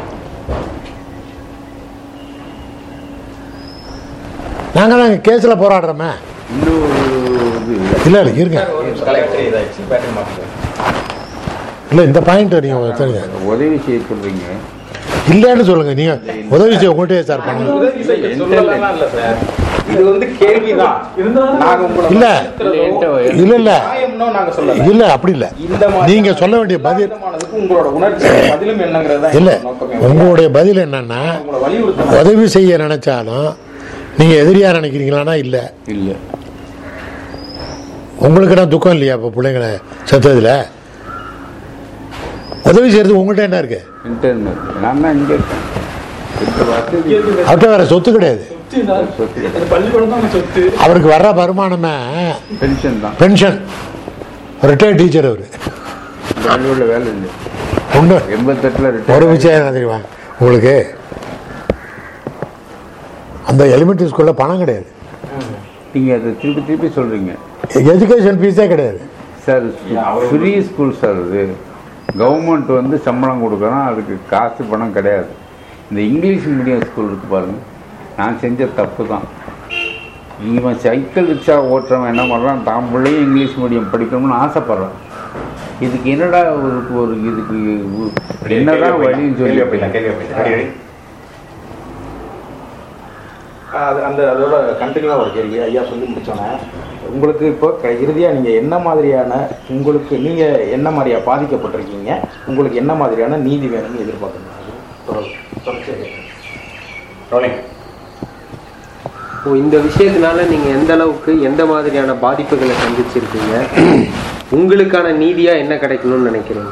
நாங்கள் தான் கேஸில் போராடுறோமே இன்னொரு இது இல்லை இல்லை இருங்க கலெக்டர் இதாச்சு பேட்டரி மாற்று இல்லை இந்த பாயிண்ட் நீங்கள் தெரியுங்க உதவி செய்ய சொல்றீங்க இல்லைன்னு சொல்லுங்க நீங்கள் உதவி செய்ய உங்கள்கிட்டயே சார் பண்ணுங்க உதவி செய்ய சொல்லலாம் இல்ல சார் இது வந்து கேள்விதான் நாங்க உங்களை இல்ல. வற்புறுத்துறதோ, இல்லை இல்லை நியாயம்னோ நாங்க சொல்லல இல்லை அப்படி இல்லை இந்த மாதிரி நீங்க சொல்ல வேண்டிய பதில் யதார்த்தமானதுக்கு உங்களோட உணர்ச்சி பதிலும் என்னங்கிறது தான் இல்லை என்னோட நோக்கமே உங்களுடைய பதில் என்னன்னா உங்களை வலியுறுத்த உதவி செய்ய நினைச்சாலும் நீங்க எதிரியா நினைக்கிறீங்களான்னா இல்லை இல்லை உங்களுக்கு என்ன துக்கம் இல்லையா இப்போ பிள்ளைங்களை செத்ததுல உதவி செய்யறது உங்கள்கிட்ட என்ன இருக்கு இன்டர்நெட் நான் தான் இங்கே இருக்கேன் இந்த வசதி அவர்கிட்ட வேற சொத்து கிடையாது சொத்து பள்ளிக்கூடம் தான் சொத்து அவருக்கு வர்ற வருமானமே பென்ஷன் தான் பென்ஷன் ரிட்டையர்ட் டீச்சர் அவர் இந்த பள்ளியோட வேலை இல்லை ஒன்று எண்பத்தெட்டில் ஒரு ரிட்டையர் விஷயம் என்ன தெரியுமா உங்களுக்கு அந்த எலிமெண்ட்ரி ஸ்கூலில் பணம் கிடையாது நீங்கள் அதை திருப்பி திருப்பி சொல்கிறீங்க எஜுகேஷன் ஃபீஸே கிடையாது சார் ஃப்ரீ ஸ்கூல் சார் இது கவர்மெண்ட் வந்து சம்பளம் கொடுக்குறோம் அதுக்கு காசு பணம் கிடையாது இந்த இங்கிலீஷ் மீடியம் ஸ்கூல் இருக்கு பாருங்க நான் செஞ்ச தப்பு தான் இவன் சைக்கிள் ரிக்ஷா ஓட்டுறவன் என்ன பண்ணுறான் தான் பிள்ளையும் இங்கிலீஷ் மீடியம் படிக்கணும்னு ஆசைப்படுறான் இதுக்கு என்னடா ஒரு ஒரு இதுக்கு உ- என்னதான் வழின்னு சொல்லி கேள்வி போயிடலாம் கேள்வி போயிடலாம் ரெடி, ரெடி. அது அந்த அதோட கண்டினியூவாக ஒரு கேள்வி ஐயா சொல்லி முடிச்சோன்னே உங்களுக்கு இப்போ க- இறுதியா நீங்க என்ன மாதிரியான உங்களுக்கு நீங்க என்ன மாதிரியா பாதிக்கப்பட்டிருக்கீங்க உங்களுக்கு என்ன மாதிரியான நீதி வேணும்னு எதிர்பார்க்குறீங்க தொடர்- தொடர்ச்சியா கேட்குறேன். ரோலிங் இப்போ இந்த விஷயத்தினால நீங்க எந்த அளவுக்கு எந்த மாதிரியான பாதிப்புகளை சந்திச்சிருக்கீங்க உங்களுக்கான நீதியா என்ன கிடைக்கணும்னு நினைக்கிறீங்க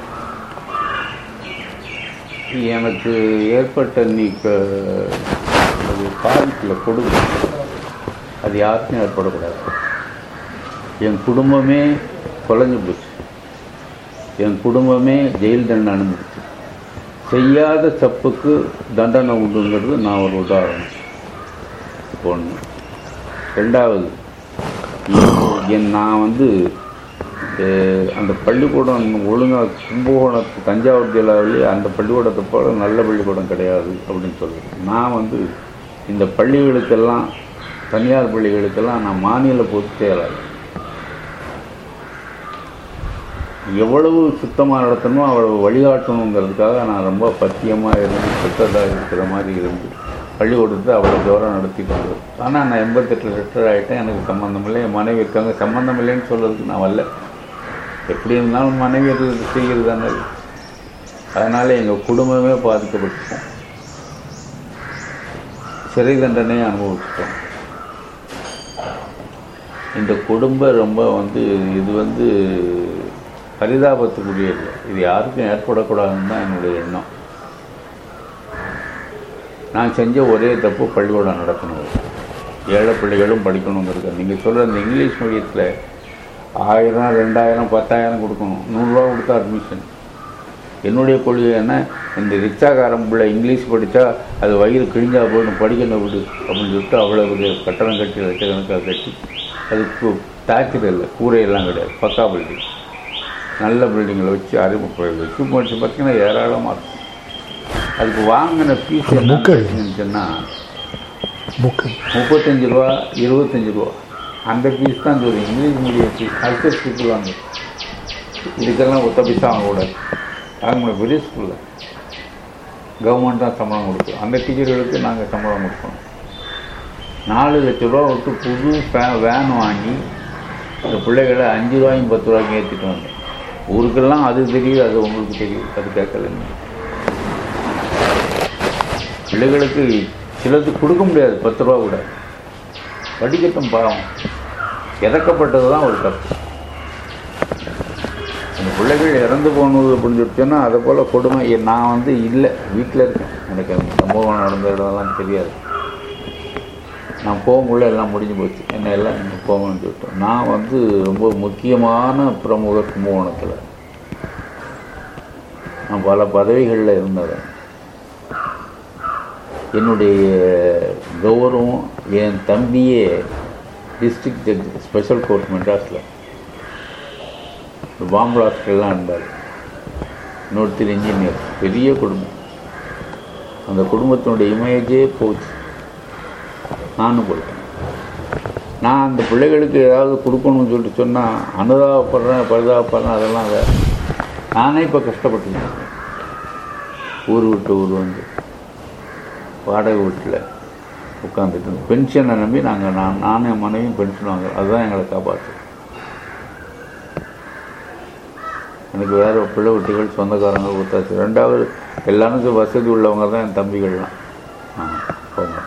எனக்கு ஏற்பட்ட நீக்க அது பாதிப்பில் கொடுமை அது யாருக்கும் ஏற்படக்கூடாது என் குடும்பமே தொலைஞ்சு போச்சு என் குடும்பமே ஜெயில் தண்டனை அனுபவிச்சு செய்யாத தப்புக்கு தண்டனை உண்டுங்கிறது நான் ஒரு உதாரணம் ஒன்று ரெண்டாவது என் என் நான் வந்து அஹ், அந்த பள்ளிக்கூடம் ஒழுங்காக கும்பகோணத்து தஞ்சாவூர் ஜில்லாவிலேயே அந்த பள்ளிக்கூடத்தை போல நல்ல பள்ளிக்கூடம் கிடையாது அப்படின்னு சொல்லுவேன் நான் வந்து இந்த பள்ளிகளுக்கெல்லாம் தனியார் பள்ளிகளுக்கெல்லாம் நான் மாநில பொதுச் செயலாளர் எவ்வளவு சுத்தமாக நடத்தணுமோ அவ்வளவு வழிகாட்டணுங்கிறதுக்காக நான் ரொம்ப பத்தியமாக இருந்து சுத்ததாக இருக்கிற மாதிரி இருந்து பள்ளிக்கூடத்தை அவ்வளோ தூரம் நடத்திட்டு வந்தது ஆனால் நான் எண்பத்தெட்டில் ரிட்டர் ஆகிட்டேன் எனக்கு சம்மந்தம் இல்லை என் மனைவி இருக்காங்க சம்மந்தம் இல்லைன்னு சொல்கிறதுக்கு நான் வரல எப்படி இருந்தாலும் மனைவி அது செய்கிறது தானே அதனால் எங்கள் குடும்பமே பாதிக்கப்பட்டுட்டோம் சிறை தண்டனையை அனுபவிச்சிட்டோம் இந்த குடும்பம் ரொம்ப வந்து இது வந்து பரிதாபத்துக்குரிய இல்லை இது யாருக்கும் ஏற்படக்கூடாதுன்னு தான் என்னுடைய எண்ணம் நான் செஞ்ச ஒரே தப்பு பள்ளிக்கூடம் நடத்தணும் ஏழை பிள்ளைகளும் படிக்கணுங்கிறது நீங்கள் சொல்கிற இந்த இங்கிலீஷ் மீடியத்தில் ஆயிரம் ரெண்டாயிரம் பத்தாயிரம் கொடுக்கணும் நூறுரூவா கொடுத்தா அட்மிஷன் என்னுடைய கொள்கை என்ன இந்த ரிக்ஷாக்காரன் பிள்ளை இங்கிலீஷ் படித்தா அது வயிறு கிழிஞ்சா போயிடும் படிக்கணும் விடு அப்படின்னு சொல்லிட்டு அவ்வளோ பெரிய கட்டணம் கட்டி லட்சக்கணக்காக கட்டி அதுக்கு தாக்கில் இல்லை கூரையெல்லாம் கிடையாது பக்கா பில்டிங் நல்ல பில்டிங்கில் வச்சு அறிமுகம் வச்சு போச்சு பார்த்தீங்கன்னா ஏராளமாக இருக்கும் அதுக்கு வாங்கின ஃபீஸ் அந்த என்ன book எழுது. சொன்னால் புக்கு முப்பத்தஞ்சு ரூபா இருபத்தஞ்சு ரூபா அந்த ஃபீஸ் தான் சொல்லுவோம் English medium fees culture school வாங்க இதுக்கெல்லாம் ஒத்த பைசா வாங்கக்கூடாது வாங்க பெரிய ஸ்கூலில் கவர்மெண்ட் தான் சம்பளம் கொடுக்கும் அந்த டீச்சர்களுக்கு நாங்கள் சம்பளம் கொடுக்கணும் நாலு லட்ச ரூபா விட்டு புது ஃபே வேன் வாங்கி இந்த பிள்ளைகளை அஞ்சு ரூபாயும் பத்து ரூபாய்க்கு ஏற்றிட்டு வந்தேன் ஊருக்கெல்லாம் அது தெரியுது அது உங்களுக்கு தெரியுது அது கேட்கல நீங்க. பிள்ளைகளுக்கு சிலது கொடுக்க முடியாது பத்து ரூபா கூட படிக்கட்டும் பாவம் இறக்கப்பட்டது தான் ஒரு தப்பு அந்த பிள்ளைகள் இறந்து போனது அப்படின்னு சொல்லி சொன்னால் அதை போல் கொடுமை எ- நான் வந்து இல்லை வீட்டில் இருக்கேன் எனக்கு அந்த சம்பவம் நடந்த இடம்லாம் தெரியாது நான் போகும்போது எல்லாம் முடிஞ்சு போச்சு என்ன எல்லாம் நீங்கள் போகணும்னு சொல்லிட்டோம் நான் வந்து ரொம்ப முக்கியமான பிரமுகர் கும்பகோணத்தில் நான் பல பதவிகளில் இருந்தவன் என்னுடைய கௌரவம் என் தம்பியே டிஸ்ட்ரிக்ட் ஜட்ஜ் ஸ்பெஷல் கோர்ட் மெட்ராஸில் பாம்பு எல்லாம் இருந்தார் இன்னொருத்தர் இன்ஜினியர் பெரிய குடும்பம் அந்த குடும்பத்தினுடைய இமேஜே போச்சு நானும் போயிட்டேன் நான் அந்த பிள்ளைகளுக்கு ஏதாவது கொடுக்கணும்னு சொல்லிட்டு சொன்னால் அனுதாபப்படுறேன் பரிதாபப்படுறேன் அதெல்லாம் வேறு நானே இப்போ கஷ்டப்பட்டுருக்கேன் ஊர் விட்டு ஊர் வந்து வாடகை வீட்டில் உட்காந்துட்டு பென்ஷனை நம்பி நாங்கள் நான் நானும் என் மனைவியும் பென்ஷன் வாங்குறோம் அதுதான் எங்களை காப்பாற்று எனக்கு வேறு பிள்ளை குட்டிகள் சொந்தக்காரங்க கொடுத்தாச்சு ரெண்டாவது எல்லாருக்கும் வசதி உள்ளவங்க தான் என் தம்பிகள்லாம் ஆ, போக மாட்டேன்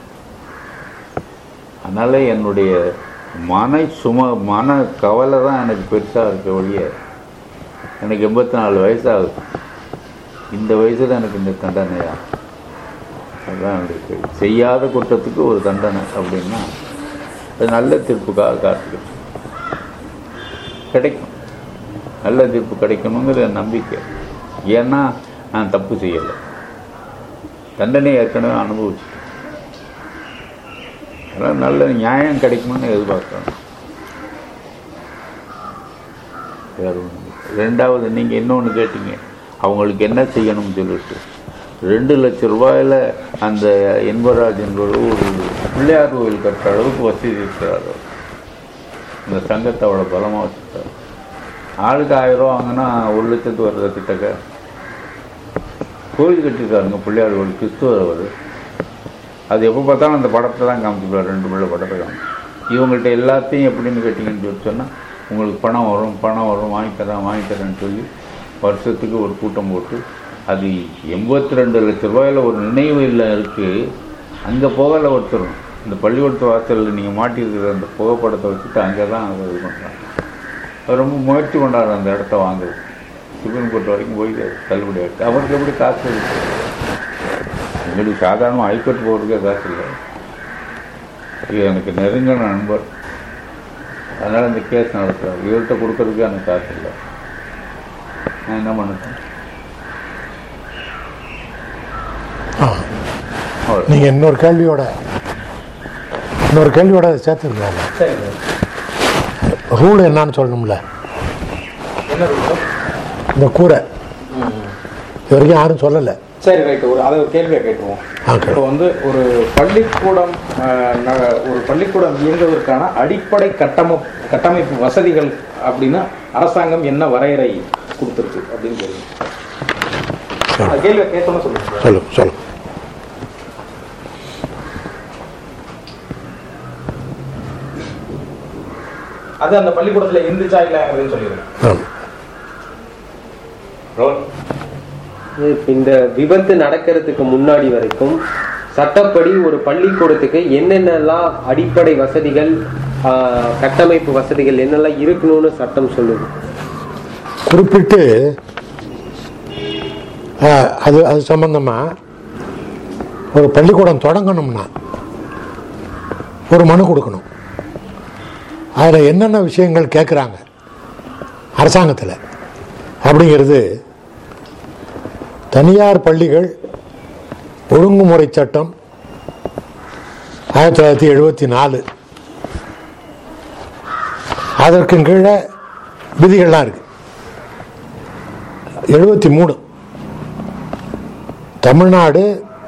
அதனால் என்னுடைய மன சும மன கவலை தான் எனக்கு பெருசாக இருக்க ஒழிய எனக்கு எண்பத்தி நாலு வயசாகுது இந்த வயசில் எனக்கு இந்த தண்டனையா அதுதான் என்னுடைய கேள்வி. செய்யாத குற்றத்துக்கு ஒரு தண்டனை அப்படின்னா அது நல்ல தீர்ப்புக்காக காத்துக்கிட்டு கிடைக்கும் நல்ல தீர்ப்பு கிடைக்கணுங்கிற நம்பிக்கை ஏன்னா நான் தப்பு செய்யலை தண்டனை ஏற்கனவே அனுபவிச்சு அதெல்லாம் நல்ல நியாயம் கிடைக்கும்னு எதிர்பார்க்குறேன் வேற ஒண்ணும் இல்லை. ரெண்டாவது நீங்கள் இன்னொன்று கேட்டீங்க அவங்களுக்கு என்ன செய்யணும்னு சொல்லிட்டு ரெண்டு லட்ச ரூபாயில் அந்த என்பராஜ் என்பவர் ஒரு பிள்ளையார் கோவில் கட்டுற அளவுக்கு வசதி இருக்கிறார் அவர். இந்த சங்கத்தை அவ்வளோ பலமாக வச்சுருக்காரு ஆளுக்கு ஆயிரம் ரூபா வாங்கினா ஒரு லட்சத்து வருது கிட்டக்க கோவில் கட்டியிருக்காருங்க பிள்ளையார் கோவில் கிறிஸ்துவர் அவர் அது எப்போ பார்த்தாலும் அந்த படத்தை தான் காமிச்சிருப்பார் ரெண்டு பிள்ளை படத்தை காமிச்சு இவங்கள்ட்ட எல்லாத்தையும் எப்படின்னு கேட்டிங்கன்னு சொல்லி சொன்னால் உங்களுக்கு பணம் வரும் பணம் வரும் வாங்கி தரேன் வாங்கி தரேன்னு சொல்லி வருஷத்துக்கு ஒரு கூட்டம் போட்டு அது எண்பத்தி ரெண்டு லட்ச ரூபாயில் ஒரு நினைவு இல்லை இருக்குது அங்கே போகலை ஒருத்தரும் இந்த பள்ளிக்கூடத்து வாசலில் நீங்கள் மாட்டியிருக்கிற அந்த புகைப்படத்தை வச்சுட்டு அங்கே தான் அதை இது பண்ணுறாங்க அவர் ரொம்ப முயற்சி பண்ணார் அந்த இடத்த வாங்குறது சுப்ரீம் கோர்ட் வரைக்கும் போய் தள்ளுபடி ஆகிடுச்சு அவருக்கு எப்படி காசு இருக்கு எங்களுக்கு சாதாரண ஹைகோர்ட் போகிறதுக்கே காசு இல்லை இது எனக்கு நெருங்கின நண்பர் அதனால் இந்த கேஸ் நடத்துகிறார் இவர்கிட்ட கொடுக்கறதுக்கு எனக்கு காசு இல்லை நான் என்ன பண்ணுறேன் ஆ நீங்கள் இன்னொரு கேள்வியோட இன்னொரு கேள்வியோட சேர்த்துருக்காங்க சரிங்க ரூல் என்னன்னு சொல்லணும்ல என்ன ரூல் இந்த கூரை இது வரைக்கும் யாரும் சொல்லலை சரி ரைட் ஒரு அதை ஒரு கேள்வியை கேட்டுருவோம் ஓகே இப்போ வந்து ஒரு பள்ளிக்கூடம் அஹ், ந- ஒரு பள்ளிக்கூடம் இயங்குவதற்கான அடிப்படை கட்டமை கட்டமைப்பு வசதிகள் அப்படின்னா அரசாங்கம் என்ன வரையறை கொடுத்துருக்கு அப்படின்னு தெரியும் அந்த கேள்வியை கேட்டோம்னு சொல்லுங்க சொல்லு சொல்லு அது அந்த பள்ளிக்கூடத்துல இருந்துச்சா இல்லைங்கிறதுன்னு சொல்லிடுங்க ஆமாம் ரோல் இப்ப இந்த விபத்து நடக்கிறதுக்கு முன்னாடி வரைக்கும் சட்டப்படி ஒரு பள்ளிக்கூடத்துக்கு என்னென்னலாம் அடிப்படை வசதிகள் ஆஹ், கட்டமைப்பு வசதிகள் என்னெல்லாம் இருக்கணும்னு சட்டம் சொல்லுது குறிப்பிட்டு ஆ, அது அது சம்பந்தமாக ஒரு பள்ளிக்கூடம் தொடங்கணும்னா ஒரு மனு கொடுக்கணும் அதில் என்னென்ன விஷயங்கள் கேட்குறாங்க அரசாங்கத்தில் அப்படிங்கிறது தனியார் பள்ளிகள் ஒழுங்குமுறை சட்டம் ஆயிரத்தி தொள்ளாயிரத்தி எழுபத்தி நாலு அதற்கு கீழே விதிகள்லாம் இருக்கு எழுபத்தி மூணு தமிழ்நாடு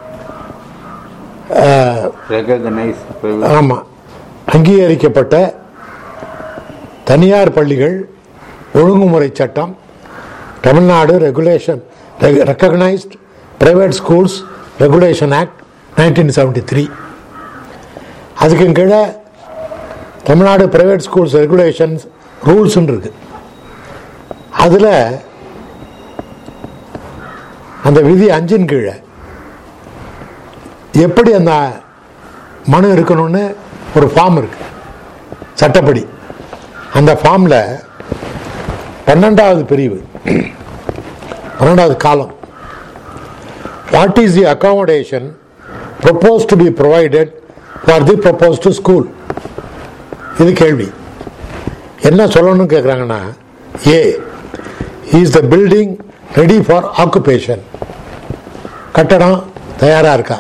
ரெகனைஸ் ஆமாம் அங்கீகரிக்கப்பட்ட தனியார் பள்ளிகள் ஒழுங்குமுறை சட்டம் Tamil Nadu regulation recognised private schools regulation act nineteen seventy three அதுக்கு கீழே தமிழ்நாடு பிரைவேட் ஸ்கூல்ஸ் ரெகுலேஷன்ஸ் ரூல்ஸ்ன்னு இருக்கு அதில் அந்த விதி அஞ்சின் கீழே எப்படி அந்த மனு இருக்கணும்னு ஒரு ஃபார்ம் இருக்கு சட்டப்படி அந்த ஃபார்மில் பன்னெண்டாவது பிரிவு பன்னெண்டாவது column what is the accommodation propose to be provided for the propose to school இது கேள்வி என்ன சொல்லணும்னு கேட்குறாங்கன்னா A is the building ready for occupation கட்டடம் தயாராக இருக்கா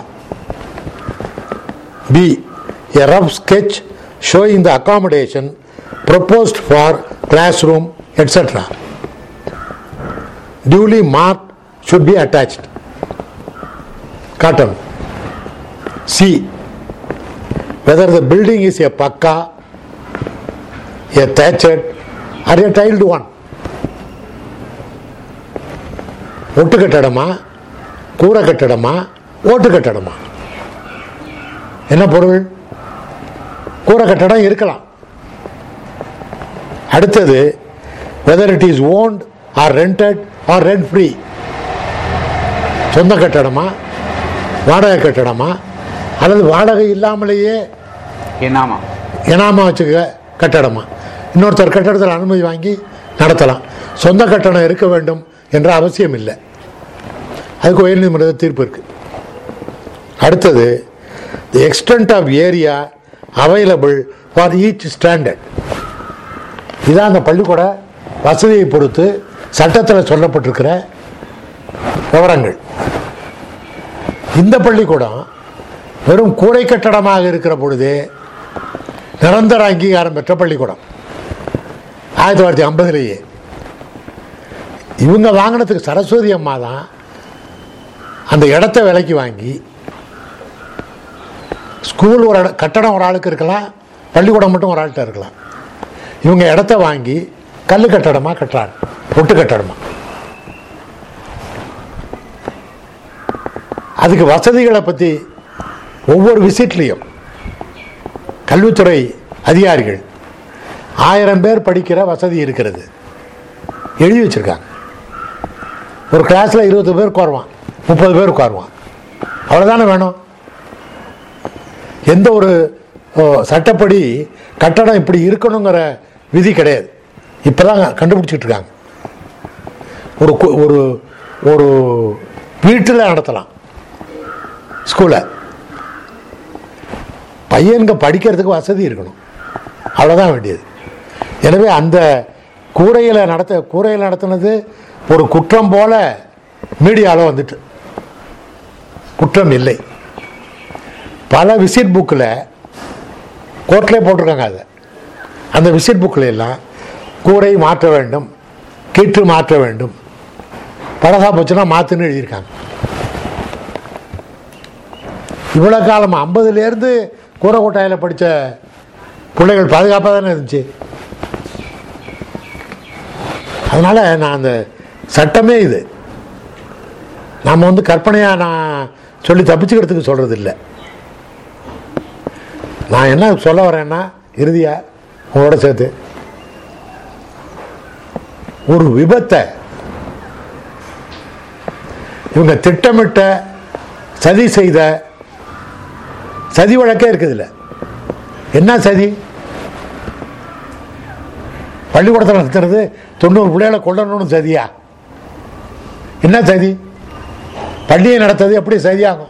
B a rough sketch showing the accommodation proposed for classroom etc duly marked should be attached காட்டணும் C whether the building is a pakka a thatched or a tiled one ஒட்டு கட்டடமா கூரை கட்டடமா ஓட்டு கட்டடமா என்ன பொருள் கூரை கட்டடம் இருக்கலாம் அடுத்தது whether it is owned or rented or rent free சொந்த கட்டடமா வாடகை கட்டடமா அல்லது வாடகை இல்லாமலேயே என்னாமா இனாமா வச்சுக்க கட்டடமா இன்னொருத்தர் கட்டடத்தில் அனுமதி வாங்கி நடத்தலாம் சொந்த கட்டடம் இருக்க வேண்டும் என்ற அவசியம் இல்லை அதுக்கு உயர்நீதிமன்ற தீர்ப்பு இருக்கு அடுத்தது the extent of area available for each standard இதான் அந்த பள்ளிக்கூட வசதியை பொறுத்து சட்டத்தில் சொல்லப்பட்டிருக்கிற விவரங்கள் இந்த பள்ளிக்கூடம் வெறும் கூரை கட்டடமாக இருக்கிற பொழுது நிரந்தர அங்கீகாரம் பெற்ற பள்ளிக்கூடம் ஆயிரத்தி தொள்ளாயிரத்தி ஐம்பதுலேயே இவங்க வாங்கினதுக்கு சரஸ்வதி அம்மா தான் அந்த இடத்த விலைக்கு வாங்கி ஸ்கூல் ஒரு இட- கட்டடம் ஒரு ஆளுக்கு இருக்கலாம் பள்ளிக்கூடம் மட்டும் ஒரு ஆள்கிட்ட இருக்கலாம் இவங்க இடத்த வாங்கி கல் கட்டடமாக கட்டுறாங்க ஒட்டு கட்டடமா அதுக்கு வசதிகளை பற்றி ஒவ்வொரு விசிட்லேயும் கல்வித்துறை அதிகாரிகள் ஆயிரம் பேர் படிக்கிற வசதி இருக்கிறது எழுதி வச்சிருக்காங்க ஒரு கிளாஸில் இருபது பேர் உட்காருவான் முப்பது பேர் உட்காருவான் அவ்வளோதானே வேணும் எந்த ஒரு ஓ, சட்டப்படி கட்டடம் இப்படி இருக்கணுங்கிற விதி கிடையாது இப்போதான் கண்டுபிடிச்சிட்டு இருக்காங்க ஒரு கு- ஒரு ஒரு வீட்டில் நடத்தலாம் ஸ்கூலை பையன்க படிக்கிறதுக்கு வசதி இருக்கணும் அவ்வளோதான் வேண்டியது எனவே அந்த கூரையில் நடத்த கூரையில் நடத்தினது ஒரு குற்றம் போல மீடியாவில் வந்துட்டு குற்றம் இல்லை பல விசிட் புக்கில் கோர்ட்லேயே போட்டிருக்காங்க அதை அந்த விசிட் புக்கில் எல்லாம் கூரை மாற்ற வேண்டும் கீற்று மாற்ற வேண்டும் பழசா போச்சுன்னா மாற்றுன்னு எழுதியிருக்காங்க இவ்வளோ காலம் ஐம்பதுலேருந்து கூரை கொட்டாயில் படித்த பிள்ளைகள் பாதுகாப்பாக தானே இருந்துச்சு அதனால் நான் அந்த சட்டமே இது நாம் வந்து கற்பனையாக நான் சொல்லி தப்பிச்சுக்கிறதுக்கு சொல்கிறது இல்லை நான் என்ன சொல்ல வரேன்னா இறுதியாக உங்களோட சேர்த்து ஒரு விபத்தை இவங்க திட்டமிட்ட சதி செய்த சதி வழக்கே இருக்குதுல்ல என்ன சதி பள்ளிக்கூடத்தில் நடத்துறது தொண்ணூறு பிள்ளைகளை கொல்லணும்னு சதியா என்ன சதி பள்ளியை நடத்துறது எப்படி சதியாகும்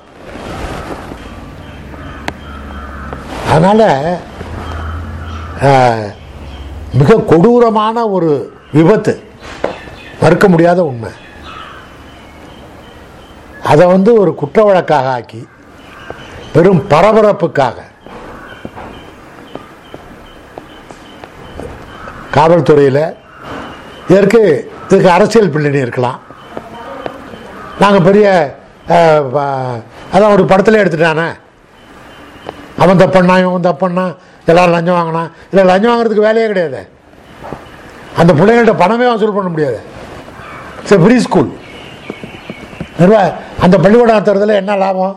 அதனால் மிக கொடூரமான ஒரு விபத்து மறுக்க முடியாத உண்மை அதை வந்து ஒரு குற்ற வழக்காக ஆக்கி வெறும் பரபரப்புக்காக காவல்துறையில் இதற்கு இதுக்கு அரசியல் பின்னணி இருக்கலாம் நாங்கள் பெரிய அஹ், ப- அதான் ஒரு படத்தில் எடுத்துட்டானே அவன் தப்பண்ணா இவன் தப்பண்ணா எல்லாரும் லஞ்சம் வாங்கினா இல்லை லஞ்சம் வாங்குறதுக்கு வேலையே கிடையாது அந்த பிள்ளைங்கள்ட்ட பணமே வசூல் பண்ண முடியாது சரி ஃப்ரீ ஸ்கூல் நிர்வா அந்த பள்ளிக்கூடம் நடத்துறதுல என்ன லாபம்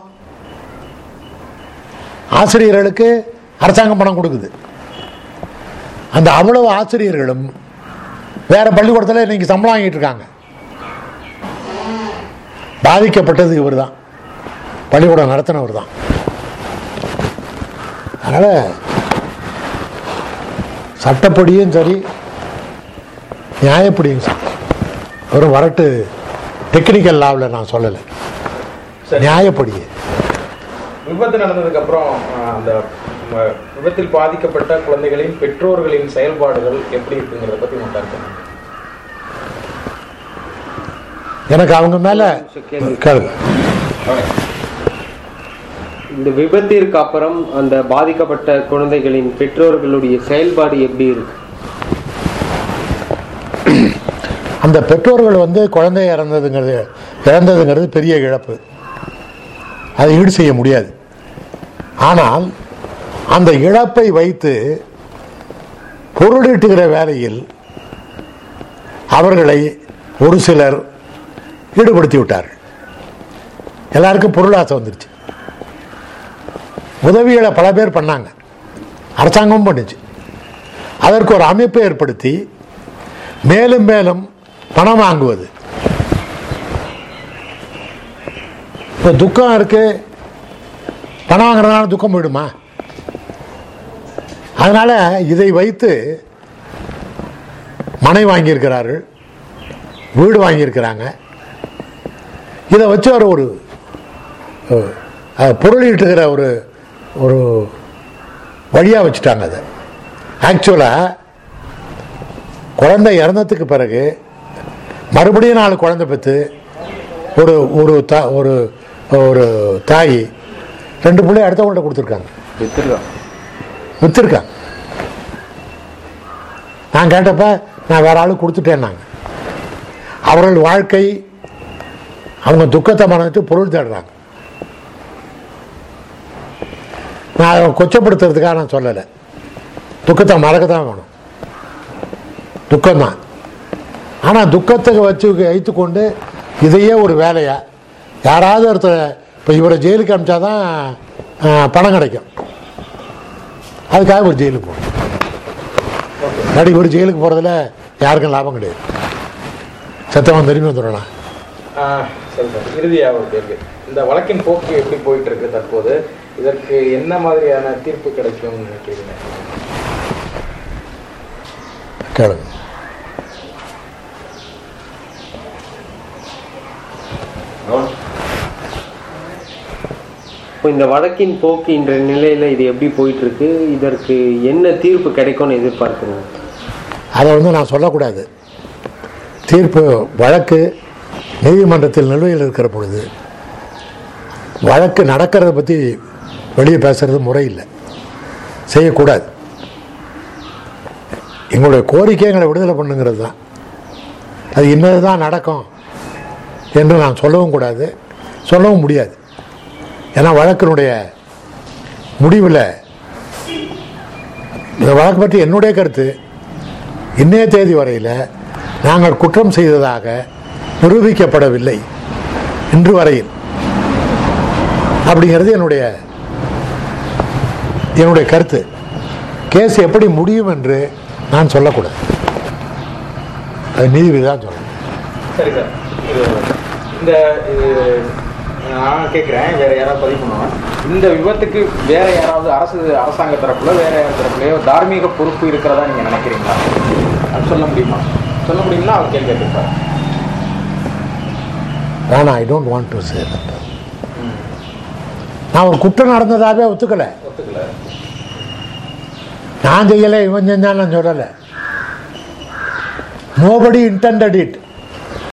ஆசிரியர்களுக்கு அரசாங்கம் பணம் கொடுக்குது அந்த அவ்வளவு ஆசிரியர்களும் வேற பள்ளிக்கூடத்தில் இன்னைக்கு சம்பளம் வாங்கிட்டு இருக்காங்க பாதிக்கப்பட்டது இவர் தான் பள்ளிக்கூடம் நடத்தினவர் தான் அதனால் சட்டப்படியும் சரி நியாயப்படிங்க சார் ஒரு வரட்டு டெக்னிக்கல் லாவில் நான் சொல்லலை சரி நியாயப்படியே விபத்து நடந்ததுக்கு அப்புறம் அஹ், அந்த ம, விபத்தில் பாதிக்கப்பட்ட குழந்தைகளின் பெற்றோர்களின் செயல்பாடுகள் எப்படி இருக்குங்கிறத பத்தி உங்க கருத்து என்ன? எனக்கு அவங்க மேல கேளுங்க இந்த விபத்திற்கு அப்புறம் அந்த பாதிக்கப்பட்ட குழந்தைகளின் பெற்றோர்களுடைய செயல்பாடு எப்படி இருக்கு அந்த பெற்றோர்கள் வந்து குழந்தை இறந்ததுங்கிறது இறந்ததுங்கிறது பெரிய இழப்பு அதை ஈடு செய்ய முடியாது ஆனால் அந்த இழப்பை வைத்து பொருளீட்டுகிற வேலையில் அவர்களை ஒரு சிலர் ஈடுபடுத்தி விட்டார்கள் எல்லாருக்கும் பொருளாசை வந்துருச்சு உதவிகளை பல பேர் பண்ணாங்க அரசாங்கமும் பண்ணுச்சு அதற்கு ஒரு அமைப்பை ஏற்படுத்தி மேலும் மேலும் பணம் வாங்குவது இப்போ துக்கம் இருக்கு பணம் வாங்குறதுனால துக்கம் போயிடுமா அதனால இதை வைத்து மனை வாங்கியிருக்கிறார்கள் வீடு வாங்கியிருக்கிறாங்க இதை வச்சு அவர் ஒரு அஹ், அஹ், பொருளீட்டுகிற ஒரு ஒரு வழியாக வச்சுட்டாங்க அதை ஆக்சுவலாக குழந்தை இறந்ததுக்கு பிறகு மறுபடியும் நாலு குழந்தை பெற்று ஒரு ஒரு தா ஒரு ஒரு தாய் ரெண்டு பிள்ளை அடுத்தவங்கள்ட்ட கொடுத்துருக்காங்க வித்துருக்கான் விற்றுருக்காங்க நான் கேட்டப்ப நான் வேற ஆளு கொடுத்துட்டேன்னாங்க அவர்கள் வாழ்க்கை அவங்க துக்கத்தை மறந்துட்டு பொருள் தேடுறாங்க நான் அதை கொச்சப்படுத்துறதுக்காக நான் சொல்லலை துக்கத்தை மறக்க தான் வேணும் துக்கம்தான் ஆனால் துக்கத்தை வச்சு வைத்துக்கொண்டு இதையே ஒரு வேலையா யாராவது ஒருத்தர் இப்போ இவரை ஜெயிலுக்கு அனுப்பிச்சாதான் ஆ, பணம் கிடைக்கும் அதுக்காக ஒரு ஜெயிலுக்கு போகணும் இல்லாட்டி இவர் ஜெயிலுக்கு போகிறதுல யாருக்கும் லாபம் கிடையாது செத்தவன் திரும்பி வந்துடலாம் ஆஹ், சரி சார் இறுதியா ஒரு கேள்வி இந்த வழக்கின் போக்கு எப்படி போயிட்டு இருக்கு தற்போது இதற்கு என்ன மாதிரியான தீர்ப்பு கிடைக்கும்னு நினைக்கிறீங்க கேளுங்க இப்போ இந்த வழக்கின் போக்கு என்ற நிலையில இது எப்படி போயிட்டு இருக்கு இதற்கு என்ன தீர்ப்பு கிடைக்கும்னு எதிர்பார்க்குறீங்க அதை வந்து நான் சொல்லக்கூடாது தீர்ப்பு வழக்கு நீதிமன்றத்தில் நிலுவையில் இருக்கிற பொழுது வழக்கு நடக்கிறத பற்றி வெளியே பேசுறது முறை இல்லை செய்யக்கூடாது எங்களுடைய கோரிக்கை எங்களை விடுதலை பண்ணுங்கிறது தான் அது இன்னது தான் நடக்கும் என்று நான் சொல்லவும் கூடாது சொல்லவும் முடியாது ஏன்னா வழக்கினுடைய முடிவில் இந்த வழக்கு பற்றி என்னுடைய கருத்து இன்றைய தேதி வரையில் நாங்கள் குற்றம் செய்ததாக நிரூபிக்கப்படவில்லை இன்று வரையில் அப்படிங்கிறது என்னுடைய என்னுடைய கருத்து கேஸ் எப்படி முடியும் என்று நான் சொல்லக்கூடாது அது நீதிபதி தான் சொல்லணும் சரி சார் இது இந்த இது நான் கேட்குறேன் வேற யாராவது பதிவு பண்ணுவாங்க இந்த விபத்துக்கு வேற யாராவது அரசு அரசாங்க தரப்புல வேற யார் தரப்புலையோ தார்மீக பொறுப்பு இருக்கிறதா நீங்க நினைக்கிறீங்களா அது சொல்ல முடியுமா சொல்ல முடியும்னா அவர் கேள்வி கேட்பார் ஆனால் I don't want to say நான் ஒரு குற்றம் நடந்ததாகவே ஒத்துக்கலை ஒத்துக்கல நான் செய்யலை இவன் செஞ்சான் நான் சொல்லலை நோபடி இன்டெண்டட் இட்